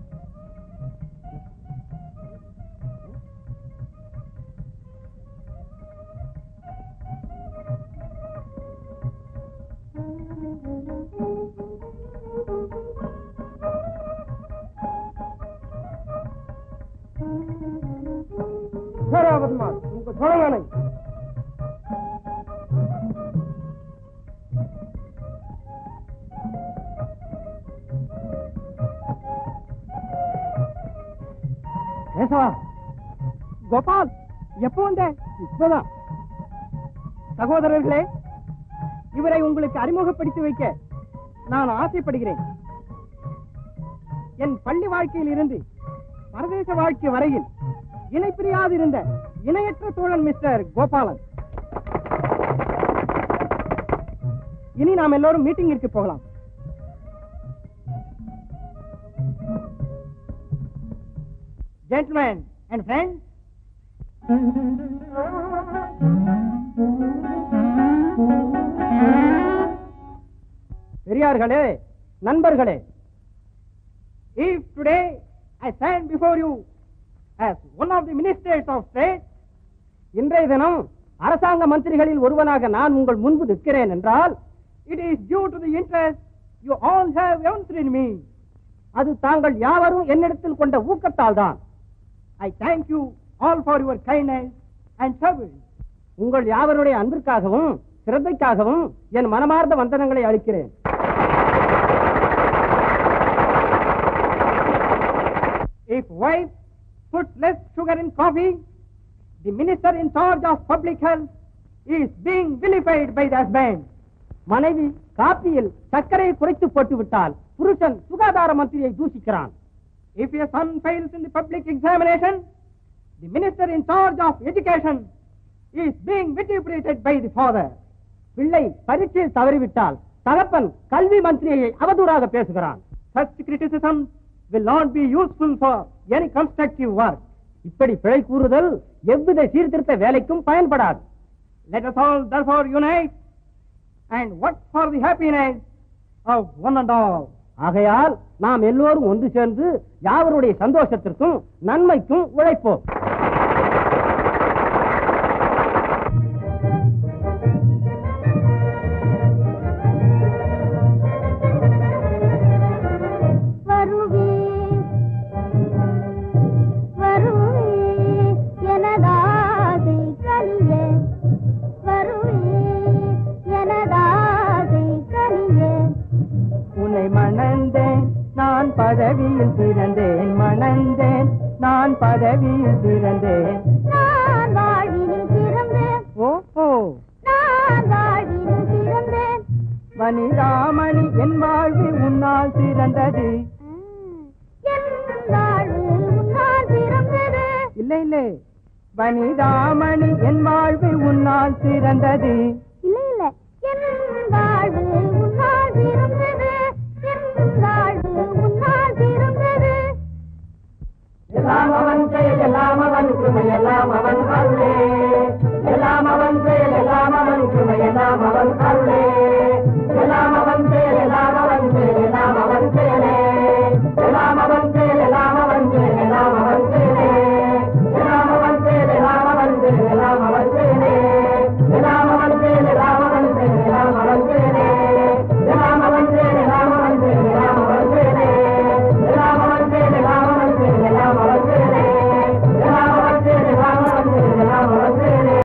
छोड़ो बदमाश तुमको छोड़ूंगा नहीं கேசவா கோபால் எப்போ வந்த இப்பதான் சகோதரர்களே இவரை உங்களுக்கு அறிமுகப்படுத்தி வைக்க நான் ஆசைப்படுகிறேன் என் பள்ளி வாழ்க்கையில் இருந்து பரதேச வாழ்க்கை வரையில் இணை பிரியாதிருந்த இணையற்ற தோழன் மிஸ்டர் கோபாலன் இனி நாம் எல்லோரும் மீட்டிங்கிற்கு போகலாம் gentlemen and friends. பெரியார்களே நண்பர்களே if today I stand before you as one of the ministers of state இன்றைய தினம் அரசாங்க மந்திரிகளில் ஒருவனாக நான் உங்கள் முன்பு நிற்கிறேன் என்றால் it is due to the interest you all have evinced in me அது தாங்கள் யாவரும் என்னிடத்தில் கொண்ட ஊக்கத்தால் தான் I thank you all for your kindness and service உங்கள் யாவருடைய அன்பிற்காகவும் சிரத்தைக்காகவும் என் மனமார்ந்த வந்தனங்களை அளிக்கிறேன் If wife puts less sugar in coffee, the minister in charge of public health is being vilified by the husband. மனைவி காப்பியில் சர்க்கரையை குறைத்து போட்டு விட்டால் புருஷன் சுகாதார மந்திரியை தூஷிக்கிறான் If a son fails in the public examination, the minister in charge of education is being vituperated by the father. பிள்ளை பரீட்சையில் தவறிவிட்டால் தகப்பன் கல்வி மந்திரியை அவதூறாக பேசுகிறான் Such criticism will not be useful for any constructive work. இப்படி பிழை கூறுதல் எவ்வித சீர்திருத்த வேலைக்கும் பயன்படாது Let us all therefore unite and work for the happiness of one and all. ஆகையால் நாம் எல்லோரும் ஒன்று சேர்ந்து யாவருடைய சந்தோஷத்திற்கும் நன்மைக்கும் உழைப்போம் வருவே வருவே எனதாசை கனிய வருவே எனதாசை கனிய உன்னை மணந்தேன் நான் பதவியில் பிறந்தேன் மணந்தேன் நான் பதவியில் பிறந்தேன் நான் வாழ்வினில் பிறந்தேன் ஓஹோ நான் வாழ்வினில் பிறந்தேன் வனிதாமணி என் வாழ்வு உன்னால் சிறந்தது என் வாழ்வு உன்னால் பிறந்தது இல்லை இல்லை வனிதாமணி என் வாழ்வு உன்னால் சிறந்தது